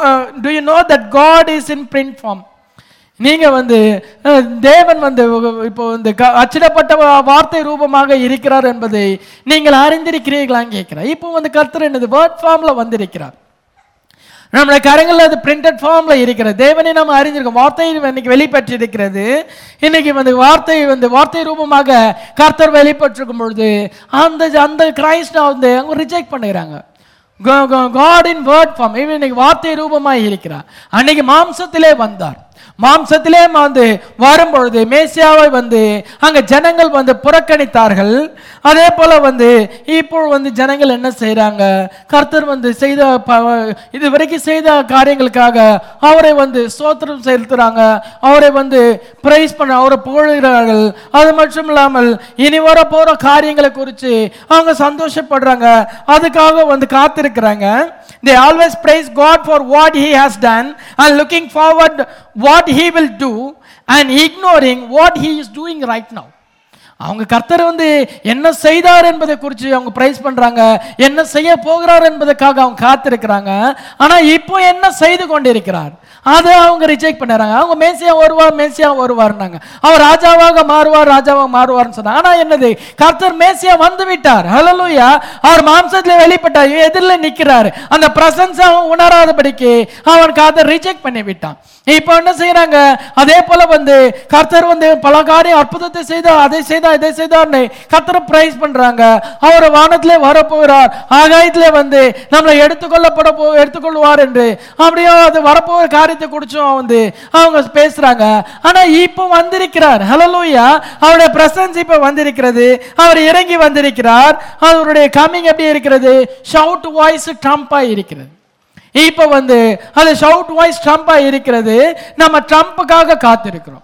do you know that God is in print form நீங்க வந்து அஹ், தேவன் வந்து இப்போ இந்த க- அச்சிடப்பட்ட வா- வார்த்தை ரூபமாக இருக்கிறார் என்பதை நீங்கள் அறிந்திருக்கிறீர்களான்னு கேட்கிறார் இப்போ வந்து கர்த்தர் என்னது வேர்ட் ஃபார்ம்ல வந்திருக்கிறார் நம்முடைய கரங்களில் அது பிரிண்டட் ஃபார்ம்ல இருக்கிறது தேவனை நம்ம அறிஞ்சிருக்கோம் வார்த்தை இன்னைக்கு வெளிப்பட்டிருக்கிறது இன்னைக்கு வந்து வார்த்தை வந்து வார்த்தை ரூபமாக கர்த்தர் வெளிப்பட்டிருக்கும் பொழுது அந்த அந்த கிரைஸ்ட வந்து அவங்க ரிஜெக்ட் பண்ணுகிறாங்க காட் இன் வேர்ட் ஃபார்ம் இவன் இன்னைக்கு வார்த்தை ரூபமாக இருக்கிறார் அன்னைக்கு மாம்சத்திலே வந்தார் மாம்சத்திலே வந்து வரும்பொழுது மேசியாவை வந்து அங்க ஜனங்கள் வந்து புறக்கணித்தார்கள் அதே போல வந்து இப்போ வந்து ஜனங்கள் என்ன செய்றாங்க கர்த்தர் வந்து செய்த ப- இது வரைக்கும் செய்த காரியங்களுக்காக அவரை வந்து ஸ்தோத்திரம் செலுத்துறாங்க அவரை வந்து பிரைஸ் பண்ண அவரை புகழுகிறார்கள் அது மட்டும் இல்லாமல் இனி வர போற காரியங்களை குறித்து அவங்க சந்தோஷப்படுறாங்க அதுக்காக வந்து காத்திருக்கிறாங்க they always praise god for what he has done and looking forward what he will do and ignoring what he is doing right now அவங்க கர்த்தர் வந்து என்ன செய்தார் என்பதை குறித்து அவங்க பிரைஸ் பண்றாங்க என்ன செய்ய போகிறார் என்பதற்காக அவங்க காத்திருக்கிறாங்க ஆனா இப்போ என்ன செய்து கொண்டிருக்கிறார் அதை அவங்க ரிஜெக்ட் பண்ணுறாங்க அவங்க மேசியா வருவார் மேசியா வருவார்னாங்க அவர் ராஜாவாக மாறுவார் ராஜாவாக மாறுவார்னு சொன்னாங்க ஆனா என்னது கர்த்தர் மேசியா வந்து விட்டார் ஹalleluya அவர் மாம்சத்துல வெளிப்பட்டார் எதிரில் நிக்கிறார் அந்த பிரசன்ஸ் அவன் உணராதபடிக்கு அவன் கர்த்தர் ரிஜெக்ட் பண்ணி விட்டான் இப்போ என்ன செய்யறாங்க அதே போல வந்து கர்த்தர் வந்து பல காரியம் அற்புதத்தை செய்தார் அதை செய்தார் செய்தார் இதை செய்தார்னு கத்தரை பிரைஸ் பண்றாங்க அவர் வானத்திலே வரப்போகிறார் ஆகாயத்திலே வந்து நம்மளை எடுத்துக்கொள்ளப்பட போ எடுத்துக்கொள்வார் என்று அப்படியே அது வரப்போகிற காரியத்தை குறிச்சும் வந்து அவங்க பேசுறாங்க ஆனா இப்போ வந்திருக்கிறார் ஹலலூயா அவருடைய பிரசன்ஸ் இப்போ வந்திருக்கிறது அவர் இறங்கி வந்திருக்கிறார் அவருடைய கம்மிங் எப்படி இருக்கிறது ஷவுட் வாய்ஸ் ட்ரம்பா இருக்கிறது இப்போ வந்து அது ஷவுட் வாய்ஸ் ட்ரம்பா இருக்கிறது நம்ம ட்ரம்ப்புக்காக காத்திருக்கிறோம்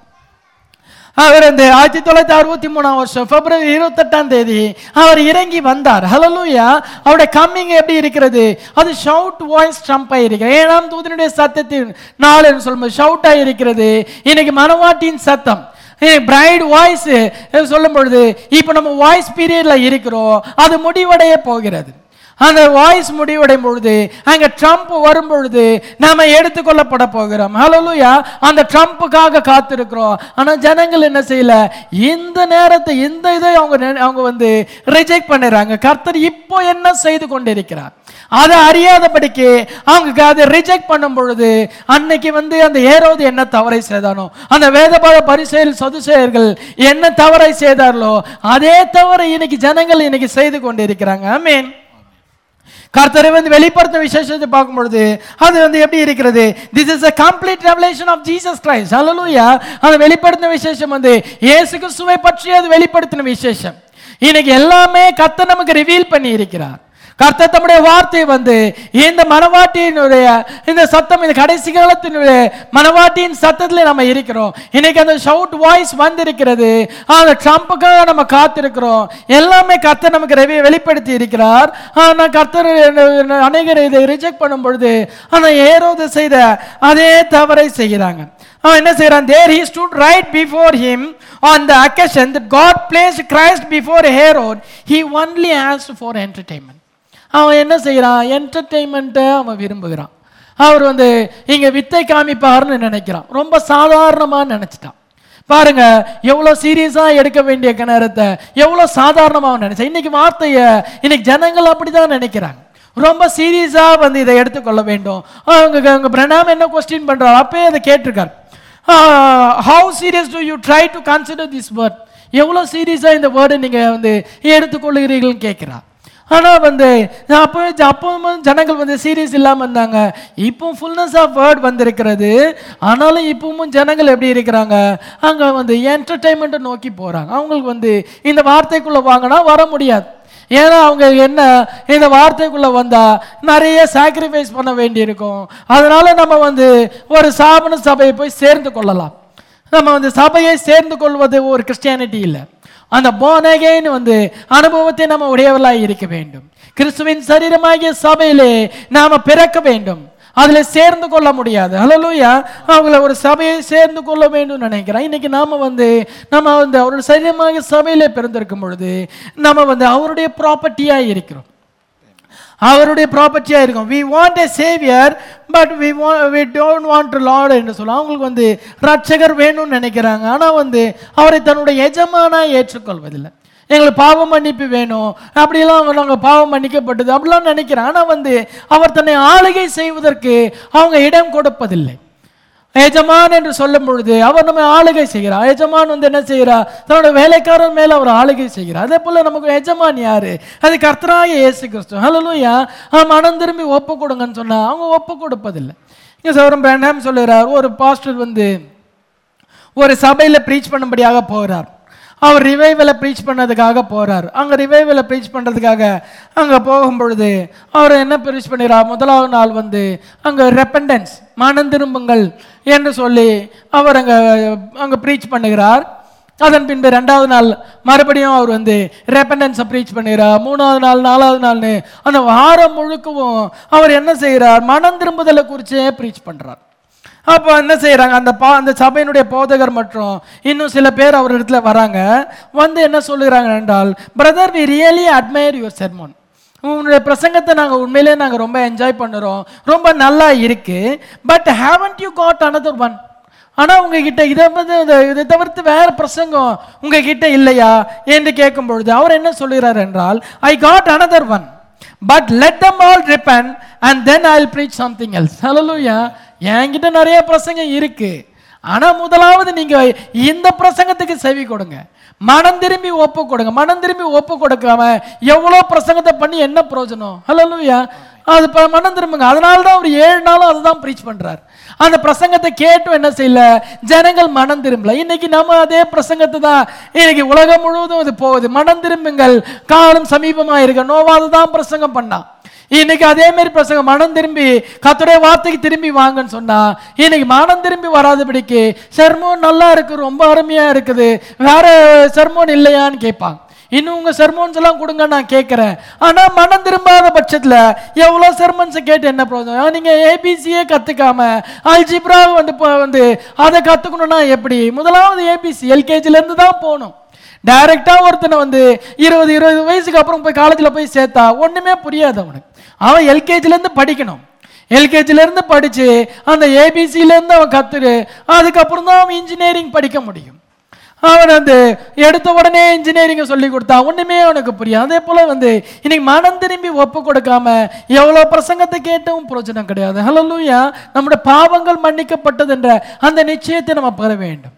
அவர் இந்த ஆயிரத்தி தொள்ளாயிரத்தி அறுபத்தி மூணாம் வருஷம் பிப்ரவரி இருபத்தெட்டாம் தேதி அவர் இறங்கி வந்தார் ஹலலூயா அவருடைய கம்மிங் எப்படி இருக்கிறது அது ஷவுட் வாய்ஸ் ட்ரம்பா இருக்கிறது ஏழாம் தூதனுடைய சத்தத்தின் நாள் என்று சொல்லும்போது ஷவுட்டா இருக்கிறது இன்னைக்கு மனவாட்டியின் சத்தம் பிரைட் வாய்ஸ் சொல்லும் பொழுது இப்போ நம்ம வாய்ஸ் பீரியட்ல இருக்கிறோம் அது முடிவடைய போகிறது அந்த வாய்ஸ் முடிவடையும் பொழுது அங்க ட்ரம்ப் வரும் பொழுது நாம எடுத்துக்கொள்ளப்பட போகிறோம் ஹalleluya அந்த ட்ரம்ப்புக்காக காத்திருக்கிறோம் ஆனா ஜனங்கள் என்ன செய்யல இந்த நேரத்தை இந்த இதை அவங்க நெ- அவங்க வந்து ரிஜெக்ட் பண்ணிடுறாங்க கர்த்தர் இப்போ என்ன செய்து கொண்டிருக்கிறார் அதை அறியாதபடிக்கு அவங்க அதை ரிஜெக்ட் பண்ணும் பொழுது அன்னைக்கு வந்து அந்த ஏரோது என்ன தவறை செய்தானோ அந்த வேதபாத பரிசெயல் சதுசேயர்கள் என்ன தவறை செய்தார்களோ அதே தவறை இன்னைக்கு ஜனங்கள் இன்னைக்கு செய்து கொண்டிருக்கிறாங்க ஆமென் கர்த்தரை வந்து வெளிப்படுத்த விசேஷத்தை பார்க்கும் பொழுது அது வந்து எப்படி இருக்கிறது this is a complete revelation of Jesus Christ hallelujah அது வெளிப்படுத்தின விசேஷம் வந்து இயேசு கிறிஸ்துவை பற்றி அது வெளிப்படுத்தின விசேஷம் இன்னைக்கு எல்லாமே கர்த்தர் நமக்கு ரிவீல் பண்ணி இருக்கிறார் கர்த்தர் தம்முடைய வார்த்தை வந்து இந்த மனவாட்டியினுடைய இந்த சத்தம் இந்த கடைசி காலத்தினுடைய மனவாட்டியின் சத்தத்தில் நம்ம இருக்கிறோம் இன்னைக்கு அந்த ஷவுட் வாய்ஸ் வந்திருக்கிறது அந்த ட்ரம்ப்புக்காக நம்ம காத்திருக்கிறோம் எல்லாமே கர்த்தர் நமக்கு ரெவி வெளிப்படுத்தி இருக்கிறார் ஆனால் கர்த்தர் அநேகர் இதை ரிஜெக்ட் பண்ணும் பொழுது அந்த ஏரோது செய்த அதே தவறை செய்கிறாங்க அவன் என்ன செய்றான் there he stood right before him on the occasion that God placed Christ before Herod he only asked for entertainment அவன் என்ன செய்கிறான் என்டர்டெயின்மெண்ட்டை அவன் விரும்புகிறான் அவர் வந்து இங்க வித்தை காமிப்பார்னு நினைக்கிறான் ரொம்ப சாதாரணமா நினைச்சிட்டான் பாருங்க எவ்வளவு சீரியஸா எடுக்க வேண்டிய நேரத்தை எவ்வளவு சாதாரணமா அவன் நினைச்சான் இன்னைக்கு வார்த்தையை இன்னைக்கு ஜனங்கள் அப்படிதான் நினைக்கிறாங்க ரொம்ப சீரியஸா வந்து இதை எடுத்துக்கொள்ள வேண்டும் அவங்க அவங்க பிரணாம் என்ன கொஸ்டின் பண்றாரு அப்பயே அதை கேட்டிருக்காரு how serious do you try to consider this word எவ்வளோ சீரியஸாக இந்த வேர்டை நீங்கள் வந்து எடுத்துக்கொள்கிறீர்கள்னு கேட்குறா ஆனால் வந்து அப்போ அப்பவும் ஜனங்கள் வந்து சீரியஸ் இல்லாமல் இருந்தாங்க இப்போ ஃபுல்னஸ் ஆஃப் வேர்ட் வந்திருக்கிறது ஆனாலும் இப்பவும் ஜனங்கள் எப்படி இருக்கிறாங்க அங்கே வந்து என்டர்டைன்மெண்ட்டை நோக்கி போகிறாங்க அவங்களுக்கு வந்து இந்த வார்த்தைக்குள்ளே வாங்கினா வர முடியாது ஏன்னா அவங்க என்ன இந்த வார்த்தைக்குள்ள வந்தா நிறைய சாக்ரிஃபைஸ் பண்ண வேண்டியிருக்கும் அதனால நம்ம வந்து ஒரு சாபன சபையை போய் சேர்ந்து கொள்ளலாம் நம்ம வந்து சபையை சேர்ந்து கொள்வது ஒரு கிறிஸ்டியானிட்டி இல்லை அந்த போனகேன்னு வந்து அனுபவத்தை நம்ம உடையவர்களாய் இருக்க வேண்டும் கிறிஸ்துவின் சரீரமாகிய சபையிலே நாம பிறக்க வேண்டும் அதுல சேர்ந்து கொள்ள முடியாது ஹalleluya அவங்கள ஒரு சபையை சேர்ந்து கொள்ள வேண்டும் நினைக்கிறேன் இன்னைக்கு நாம வந்து நம்ம வந்து அவருடைய சரீரமாக சபையிலே பிறந்திருக்கும் பொழுது நம்ம வந்து அவருடைய ப்ராப்பர்ட்டியா இருக்கிறோம் அவருடைய ப்ராப்பர்ட்டியா இருக்கும் we want a savior but we we don't want Lord என்று சொல்லுவோம் அவங்களுக்கு வந்து ரட்சகர் வேணும்னு நினைக்கிறாங்க ஆனா வந்து அவரை தன்னுடைய எஜமானா ஏற்றுக்கொள்வதில்லை எங்களுக்கு பாவம் மன்னிப்பு வேணும் அப்படிலாம் நாங்கள் பாவம் மன்னிக்கப்பட்டது அப்படிலாம் நினைக்கிறேன் ஆனால் வந்து அவர் தன்னை ஆளுகை செய்வதற்கு அவங்க இடம் கொடுப்பதில்லை எஜமான் என்று சொல்லும் பொழுது அவர் நம்ம ஆளுகை செய்கிறார் எஜமான் வந்து என்ன செய்கிறார் தன்னோட வேலைக்காரன் மேல அவர் ஆளுகை செய்கிறார் அதே போல நமக்கு எஜமான் யாரு அது கர்த்தராய இயேசு கிறிஸ்து ஹalleluya அவன் மனம் திரும்பி ஒப்பு கொடுங்கன்னு சொன்னா அவங்க ஒப்பு கொடுப்பதில்லை இங்க சௌரம் பிராண்டம் சொல்லுகிறார் ஒரு பாஸ்டர் வந்து ஒரு சபையில ப்ரீச் பண்ணும்படியாக போகிறார் அவர் ரிவைவலை ப்ரீச் பண்ணதுக்காக போறார் அங்க ரிவைவலை ப்ரீச் பண்றதுக்காக அங்க போகும் பொழுது அவர் என்ன ப்ரீச் பண்ணுறார் முதலாவது நாள் வந்து அங்க ரெப்பண்டன்ஸ் மனம் திரும்புங்கள் என்று சொல்லி அவர் அங்க அங்க ப்ரீச் பண்ணுகிறார் அதன் பின்பு ரெண்டாவது நாள் மறுபடியும் அவர் வந்து ரெப்பண்டன்ஸை ப்ரீச் பண்ணுகிறார் மூணாவது நாள் நாலாவது நாள்னு அந்த வாரம் முழுக்கவும் அவர் என்ன செய்கிறார் மனம் திரும்புதலை குறிச்சே ப்ரீச் பண்றார் அப்போ என்ன செய்றாங்க அந்த பா அந்த சபையினுடைய போதகர் மற்றும் இன்னும் சில பேர் அவர் இடத்துல வராங்க வந்து என்ன சொல்லுகிறாங்க என்றால் brother we really admire your sermon உன்னுடைய பிரசங்கத்தை நாங்கள் உண்மையிலே நாங்கள் ரொம்ப என்ஜாய் பண்ணுறோம் ரொம்ப நல்லா இருக்கு but haven't you got another one ஆனால் உங்ககிட்ட இதை வந்து இந்த- இதை தவிர்த்து வேற பிரசங்கம் உங்ககிட்ட இல்லையா என்று கேட்கும் பொழுது அவர் என்ன சொல்கிறார் என்றால் I got another one but let them all repent and then I will preach something else hallelujah என்கிட்ட நிறைய பிரசங்கம் இருக்கு ஆனா முதலாவது நீங்க இந்த பிரசங்கத்துக்கு செவி கொடுங்க மனம் திரும்பி ஒப்பு கொடுங்க மனம் திரும்பி ஒப்பு கொடுக்காம எவ்வளோ பிரசங்கத்தை பண்ணி என்ன பிரயோஜனம் ஹலோலுயா அது இப்ப மனம் திரும்புங்க அதனால தான் ஒரு ஏழு நாளும் அதுதான் ப்ரீச் பண்றார் அந்த பிரசங்கத்தை கேட்டும் என்ன செய்யல ஜனங்கள் மனம் திரும்பல இன்னைக்கு நம்ம அதே பிரசங்கத்தை தான் இன்னைக்கு உலகம் முழுவதும் இது போகுது மனம் திரும்புங்கள் காலம் சமீபமா இருக்க நோவாது தான் பிரசங்கம் பண்ணான் இன்னைக்கு அதே மாதிரி பிரசங்கம் மனம் திரும்பி கத்துடைய வார்த்தைக்கு திரும்பி வாங்கன்னு சொன்னா இன்னைக்கு மனம் திரும்பி வராதபடிக்கு செர்மோன் நல்லா இருக்கு ரொம்ப அருமையா இருக்குது வேற செர்மோன் இல்லையான்னு கேட்பாங்க இன்னும் உங்க செர்மோன்ஸ் எல்லாம் கொடுங்க நான் கேட்கிறேன் ஆனா மனம் திரும்பாத பட்சத்துல எவ்வளவு செர்மன்ஸ் கேட்டு என்ன பிரயோஜனம் நீங்க ஏபிசியே கத்துக்காம அல்ஜிப்ரா வந்து இப்போ வந்து அதை கத்துக்கணும்னா எப்படி முதலாவது ஏபிசி எல்கேஜில இருந்து தான் போகணும் டைரக்டா ஒருத்தனை வந்து இருபது இருபது வயசுக்கு அப்புறம் போய் காலேஜில் போய் சேர்த்தா ஒண்ணுமே புரியாது அவனுக்கு அவன் எல்கேஜில இருந்து படிக்கணும் எல்கேஜில இருந்து படிச்சு அந்த ஏபிசில இருந்து அவன் கத்துரு அதுக்கப்புறம் தான் அவன் இன்ஜினியரிங் படிக்க முடியும் அவன் வந்து எடுத்த உடனே இன்ஜினியரிங் சொல்லி கொடுத்தா ஒண்ணுமே அவனுக்கு புரியும் அதே போல வந்து இன்னைக்கு மனம் திரும்பி ஒப்பு கொடுக்காம எவ்வளவு பிரசங்கத்தை கேட்டும் பிரயோஜனம் கிடையாது ஹலலூயா நம்முடைய பாவங்கள் மன்னிக்கப்பட்டது என்ற அந்த நிச்சயத்தை நம்ம பெற வேண்டும்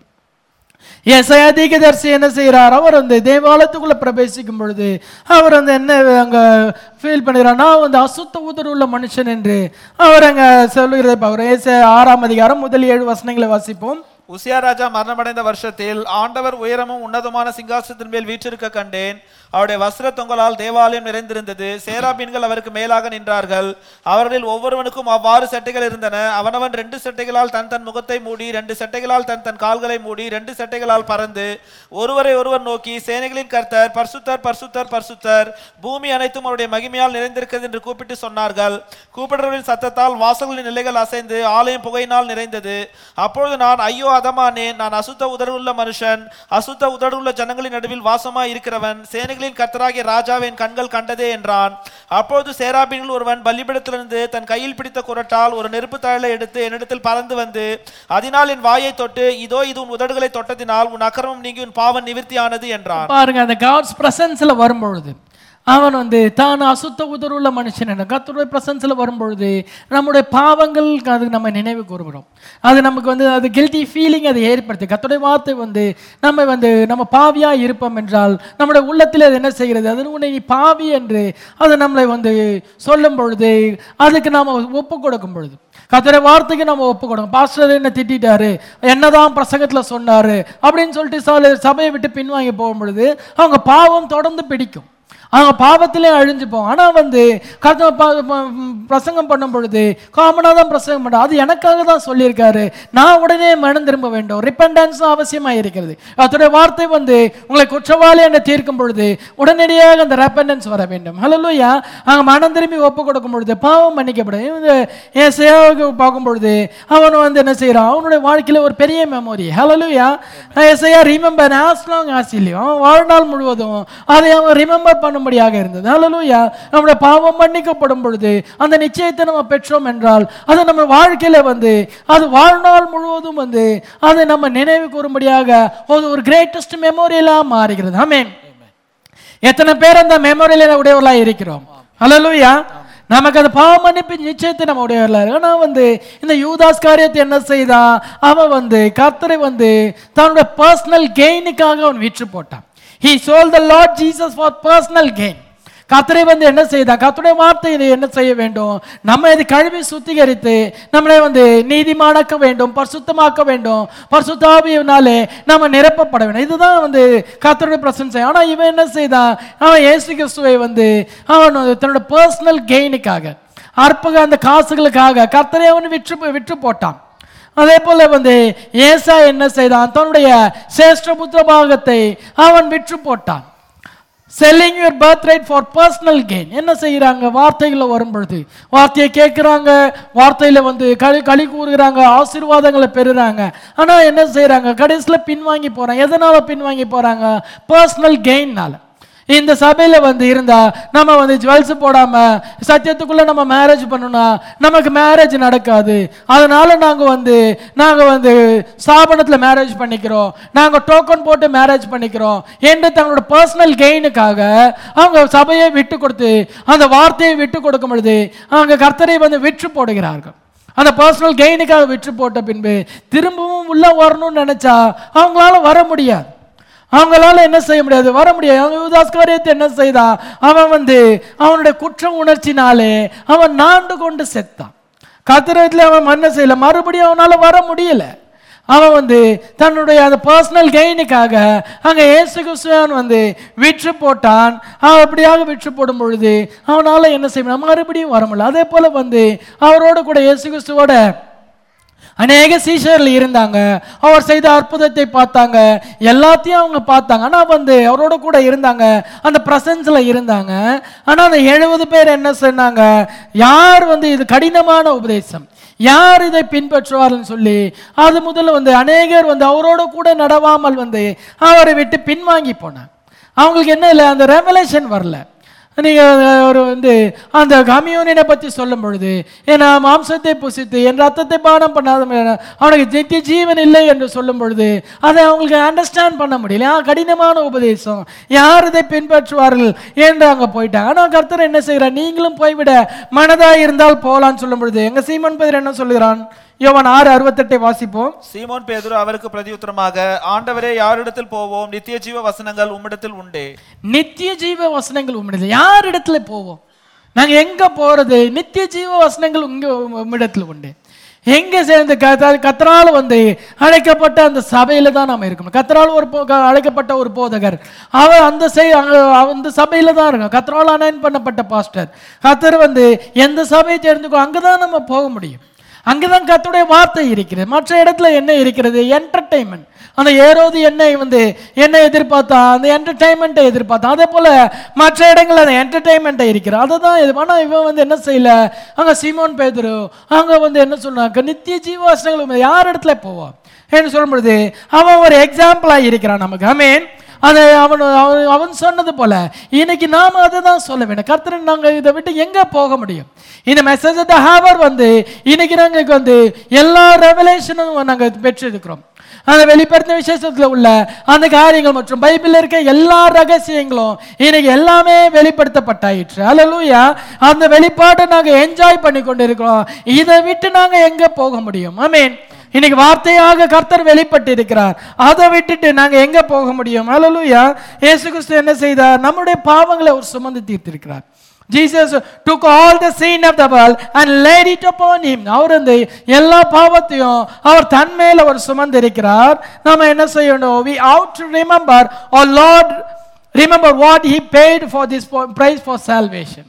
ஏசாயா தீர்க்கதரிசி என்ன செய்கிறார் அவர் வந்து தேவாலயத்துக்குள்ள பிரவேசிக்கும் பொழுது அவர் வந்து என்ன அங்க ஃபீல் பண்ணுகிறார் நான் வந்து அசுத்த உதடு உள்ள மனுஷன் என்று அவர் அங்க சொல்லுகிறதை பார்க்கிறோம் ஏசா ஆறாம் அதிகாரம் முதல் ஏழு வசனங்களை வாசிப்போம் உசியா ராஜா மரணமடைந்த வருஷத்தில் ஆண்டவர் உயரமும் உன்னதமான சிங்காசனத்தின் மேல் வீற்றிருக்க கண்டேன் அவருடைய வஸ்திர தொங்கலால் தேவாலயம் நிறைந்திருந்தது சேராபீன்கள் அவருக்கு மேலாக நின்றார்கள் அவர்களில் ஒவ்வொருவனுக்கும் அவ்வாறு சட்டைகள் இருந்தன அவனவன் ரெண்டு சட்டைகளால் தன் தன் முகத்தை மூடி ரெண்டு சட்டைகளால் தன் தன் கால்களை மூடி ரெண்டு சட்டைகளால் பறந்து ஒருவரை ஒருவர் நோக்கி சேனைகளின் கர்த்தர் பர்சுத்தர் பர்சுத்தர் பர்சுத்தர் பூமி அனைத்தும் அவருடைய மகிமையால் நிறைந்திருக்கிறது என்று கூப்பிட்டு சொன்னார்கள் கூப்பிடுறவரின் சத்தத்தால் வாசல்களின் நிலைகள் அசைந்து ஆலயம் புகையினால் நிறைந்தது அப்பொழுது நான் ஐயோ அதமானேன் நான் அசுத்த உதடுள்ள மனுஷன் அசுத்த உதடுள்ள ஜனங்களின் நடுவில் வாசமாய் இருக்கிறவன் சேனைகளின் கர்த்தராகிய ராஜாவை என் கண்கள் கண்டதே என்றான் அப்பொழுது சேராபீன்கள் ஒருவன் பலிபிடத்திலிருந்து தன் கையில் பிடித்த குரட்டால் ஒரு நெருப்பு தழலை எடுத்து என்னிடத்தில் பறந்து வந்து அதனால் என் வாயை தொட்டு இதோ இது உன் உதடுகளை தொட்டதினால் உன் அக்கிரமம் நீங்கி உன் பாவம் நிவிர்த்தியானது என்றான் பாருங்க அந்த காட்ஸ் பிரசன்ஸ்ல வரும்பொழுது அவன் வந்து தான் அசுத்த உதருள்ள மனுஷன் என்ன கர்த்தருடைய பிரசன்ஸ்ல வரும்பொழுது நம்முடைய பாவங்கள் அது நம்ம நினைவு கூறுகிறோம் அது நமக்கு வந்து அது கில்ட்டி ஃபீலிங் அதை ஏற்படுத்தி கர்த்தருடைய வார்த்தை வந்து நம்ம வந்து நம்ம பாவியா இருப்போம் என்றால் நம்முடைய உள்ளத்தில் அது என்ன செய்கிறது அது உன்னை நீ பாவி என்று அது நம்மளை வந்து சொல்லும் பொழுது அதுக்கு நாம ஒப்பு கொடுக்கும் பொழுது கர்த்தருடைய வார்த்தைக்கு நம்ம ஒப்பு கொடுக்கும் பாஸ்டர் என்ன திட்டிட்டாரு என்னதான் பிரசங்கத்துல சொன்னாரு அப்படின்னு சொல்லிட்டு சால- சபையை விட்டு பின்வாங்கி போகும் பொழுது அவங்க பாவம் தொடர்ந்து பிடிக்கும் அவங்க பாவத்திலே அழிஞ்சு போவோம் ஆனா வந்து கர்த்த ப- ப- பிரசங்கம் பண்ணும் பொழுது காமனாக தான் பிரசங்கம் பண்ண அது எனக்காக தான் சொல்லியிருக்காரு நான் உடனே மனம் திரும்ப வேண்டும் ரிப்பெண்டன்ஸ் அவசியமா இருக்கிறது அதோடைய வார்த்தை வந்து உங்களை குற்றவாளி என்று தீர்க்கும் பொழுது உடனடியாக அந்த ரெப்பண்டன்ஸ் வர வேண்டும் ஹலோலூயா அங்க மனம் திரும்பி ஒப்பு கொடுக்கும் பொழுது பாவம் மன்னிக்கப்படும் இந்த ஏசையாவுக்கு பார்க்கும் பொழுது அவன் வந்து என்ன செய்யறான் அவனுடைய வாழ்க்கையில ஒரு பெரிய மெமோரி ஹலோலூயா ஏசையா ரிமெம்பர் ஆஸ் லாங் ஆஸ் இல்லையோ அவன் வாழ்நாள் முழுவதும் அதை அவன் ரிமெம்பர் பண்ணும்படியாக இருந்தது ஹalleluya நம்முடைய பாவம் மன்னிக்கப்படும் பொழுது அந்த நிச்சயத்தை நம்ம பெற்றோம் என்றால் அது நம்ம வாழ்க்கையில வந்து அது வாழ்நாள் முழுவதும் வந்து அதை நம்ம நினைவு கூறும்படியாக ஒரு ஒரு கிரேட்டஸ்ட் மெமோரியலா மாறுகிறது ஆமென் எத்தனை பேர் அந்த மெமோரியல உடையவர்களா இருக்கிறோம் ஹalleluya நமக்கு அந்த பாவ மன்னிப்பு நிச்சயத்தை நம்ம உடையவர்களா இருக்கு ஆனா வந்து இந்த யூதாஸ் காரியத்தை என்ன செய்தான் அவன் வந்து கர்த்தரை வந்து தன்னுடைய பர்சனல் கெயினுக்காக அவன் விற்று போட்டான் he sold the lord jesus for personal gain கர்த்தரை வந்து என்ன செய்தான் கர்த்தருடைய வார்த்தை இதை என்ன செய்ய வேண்டும் நம்ம இதை கழுவி சுத்திகரித்து நம்மளை வந்து நீதிமானாக்க வேண்டும் பரிசுத்தமாக்க வேண்டும் பரிசுத்தாவியினாலே நம்ம நிரப்பப்பட வேண்டும் இதுதான் வந்து கர்த்தருடைய பிரசன்சை ஆனா இவன் என்ன செய்தான் அவன் இயேசு கிறிஸ்துவை வந்து அவன் வந்து தன்னோட பர்சனல் கெயினுக்காக அற்பக அந்த காசுகளுக்காக கர்த்தரை அவன் விற்று விற்று போட்டான் அதே போல வந்து ஏசா என்ன செய்தான் தன்னுடைய சேஷ்டபுத்திர பாகத்தை அவன் விற்று போட்டான் selling your birthright for personal gain என்ன செய்கிறாங்க வார்த்தைகளை வரும்பொழுது வார்த்தையை கேட்குறாங்க வார்த்தையில வந்து களி களி கூறுகிறாங்க ஆசீர்வாதங்களை பெறுறாங்க ஆனா என்ன செய்றாங்க கடைசியில் பின்வாங்கி போறாங்க எதனால பின்வாங்கி போறாங்க பர்சனல் கெயின்னால இந்த சபையில வந்து இருந்தா நம்ம வந்து ஜுவல்ஸ் போடாம சத்தியத்துக்குள்ள நம்ம மேரேஜ் பண்ணணும் நமக்கு மேரேஜ் நடக்காது அதனால நாங்க வந்து நாங்க வந்து ஸ்தாபனத்துல மேரேஜ் பண்ணிக்கிறோம் நாங்க டோக்கன் போட்டு மேரேஜ் பண்ணிக்கிறோம் என்று தங்களோட பர்சனல் கெயினுக்காக அவங்க சபையை விட்டு கொடுத்து அந்த வார்த்தையை விட்டு கொடுக்கும் பொழுது அவங்க கர்த்தரை வந்து விற்று போடுகிறார்கள் அந்த பர்சனல் கெயினுக்காக விற்று போட்ட பின்பு திரும்பவும் உள்ள வரணும்னு நினைச்சா அவங்களால வர முடியாது அவங்களால என்ன செய்ய முடியாது வர முடியாது அவங்க யூதாஸ்காரியத்தை என்ன செய்தான் அவன் வந்து அவனுடைய குற்ற உணர்ச்சினாலே அவன் நாண்டு கொண்டு செத்தான் கத்திரத்தில் அவன் என்ன செய்யல மறுபடியும் அவனால வர முடியல அவன் வந்து தன்னுடைய அந்த பர்சனல் கெயினுக்காக அங்கே இயேசு கிறிஸ்துவன் வந்து விற்று போட்டான் அவன் அப்படியாக விற்று போடும் பொழுது அவனால என்ன செய்ய முடியும் மறுபடியும் வர முடியல அதே போல வந்து அவரோட கூட இயேசு கிறிஸ்துவோட அநேக சீஷர்கள் இருந்தாங்க அவர் செய்த அற்புதத்தை பார்த்தாங்க எல்லாத்தையும் அவங்க பார்த்தாங்க ஆனால் வந்து அவரோட கூட இருந்தாங்க அந்த பிரசன்ஸில் இருந்தாங்க ஆனால் அந்த எழுபது பேர் என்ன சொன்னாங்க யார் வந்து இது கடினமான உபதேசம் யார் இதை பின்பற்றுவார்னு சொல்லி அது முதல்ல வந்து அநேகர் வந்து அவரோட கூட நடவாமல் வந்து அவரை விட்டு பின்வாங்கி போனாங்க அவங்களுக்கு என்ன இல்லை அந்த ரெவலேஷன் வரல நீங்கள் ஒரு வந்து அந்த கம்யூனினை பற்றி சொல்லும் பொழுது ஏன்னா மாம்சத்தை புசித்து என் ரத்தத்தை பானம் பண்ணாத அவனுக்கு நித்திய ஜீவன் இல்லை என்று சொல்லும் பொழுது அதை அவங்களுக்கு அண்டர்ஸ்டாண்ட் பண்ண முடியல ஆ, கடினமான உபதேசம் யார் இதை பின்பற்றுவார்கள் என்று அங்கே போயிட்டாங்க ஆனால் கர்த்தர் என்ன செய்கிறார் நீங்களும் போய்விட மனதாக இருந்தால் போகலான்னு சொல்லும் பொழுது எங்கள் சீமன் பேர் என்ன சொல்லுகிறான் யோவான் ஆறு அறுபத்தெட்டை வாசிப்போம் சீமோன் பேதுரு அவருக்கு பிரதியுத்தரமாக ஆண்டவரே யாரிடத்தில் போவோம் நித்திய ஜீவ வசனங்கள் உம்மிடத்தில் உண்டே நித்திய ஜீவ வசனங்கள் உம்மிடத்தில் யார் இடத்துல போவோம் நாங்க எங்க போறது நித்திய ஜீவ வசனங்கள் உங்க உம்மிடத்தில் உண்டு எங்க சேர்ந்து கத்த- கத்தரால் வந்து அழைக்கப்பட்ட அந்த சபையில தான் நாம இருக்கணும் கத்தரால் ஒரு போ- க- அழைக்கப்பட்ட ஒரு போதகர் அவர் அந்த செய் அங்க அந்த சபையில தான் இருக்கும் கத்தரால் அனைன் பண்ணப்பட்ட பாஸ்டர் கத்தர் வந்து எந்த சபையை சேர்ந்துக்கோ அங்கதான் நம்ம போக முடியும் அங்கதான் கர்த்தருடைய வார்த்தை இருக்கிறது மற்ற இடத்துல என்ன இருக்கிறது என்டர்டைன்மெண்ட் அந்த ஏரோது என்னை வந்து என்ன எதிர்பார்த்தா அந்த என்டர்டைன்மெண்ட்டை எதிர்பார்த்தான் அதே போல மற்ற இடங்கள்ல அந்த என்டர்டைன்மெண்ட்டை இருக்கிறது அதை தான் இது ஆனால் இவன் வந்து என்ன செய்யல அங்க சீமோன் பேதுரு அங்க வந்து என்ன சொன்னாங்க நித்திய ஜீவாசனங்கள் யார் இடத்துல போவான் என்று சொல்லும் பொழுது அவன் ஒரு எக்ஸாம்பிளாக இருக்கிறான் நமக்கு ஆமீன் அதை அவன் அவன் அவன் சொன்னது போல இன்னைக்கு நாம அதை தான் சொல்ல வேண்டும் கர்த்தர் நாங்க இதை விட்டு எங்க போக முடியும் இந்த மெசேஜ் த ஹேவர் வந்து இன்னைக்கு நாங்க வந்து எல்லா ரெவலேஷனும் நாங்க பெற்றிருக்கிறோம் அந்த வெளிப்படுத்தின விசேஷத்துல உள்ள அந்த காரியங்கள் மற்றும் பைபிள்ல இருக்க எல்லா ரகசியங்களும் இன்னைக்கு எல்லாமே வெளிப்படுத்தப்பட்டாயிற்று அல்லேலூயா அந்த வெளிப்பாட்டை நாங்க என்ஜாய் பண்ணி கொண்டு இருக்கிறோம் இதை விட்டு நாங்க எங்க போக முடியும் ஆமீன் இன்னைக்கு வார்த்தையாக கர்த்தர் வெளிப்பட்டு இருக்கிறார் அதை விட்டுட்டு நாங்க எங்க போக முடியும் அல்லேலூயா இயேசு கிறிஸ்து என்ன செய்தார் நம்முடைய பாவங்களை அவர் சுமந்து தீர்த்திருக்கிறார் Jesus took all the sin of the world and laid it upon him அவர் அந்த எல்லா பாவத்தையும் அவர் தன் மேல் அவர் சுமந்திருக்கிறார் நாம என்ன செய்யணும் we ought to remember our lord remember what he paid for this price for salvation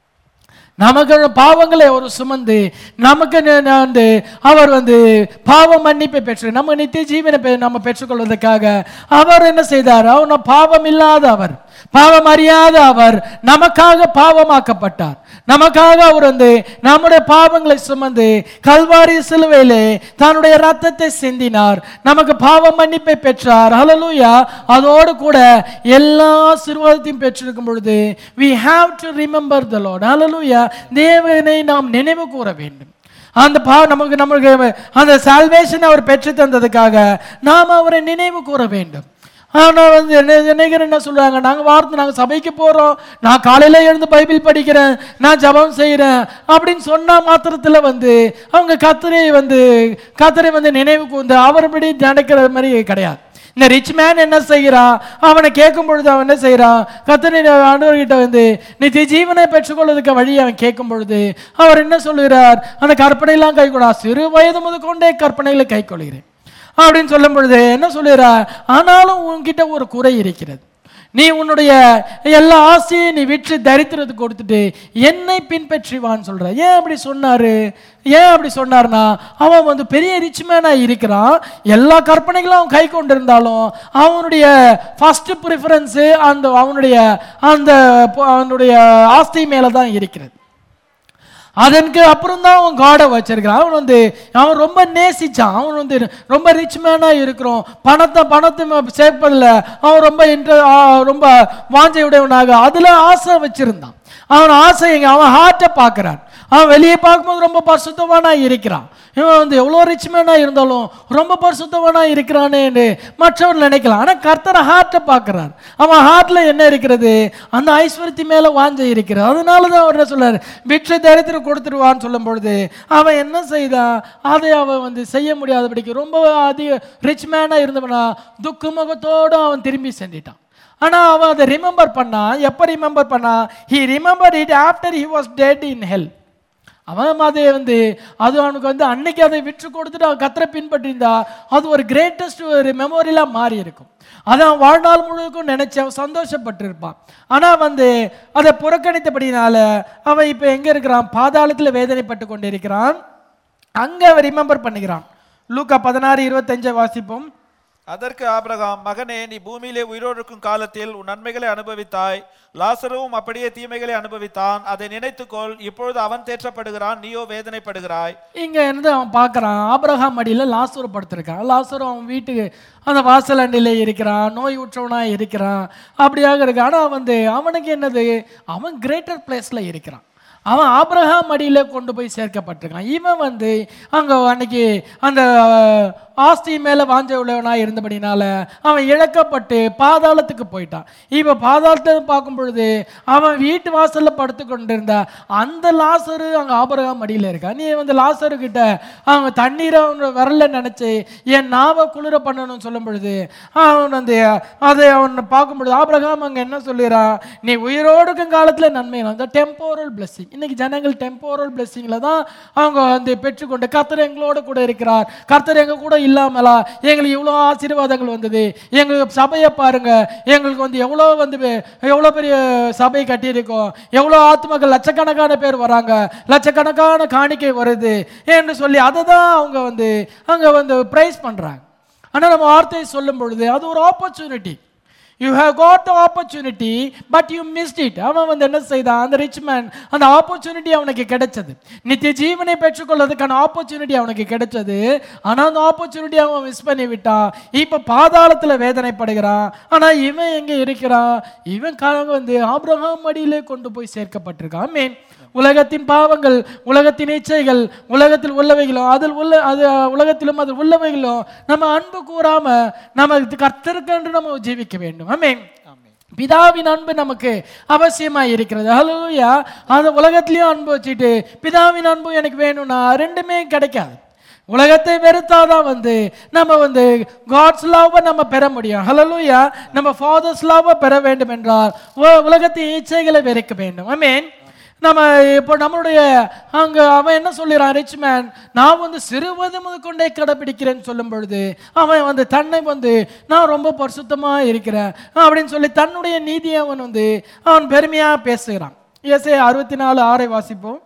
நமக்கு பாவங்களை அவர் சுமந்து நமக்கு ந- ந- வந்து அவர் வந்து பாவ மன்னிப்பை பெற்று நம்ம நித்திய ஜீவனை பெ- நம்ம பெற்றுக்கொள்வதற்காக அவர் என்ன செய்தார் அவர் பாவம் இல்லாத அவர் பாவம் அறியாத அவர் நமக்காக பாவமாக்கப்பட்டார் நமக்காக அவர் வந்து நம்முடைய பாவங்களை சுமந்து கல்வாரி சிலுவையிலே தன்னுடைய ரத்தத்தை சிந்தினார் நமக்கு பாவ மன்னிப்பை பெற்றார் ஹalleluya அதோடு கூட எல்லா ஆசீர்வாதத்தையும் பெற்றிருக்கும் பொழுது we have to remember the lord hallelujah தேவனை நாம் நினைவு கூற வேண்டும் அந்த பா நமக்கு நமக்கு அந்த சால்வேஷன் அவர் பெற்று தந்ததுக்காக நாம் அவரை நினைவு கூற வேண்டும் ஆனால் வந்து என்ன நினைக்கிற என்ன சொல்றாங்க நாங்கள் வார்த்தை நாங்கள் சபைக்கு போகிறோம் நான் காலையில் எழுந்து பைபிள் படிக்கிறேன் நான் ஜெபம் செய்கிறேன் அப்படின்னு சொன்ன மாத்திரத்தில் வந்து அவங்க கத்தரை வந்து கத்தரை வந்து நினைவு கூர்ந்து அவர்படி நடக்கிற மாதிரி கிடையாது இந்த ரிச் மேன் என்ன செய்கிறான் அவனை கேட்கும் பொழுது அவன் என்ன செய்கிறான் கத்தனை ஆண்டவர்கிட்ட வந்து நித்திய ஜீவனை பெற்றுக்கொள்வதற்கு வழி அவன் கேட்கும் பொழுது அவர் என்ன சொல்லுகிறார் அந்த கற்பனையெல்லாம் கை கொடா சிறு வயது முதற்கொண்டே கற்பனைகளை கை கொள்கிறேன் அப்படின்னு சொல்லும் பொழுது என்ன சொல்லுகிறார் ஆனாலும் உன்கிட்ட ஒரு குறை இருக்கிறது நீ உன்னுடைய எல்லா ஆசையும் நீ விற்று தரித்திரத்துக்கு கொடுத்துட்டு என்னை பின்பற்றி வான்னு சொல்ற ஏன் அப்படி சொன்னாரு ஏன் அப்படி சொன்னார்னா அவன் வந்து பெரிய ரிச் மேனாக இருக்கிறான் எல்லா கற்பனைகளும் அவன் கை கொண்டிருந்தாலும் அவனுடைய ஃபர்ஸ்ட் ப்ரிஃபரன்ஸு அந்த அவனுடைய அந்த பொ- அவனுடைய ஆஸ்தி மேலே தான் இருக்கிறது அதற்கு அப்புறம் தான் அவன் காடை வச்சிருக்கிறான் அவன் வந்து அவன் ரொம்ப நேசிச்சான் அவன் வந்து ரொம்ப ரிச் மேனாக இருக்கிறோம் பணத்தை பணத்தை ம- சேர்ப்பதில் அவன் ரொம்ப இன்ட்ர ஆ- ரொம்ப வாஞ்சையுடையவனாக அதில் ஆசை வச்சிருந்தான் அவன் ஆசை எங்க அவன் ஹார்ட்டை பார்க்குறான் அவன் வெளியே பார்க்கும்போது ரொம்ப பரிசுத்தமானா இருக்கிறான் இவன் வந்து எவ்வளோ ரிச் மேனாக இருந்தாலும் ரொம்ப பரிசுத்தவனாக இருக்கிறானேன்னு மற்றவர் நினைக்கலாம் ஆனால் கர்த்தர் ஹார்ட்டை பார்க்குறார் அவன் ஹார்ட்டில் என்ன இருக்கிறது அந்த ஐஸ்வர்யத்தி மேலே வாஞ்ச இருக்கிறது அதனால தான் அவர் என்ன சொல்றார் விற்றை தரித்திரம் கொடுத்துருவான்னு சொல்லும் பொழுது அவன் என்ன செய்தான் அதை அவன் வந்து செய்ய முடியாதபடிக்கு ரொம்ப அதிக ரிச் மேனாக இருந்தவனா துக்க முகத்தோடு அவன் திரும்பி சென்றிட்டான் ஆனால் அவன் அதை ரிமெம்பர் பண்ணான் எப்போ ரிமெம்பர் பண்ணான் he remember it after he was dead in hell அவன் அதை வந்து அது அவனுக்கு வந்து அன்னைக்கு அதை விற்று கொடுத்துட்டு அவன் கத்தரை பின்பற்றிருந்தா அது ஒரு கிரேட்டஸ்ட் ஒரு மெமோரியலாக மாறி இருக்கும் அதை அவன் வாழ்நாள் முழுவதுக்கும் நினைச்சு அவன் சந்தோஷப்பட்டிருப்பான் ஆனால் வந்து அதை புறக்கணித்தபடினால அவன் இப்போ எங்கே இருக்கிறான் பாதாளத்தில் வேதனைப்பட்டு கொண்டிருக்கிறான் அங்கே அவன் ரிமெம்பர் பண்ணுகிறான் லூக்கா பதினாறு இருபத்தஞ்சை வாசிப்போம் அதற்கு ஆபிரகாம் மகனே நீ பூமியிலே உயிரோடு இருக்கும் காலத்தில் உன் நன்மைகளை அனுபவித்தாய் லாசருவும் அப்படியே தீமைகளை அனுபவித்தான் அதை நினைத்துக்கொள் இப்பொழுது அவன் தேற்றப்படுகிறான் நீயோ வேதனைப்படுகிறாய் இங்க இருந்து அவன் பார்க்கறான் ஆபிரகாம் அடியில் லாசூர் படுத்திருக்கான் லாசூர் அவன் வீட்டுக்கு அந்த வாசலண்டில இருக்கிறான் நோய் உற்றவனா இருக்கிறான் அப்படியாக இருக்கான் ஆனா வந்து அவனுக்கு என்னது அவன் கிரேட்டர் பிளேஸ்ல இருக்கிறான் அவன் ஆபிரகாம் அடியில் கொண்டு போய் சேர்க்கப்பட்டிருக்கான் இவன் வந்து அங்கே அன்னைக்கு அந்த அஹ், ஆஸ்தி மேலே வாஞ்ச உள்ளவனாக இருந்தபடினால அவன் இழக்கப்பட்டு பாதாளத்துக்கு போயிட்டான் இப்போ பாதாளத்தை பார்க்கும் பொழுது அவன் வீட்டு வாசலில் படுத்து கொண்டிருந்த அந்த லாசரு அங்கே ஆபிரகாம் அடியில் இருக்கான் நீ வந்து லாசரு கிட்ட அவங்க தண்ணீரை அவன் விரல நினச்சி என் நாவை குளிர பண்ணணும்னு சொல்லும் பொழுது அவன் வந்து அதை அவன் பார்க்கும் பொழுது ஆபிரகாம் அங்கே என்ன சொல்லிடுறான் நீ உயிரோடு இருக்கும் காலத்தில் நன்மை அந்த டெம்போரல் blessing இன்னைக்கு ஜனங்கள் டெம்போரல் பிளெஸ்ஸிங்கில் தான் அவங்க வந்து பெற்றுக்கொண்டு கர்த்தர் எங்களோட கூட இருக்கிறார் கர்த்தர் எங்க கூட இல்லாமலா எங்களுக்கு இவ்வளோ ஆசீர்வாதங்கள் வந்தது எங்களுக்கு சபையை பாருங்க எங்களுக்கு வந்து எவ்வளோ வந்து எவ்வளோ பெரிய சபை கட்டியிருக்கோம் எவ்வளோ ஆத்மக்கள் லட்சக்கணக்கான பேர் வராங்க லட்சக்கணக்கான காணிக்கை வருது என்று சொல்லி அதை தான் அவங்க வந்து அங்கே வந்து ப்ரைஸ் பண்ணுறாங்க ஆனால் நம்ம வார்த்தையை சொல்லும் பொழுது அது ஒரு opportunity you have got the opportunity but you missed it அவன் வந்து என்ன செய்தான் அந்த ரிச் மேன் அந்த ஆப்பர்ச்சுனிட்டி அவனுக்கு கிடைச்சது நித்திய ஜீவனை பெற்றுக்கொள்வதற்கான ஆப்பர்ச்சுனிட்டி அவனுக்கு கிடைச்சது ஆனால் அந்த ஆப்பர்ச்சுனிட்டி அவன் மிஸ் பண்ணி விட்டான் இப்போ பாதாளத்தில் வேதனைப்படுகிறான் ஆனால் இவன் எங்கே இருக்கிறான் இவன் காலம் வந்து ஆபிரகாம் அடியிலே கொண்டு போய் சேர்க்கப்பட்டிருக்கான் மீன் உலகத்தின் பாவங்கள் உலகத்தின் இச்சைகள் உலகத்தில் உள்ளவைகளும் அதில் உள்ள அது உலகத்திலும் அதில் உள்ளவைகளும் நம்ம அன்பு கூறாம நம்ம கர்த்தருக்கென்று நம்ம ஜீவிக்க வேண்டும் ஆமென் பிதாவின் அன்பு நமக்கு அவசியமா இருக்கிறது ஹalleluya அந்த உலகத்திலயும் அன்பு வச்சுட்டு பிதாவின் அன்பு எனக்கு வேணும்னா ரெண்டுமே கிடைக்காது உலகத்தை வெறுத்தாதான் வந்து நம்ம வந்து காட்ஸ் லவ்வை நம்ம பெற முடியும் ஹalleluya நம்ம ஃபாதர்ஸ் லவ்வை பெற வேண்டும் என்றால் உ- உலகத்தின் இச்சைகளை வெறுக்க வேண்டும் ஐ மீன் நம்ம இப்போ நம்மளுடைய அங்க அவன் என்ன சொல்லிறான் ரிச் மேன் நான் வந்து சிறுவது முதற்கொண்டே கடைப்பிடிக்கிறேன்னு சொல்லும் பொழுது அவன் வந்து தன்னை வந்து நான் ரொம்ப பரிசுத்தமா இருக்கிறேன் அப்படின்னு சொல்லி தன்னுடைய நீதியை அவன் வந்து அவன் பெருமையா பேசுகிறான் எஸ்ஏ அறுபத்தி நாலு ஆறை வாசிப்போம்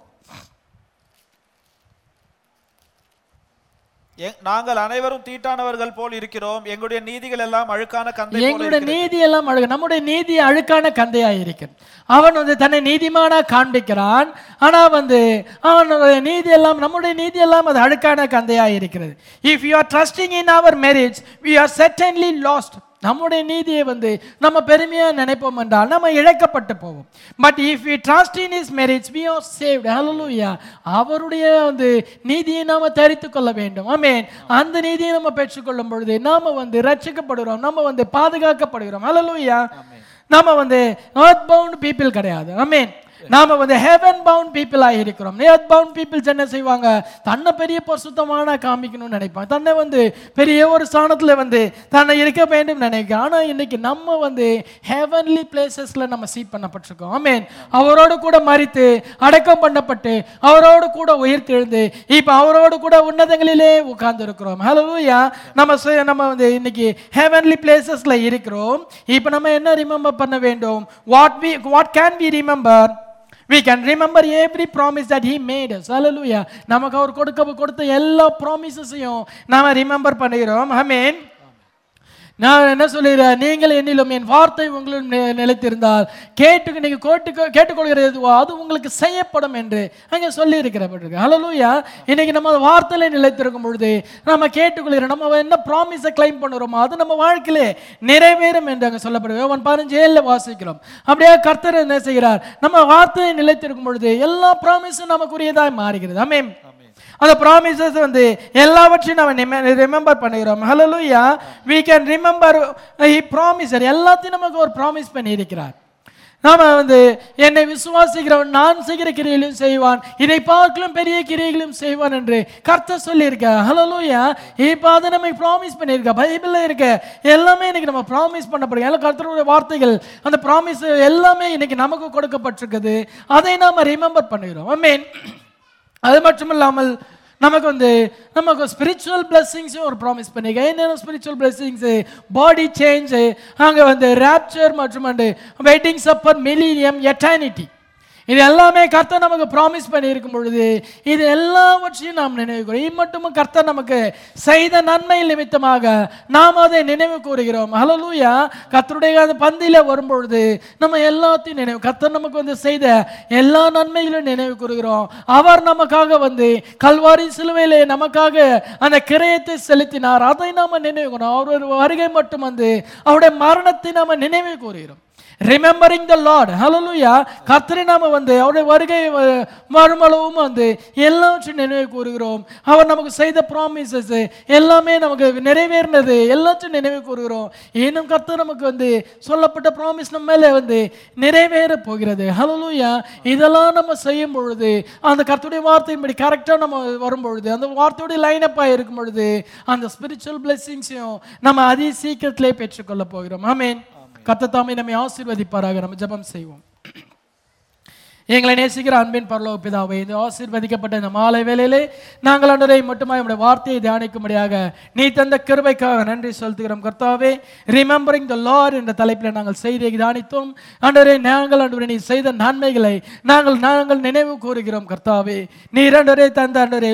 எங்- நாங்கள் அனைவரும் தீட்டானவர்கள் போல் இருக்கிறோம் எங்களுடைய நீதிகள் எல்லாம் அழுக்கான கந்தை போல எங்களுடைய இருக்கிறது. நீதி எல்லாம் அழகு நம்முடைய நீதி அழுக்கான கந்தையா இருக்கிறது அவன் வந்து தன்னை நீதிமானா காண்பிக்கிறான் ஆனா வந்து அவனுடைய நீதி எல்லாம் நம்முடைய நீதி எல்லாம் அது அழுக்கான கந்தையா இருக்கிறது if you are trusting in அவர் marriage we are certainly lost நம்முடைய நீதியை வந்து நம்ம பெருமையா நினைப்போம் என்றால் நம்ம இழக்கப்பட்டு போவோம் but if you trust in his marriage we are saved hallelujah அவருடைய வந்து நீதியை நாம தரித்து கொள்ள வேண்டும் ஆமென் அந்த நீதியை நம்ம பெற்றுக்கொள்ளும் பொழுது நாம வந்து ரட்சிக்கப்படுகிறோம் நம்ம வந்து பாதுகாக்கப்படுகிறோம் ஹalleluya நாம வந்து earth bound people கிடையாது ஆமென் நாம வந்து ஹெவன் பவுண்ட் பீப்புளாக இருக்கிறோம் earth bound பீப்புள்ஸ் என்ன செய்வாங்க தன்னை பெரிய பரிசுத்தமான காமிக்கணும்னு நினைப்பாங்க தன்னை வந்து பெரிய ஒரு ஸ்தானத்துல வந்து தன்னை இருக்க வேண்டும் நினைக்க ஆனா இன்னைக்கு நம்ம வந்து ஹெவன்லி பிளேசஸ்ல நம்ம சீட் பண்ணப்பட்டிருக்கோம் ஆமென் அவரோடு கூட மறித்து அடக்கம் பண்ணப்பட்டு அவரோடு கூட உயிர்த்தெழுந்து இப்போ அவரோடு கூட உன்னதங்களிலே உட்கார்ந்து இருக்கிறோம் ஹalleluya நம்ம சு- நம்ம வந்து இன்னைக்கு ஹெவன்லி பிளேசஸ்ல இருக்கிறோம் இப்போ நம்ம என்ன ரிமெம்பர் பண்ண வேண்டும் what we what can we remember we can remember every promise that he made us hallelujah நமக்கு அவர் கொடுக்க கொடுத்த எல்லா ப்ராமிசஸையும் நாம ரிமெம்பர் பண்ணுகிறோம் ஆமென் நான் என்ன சொல்லுகிறேன் நீங்கள் என்னிலும் என் வார்த்தை உங்களிடம் நி- நிலைத்திருந்தால் கேட்டு நீங்கள் கேட்டு கேட்டுக்கொள்கிறது எதுவோ அது உங்களுக்கு செய்யப்படும் என்று அங்கே சொல்லி இருக்கிறப்பட்டிருக்கு ஹalleluya இன்னைக்கு நம்ம அந்த வார்த்தையில நிலைத்திருக்கும் பொழுது நம்ம கேட்டுக்கொள்கிறோம் நம்ம என்ன ப்ராமிஸை கிளைம் பண்ணுறோமோ அது நம்ம வாழ்க்கையிலே நிறைவேறும் என்று அங்கே சொல்லப்படுது அவன் பதினஞ்சு ஏழில் வாசிக்கிறோம் அப்படியே கர்த்தர் என்ன செய்கிறார் நம்ம வார்த்தையை நிலைத்திருக்கும் பொழுது எல்லா ப்ராமிஸும் நமக்குரியதாய் மாறுகிறது ஆமென் அந்த ப்ராமிசஸ் வந்து எல்லாவற்றையும் நம்ம ரிமெம்பர் பண்ணுகிறோம் ஹalleluya we can remember he promised எல்லாத்தையும் நமக்கு ஒரு ப்ராமிஸ் பண்ணி இருக்கிறார் நாம வந்து என்னை விசுவாசிக்கிறவன் நான் செய்கிற கிரியைகளையும் செய்வான் இதை பார்க்கலும் பெரிய கிரியைகளையும் செய்வான் என்று கர்த்தர் சொல்லியிருக்க ஹலலூயா இப்போ அதை நம்ம ப்ராமிஸ் பண்ணியிருக்க பைபிளில் இருக்க எல்லாமே இன்னைக்கு நம்ம ப்ராமிஸ் பண்ணப்படுங்க எல்லாம் கர்த்தருடைய வார்த்தைகள் அந்த ப்ராமிஸ் எல்லாமே இன்னைக்கு நமக்கு கொடுக்கப்பட்டிருக்குது அதை நாம ரிமெம்பர் பண்ணுகிறோம் ஐ மீன் அது மட்டும் இல்லாமல் நமக்கு வந்து நமக்கு ஸ்பிரிச்சுவல் பிளெஸ்ஸிங்ஸும் ஒரு ப்ராமிஸ் பண்ணிக்க என்னென்ன ஸ்பிரிச்சுவல் பிளெஸ்ஸிங்ஸு பாடி சேஞ்சு அங்கே வந்து ரேப்சர் மற்றும் வந்து வெயிட்டிங் சப்பர் மிலீனியம் எட்டர்னிட்டி இது எல்லாமே கர்த்தர் நமக்கு ப்ராமிஸ் பண்ணியிருக்கும் பொழுது இது எல்லாவற்றையும் நாம் நினைவு கூறும் இது மட்டும் கர்த்தர் நமக்கு செய்த நன்மை நிமித்தமாக நாம் அதை நினைவு கூறுகிறோம் ஹலலூயா கர்த்தருடைய அந்த பந்தியில் வரும்பொழுது நம்ம எல்லாத்தையும் நினைவு கர்த்தர் நமக்கு வந்து செய்த எல்லா நன்மைகளையும் நினைவு கூறுகிறோம் அவர் நமக்காக வந்து கல்வாரி சிலுவையிலே நமக்காக அந்த கிரயத்தை செலுத்தினார் அதை நாம் நினைவு கூறும் அவருடைய வருகை மட்டும் வந்து அவருடைய மரணத்தை நாம் நினைவு கூறுகிறோம் ரிமெம்பரிங் த லார்ட் ஹalleluya கர்த்தரை நாம வந்து அவருடைய வருகை வ- மறுமளவும் வந்து எல்லாவற்றையும் நினைவு கூறுகிறோம் அவர் நமக்கு செய்த ப்ராமிசஸ் எல்லாமே நமக்கு நிறைவேறினது எல்லாத்தையும் நினைவு கூறுகிறோம் இன்னும் கர்த்தர் நமக்கு வந்து சொல்லப்பட்ட ப்ராமிஸ் நம்ம மேலே வந்து நிறைவேற போகிறது ஹalleluya இதெல்லாம் நம்ம செய்யும் பொழுது அந்த கர்த்தருடைய வார்த்தையின்படி கரெக்டாக நம்ம வரும் பொழுது அந்த வார்த்தையுடைய லைனப்பாக இருக்கும் பொழுது அந்த ஸ்பிரிச்சுவல் பிளெஸ்ஸிங்ஸையும் நம்ம அதி சீக்கிரத்திலே பெற்றுக்கொள்ள போகிறோம் ஆமென் கர்த்தர் தாமே நம்மை ஆசீர்வதிப்பாராக நம்ம ஜெபம் செய்வோம் எங்களை நேசிக்கிற அன்பின் பரலோக பிதாவே இந்த ஆசீர்வதிக்கப்பட்ட இந்த மாலை வேளையிலே நாங்கள் அன்றரை மட்டுமா நம்முடைய வார்த்தையை தியானிக்கும்படியாக நீ தந்த கிருபைக்காக நன்றி செலுத்துகிறோம் கர்த்தாவே ரிமெம்பரிங் த லார்ட் என்ற தலைப்பில் நாங்கள் செய்தியை தியானித்தோம் அன்றரை நாங்கள் அன்றரை நீ செய்த நன்மைகளை நாங்கள் நாங்கள் நினைவு கூறுகிறோம் கர்த்தாவே நீர் அன்றரை தந்த அன்றரை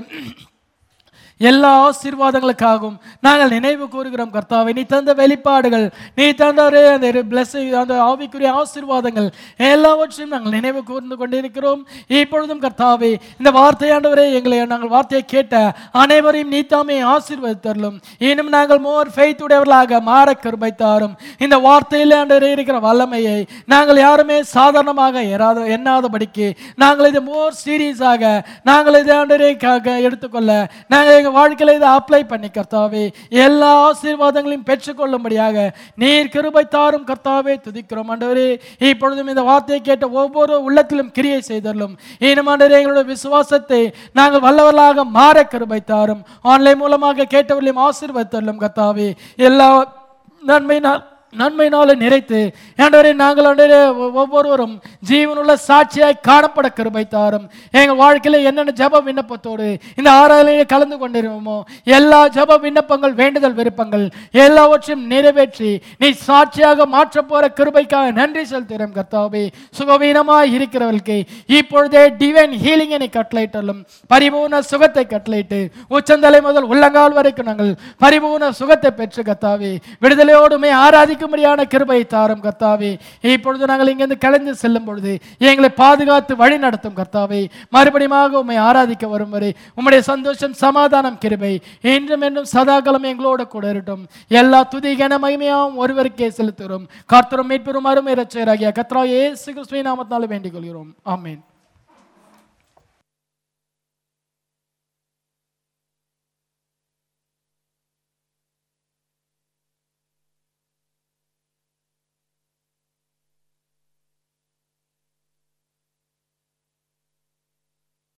எல்லா ஆசீர்வாதங்களுக்காகவும் நாங்கள் நினைவு கூறுகிறோம் கர்த்தாவே நீ தந்த வெளிப்பாடுகள் நீ தந்தவரே அந்த பிளஸிங் அந்த ஆவிக்குரிய ஆசீர்வாதங்கள் எல்லாவற்றையும் நாங்கள் நினைவு கூர்ந்து கொண்டிருக்கிறோம் இப்பொழுதும் கர்த்தாவே இந்த வார்த்தையாண்டவரே எங்களை நாங்கள் வார்த்தையை கேட்ட அனைவரையும் நீ தாமே ஆசீர்வதித்தரலும் இன்னும் நாங்கள் மோர் ஃபெய்த் உடையவர்களாக மாற கருபைத்தாரும் இந்த வார்த்தையில் ஆண்டவரே இருக்கிற வல்லமையை நாங்கள் யாருமே சாதாரணமாக எறாத எண்ணாதபடிக்கு நாங்கள் இதை மோர் சீரியஸாக நாங்கள் இதை ஆண்டவரே க- க- எடுத்துக்கொள்ள நாங்கள் எங்கள் வாழ்க்கையில் இதை அப்ளை பண்ணி கர்த்தாவே எல்லா ஆசீர்வாதங்களையும் பெற்றுக்கொள்ளும்படியாக நீர் கிருபை தாரும் கர்த்தாவே துதிக்கிறோம் ஆண்டவரே இப்பொழுதும் இந்த வார்த்தையை கேட்ட ஒவ்வொரு உள்ளத்திலும் கிரியை செய்தரலும் இன்னும் ஆண்டவரே எங்களுடைய விசுவாசத்தை நாங்கள் வல்லவர்களாக மாற கிருபை தாரும் ஆன்லைன் மூலமாக கேட்டவர்களையும் ஆசீர்வதித்தரலும் கர்த்தாவே எல்லா நன்மையினால் நன்மையினால நிறைத்து ஆண்டவரே நாங்கள் ஆண்டவரே ஒ- ஒவ்வொருவரும் ஜீவனுள்ள சாட்சியாய் காணப்பட கிருபை தாரும் எங்கள் வாழ்க்கையில் என்னென்ன ஜெப விண்ணப்பத்தோடு இந்த ஆராதனையை கலந்து கொண்டிருவோமோ எல்லா ஜெப விண்ணப்பங்கள் வேண்டுதல் விருப்பங்கள் எல்லாவற்றையும் நிறைவேற்றி நீ சாட்சியாக மாற்றப் போற கிருபைக்காக நன்றி செலுத்துகிறோம் கர்த்தாவே சுகவீனமாய் இருக்கிறவர்களுக்கு இப்பொழுதே டிவைன் ஹீலிங்கை நீ கட்டளையிட்டாலும் பரிபூர்ண சுகத்தை கட்டளையிட்டு உச்சந்தலை முதல் உள்ளங்கால் வரைக்கும் நாங்கள் பரிபூர்ண சுகத்தை பெற்று கத்தாவே விடுதலையோடுமே ஆராதிக்கும்படியான கிருபை தாரும் கர்த்தாவே இப்பொழுது நாங்கள் இங்கிருந்து கலைந்து செல்லும் பொழுது எங்களை பாதுகாத்து வழி நடத்தும் கர்த்தாவே மறுபடியும் உம்மை ஆராதிக்க வரும் வரை உம்முடைய சந்தோஷம் சமாதானம் கிருபை என்றும் என்றும் சதாகாலம் எங்களோட கூட இருக்கட்டும் எல்லா துதி கன மகிமையாவும் ஒருவருக்கே செலுத்துகிறோம் கர்த்தரும் மீட்பெரும் அருமை ரட்சகராகிய கத்ரா இயேசு கிறிஸ்துவின் நாமத்தினால வேண்டிக் கொள்கிறோம் ஆமென்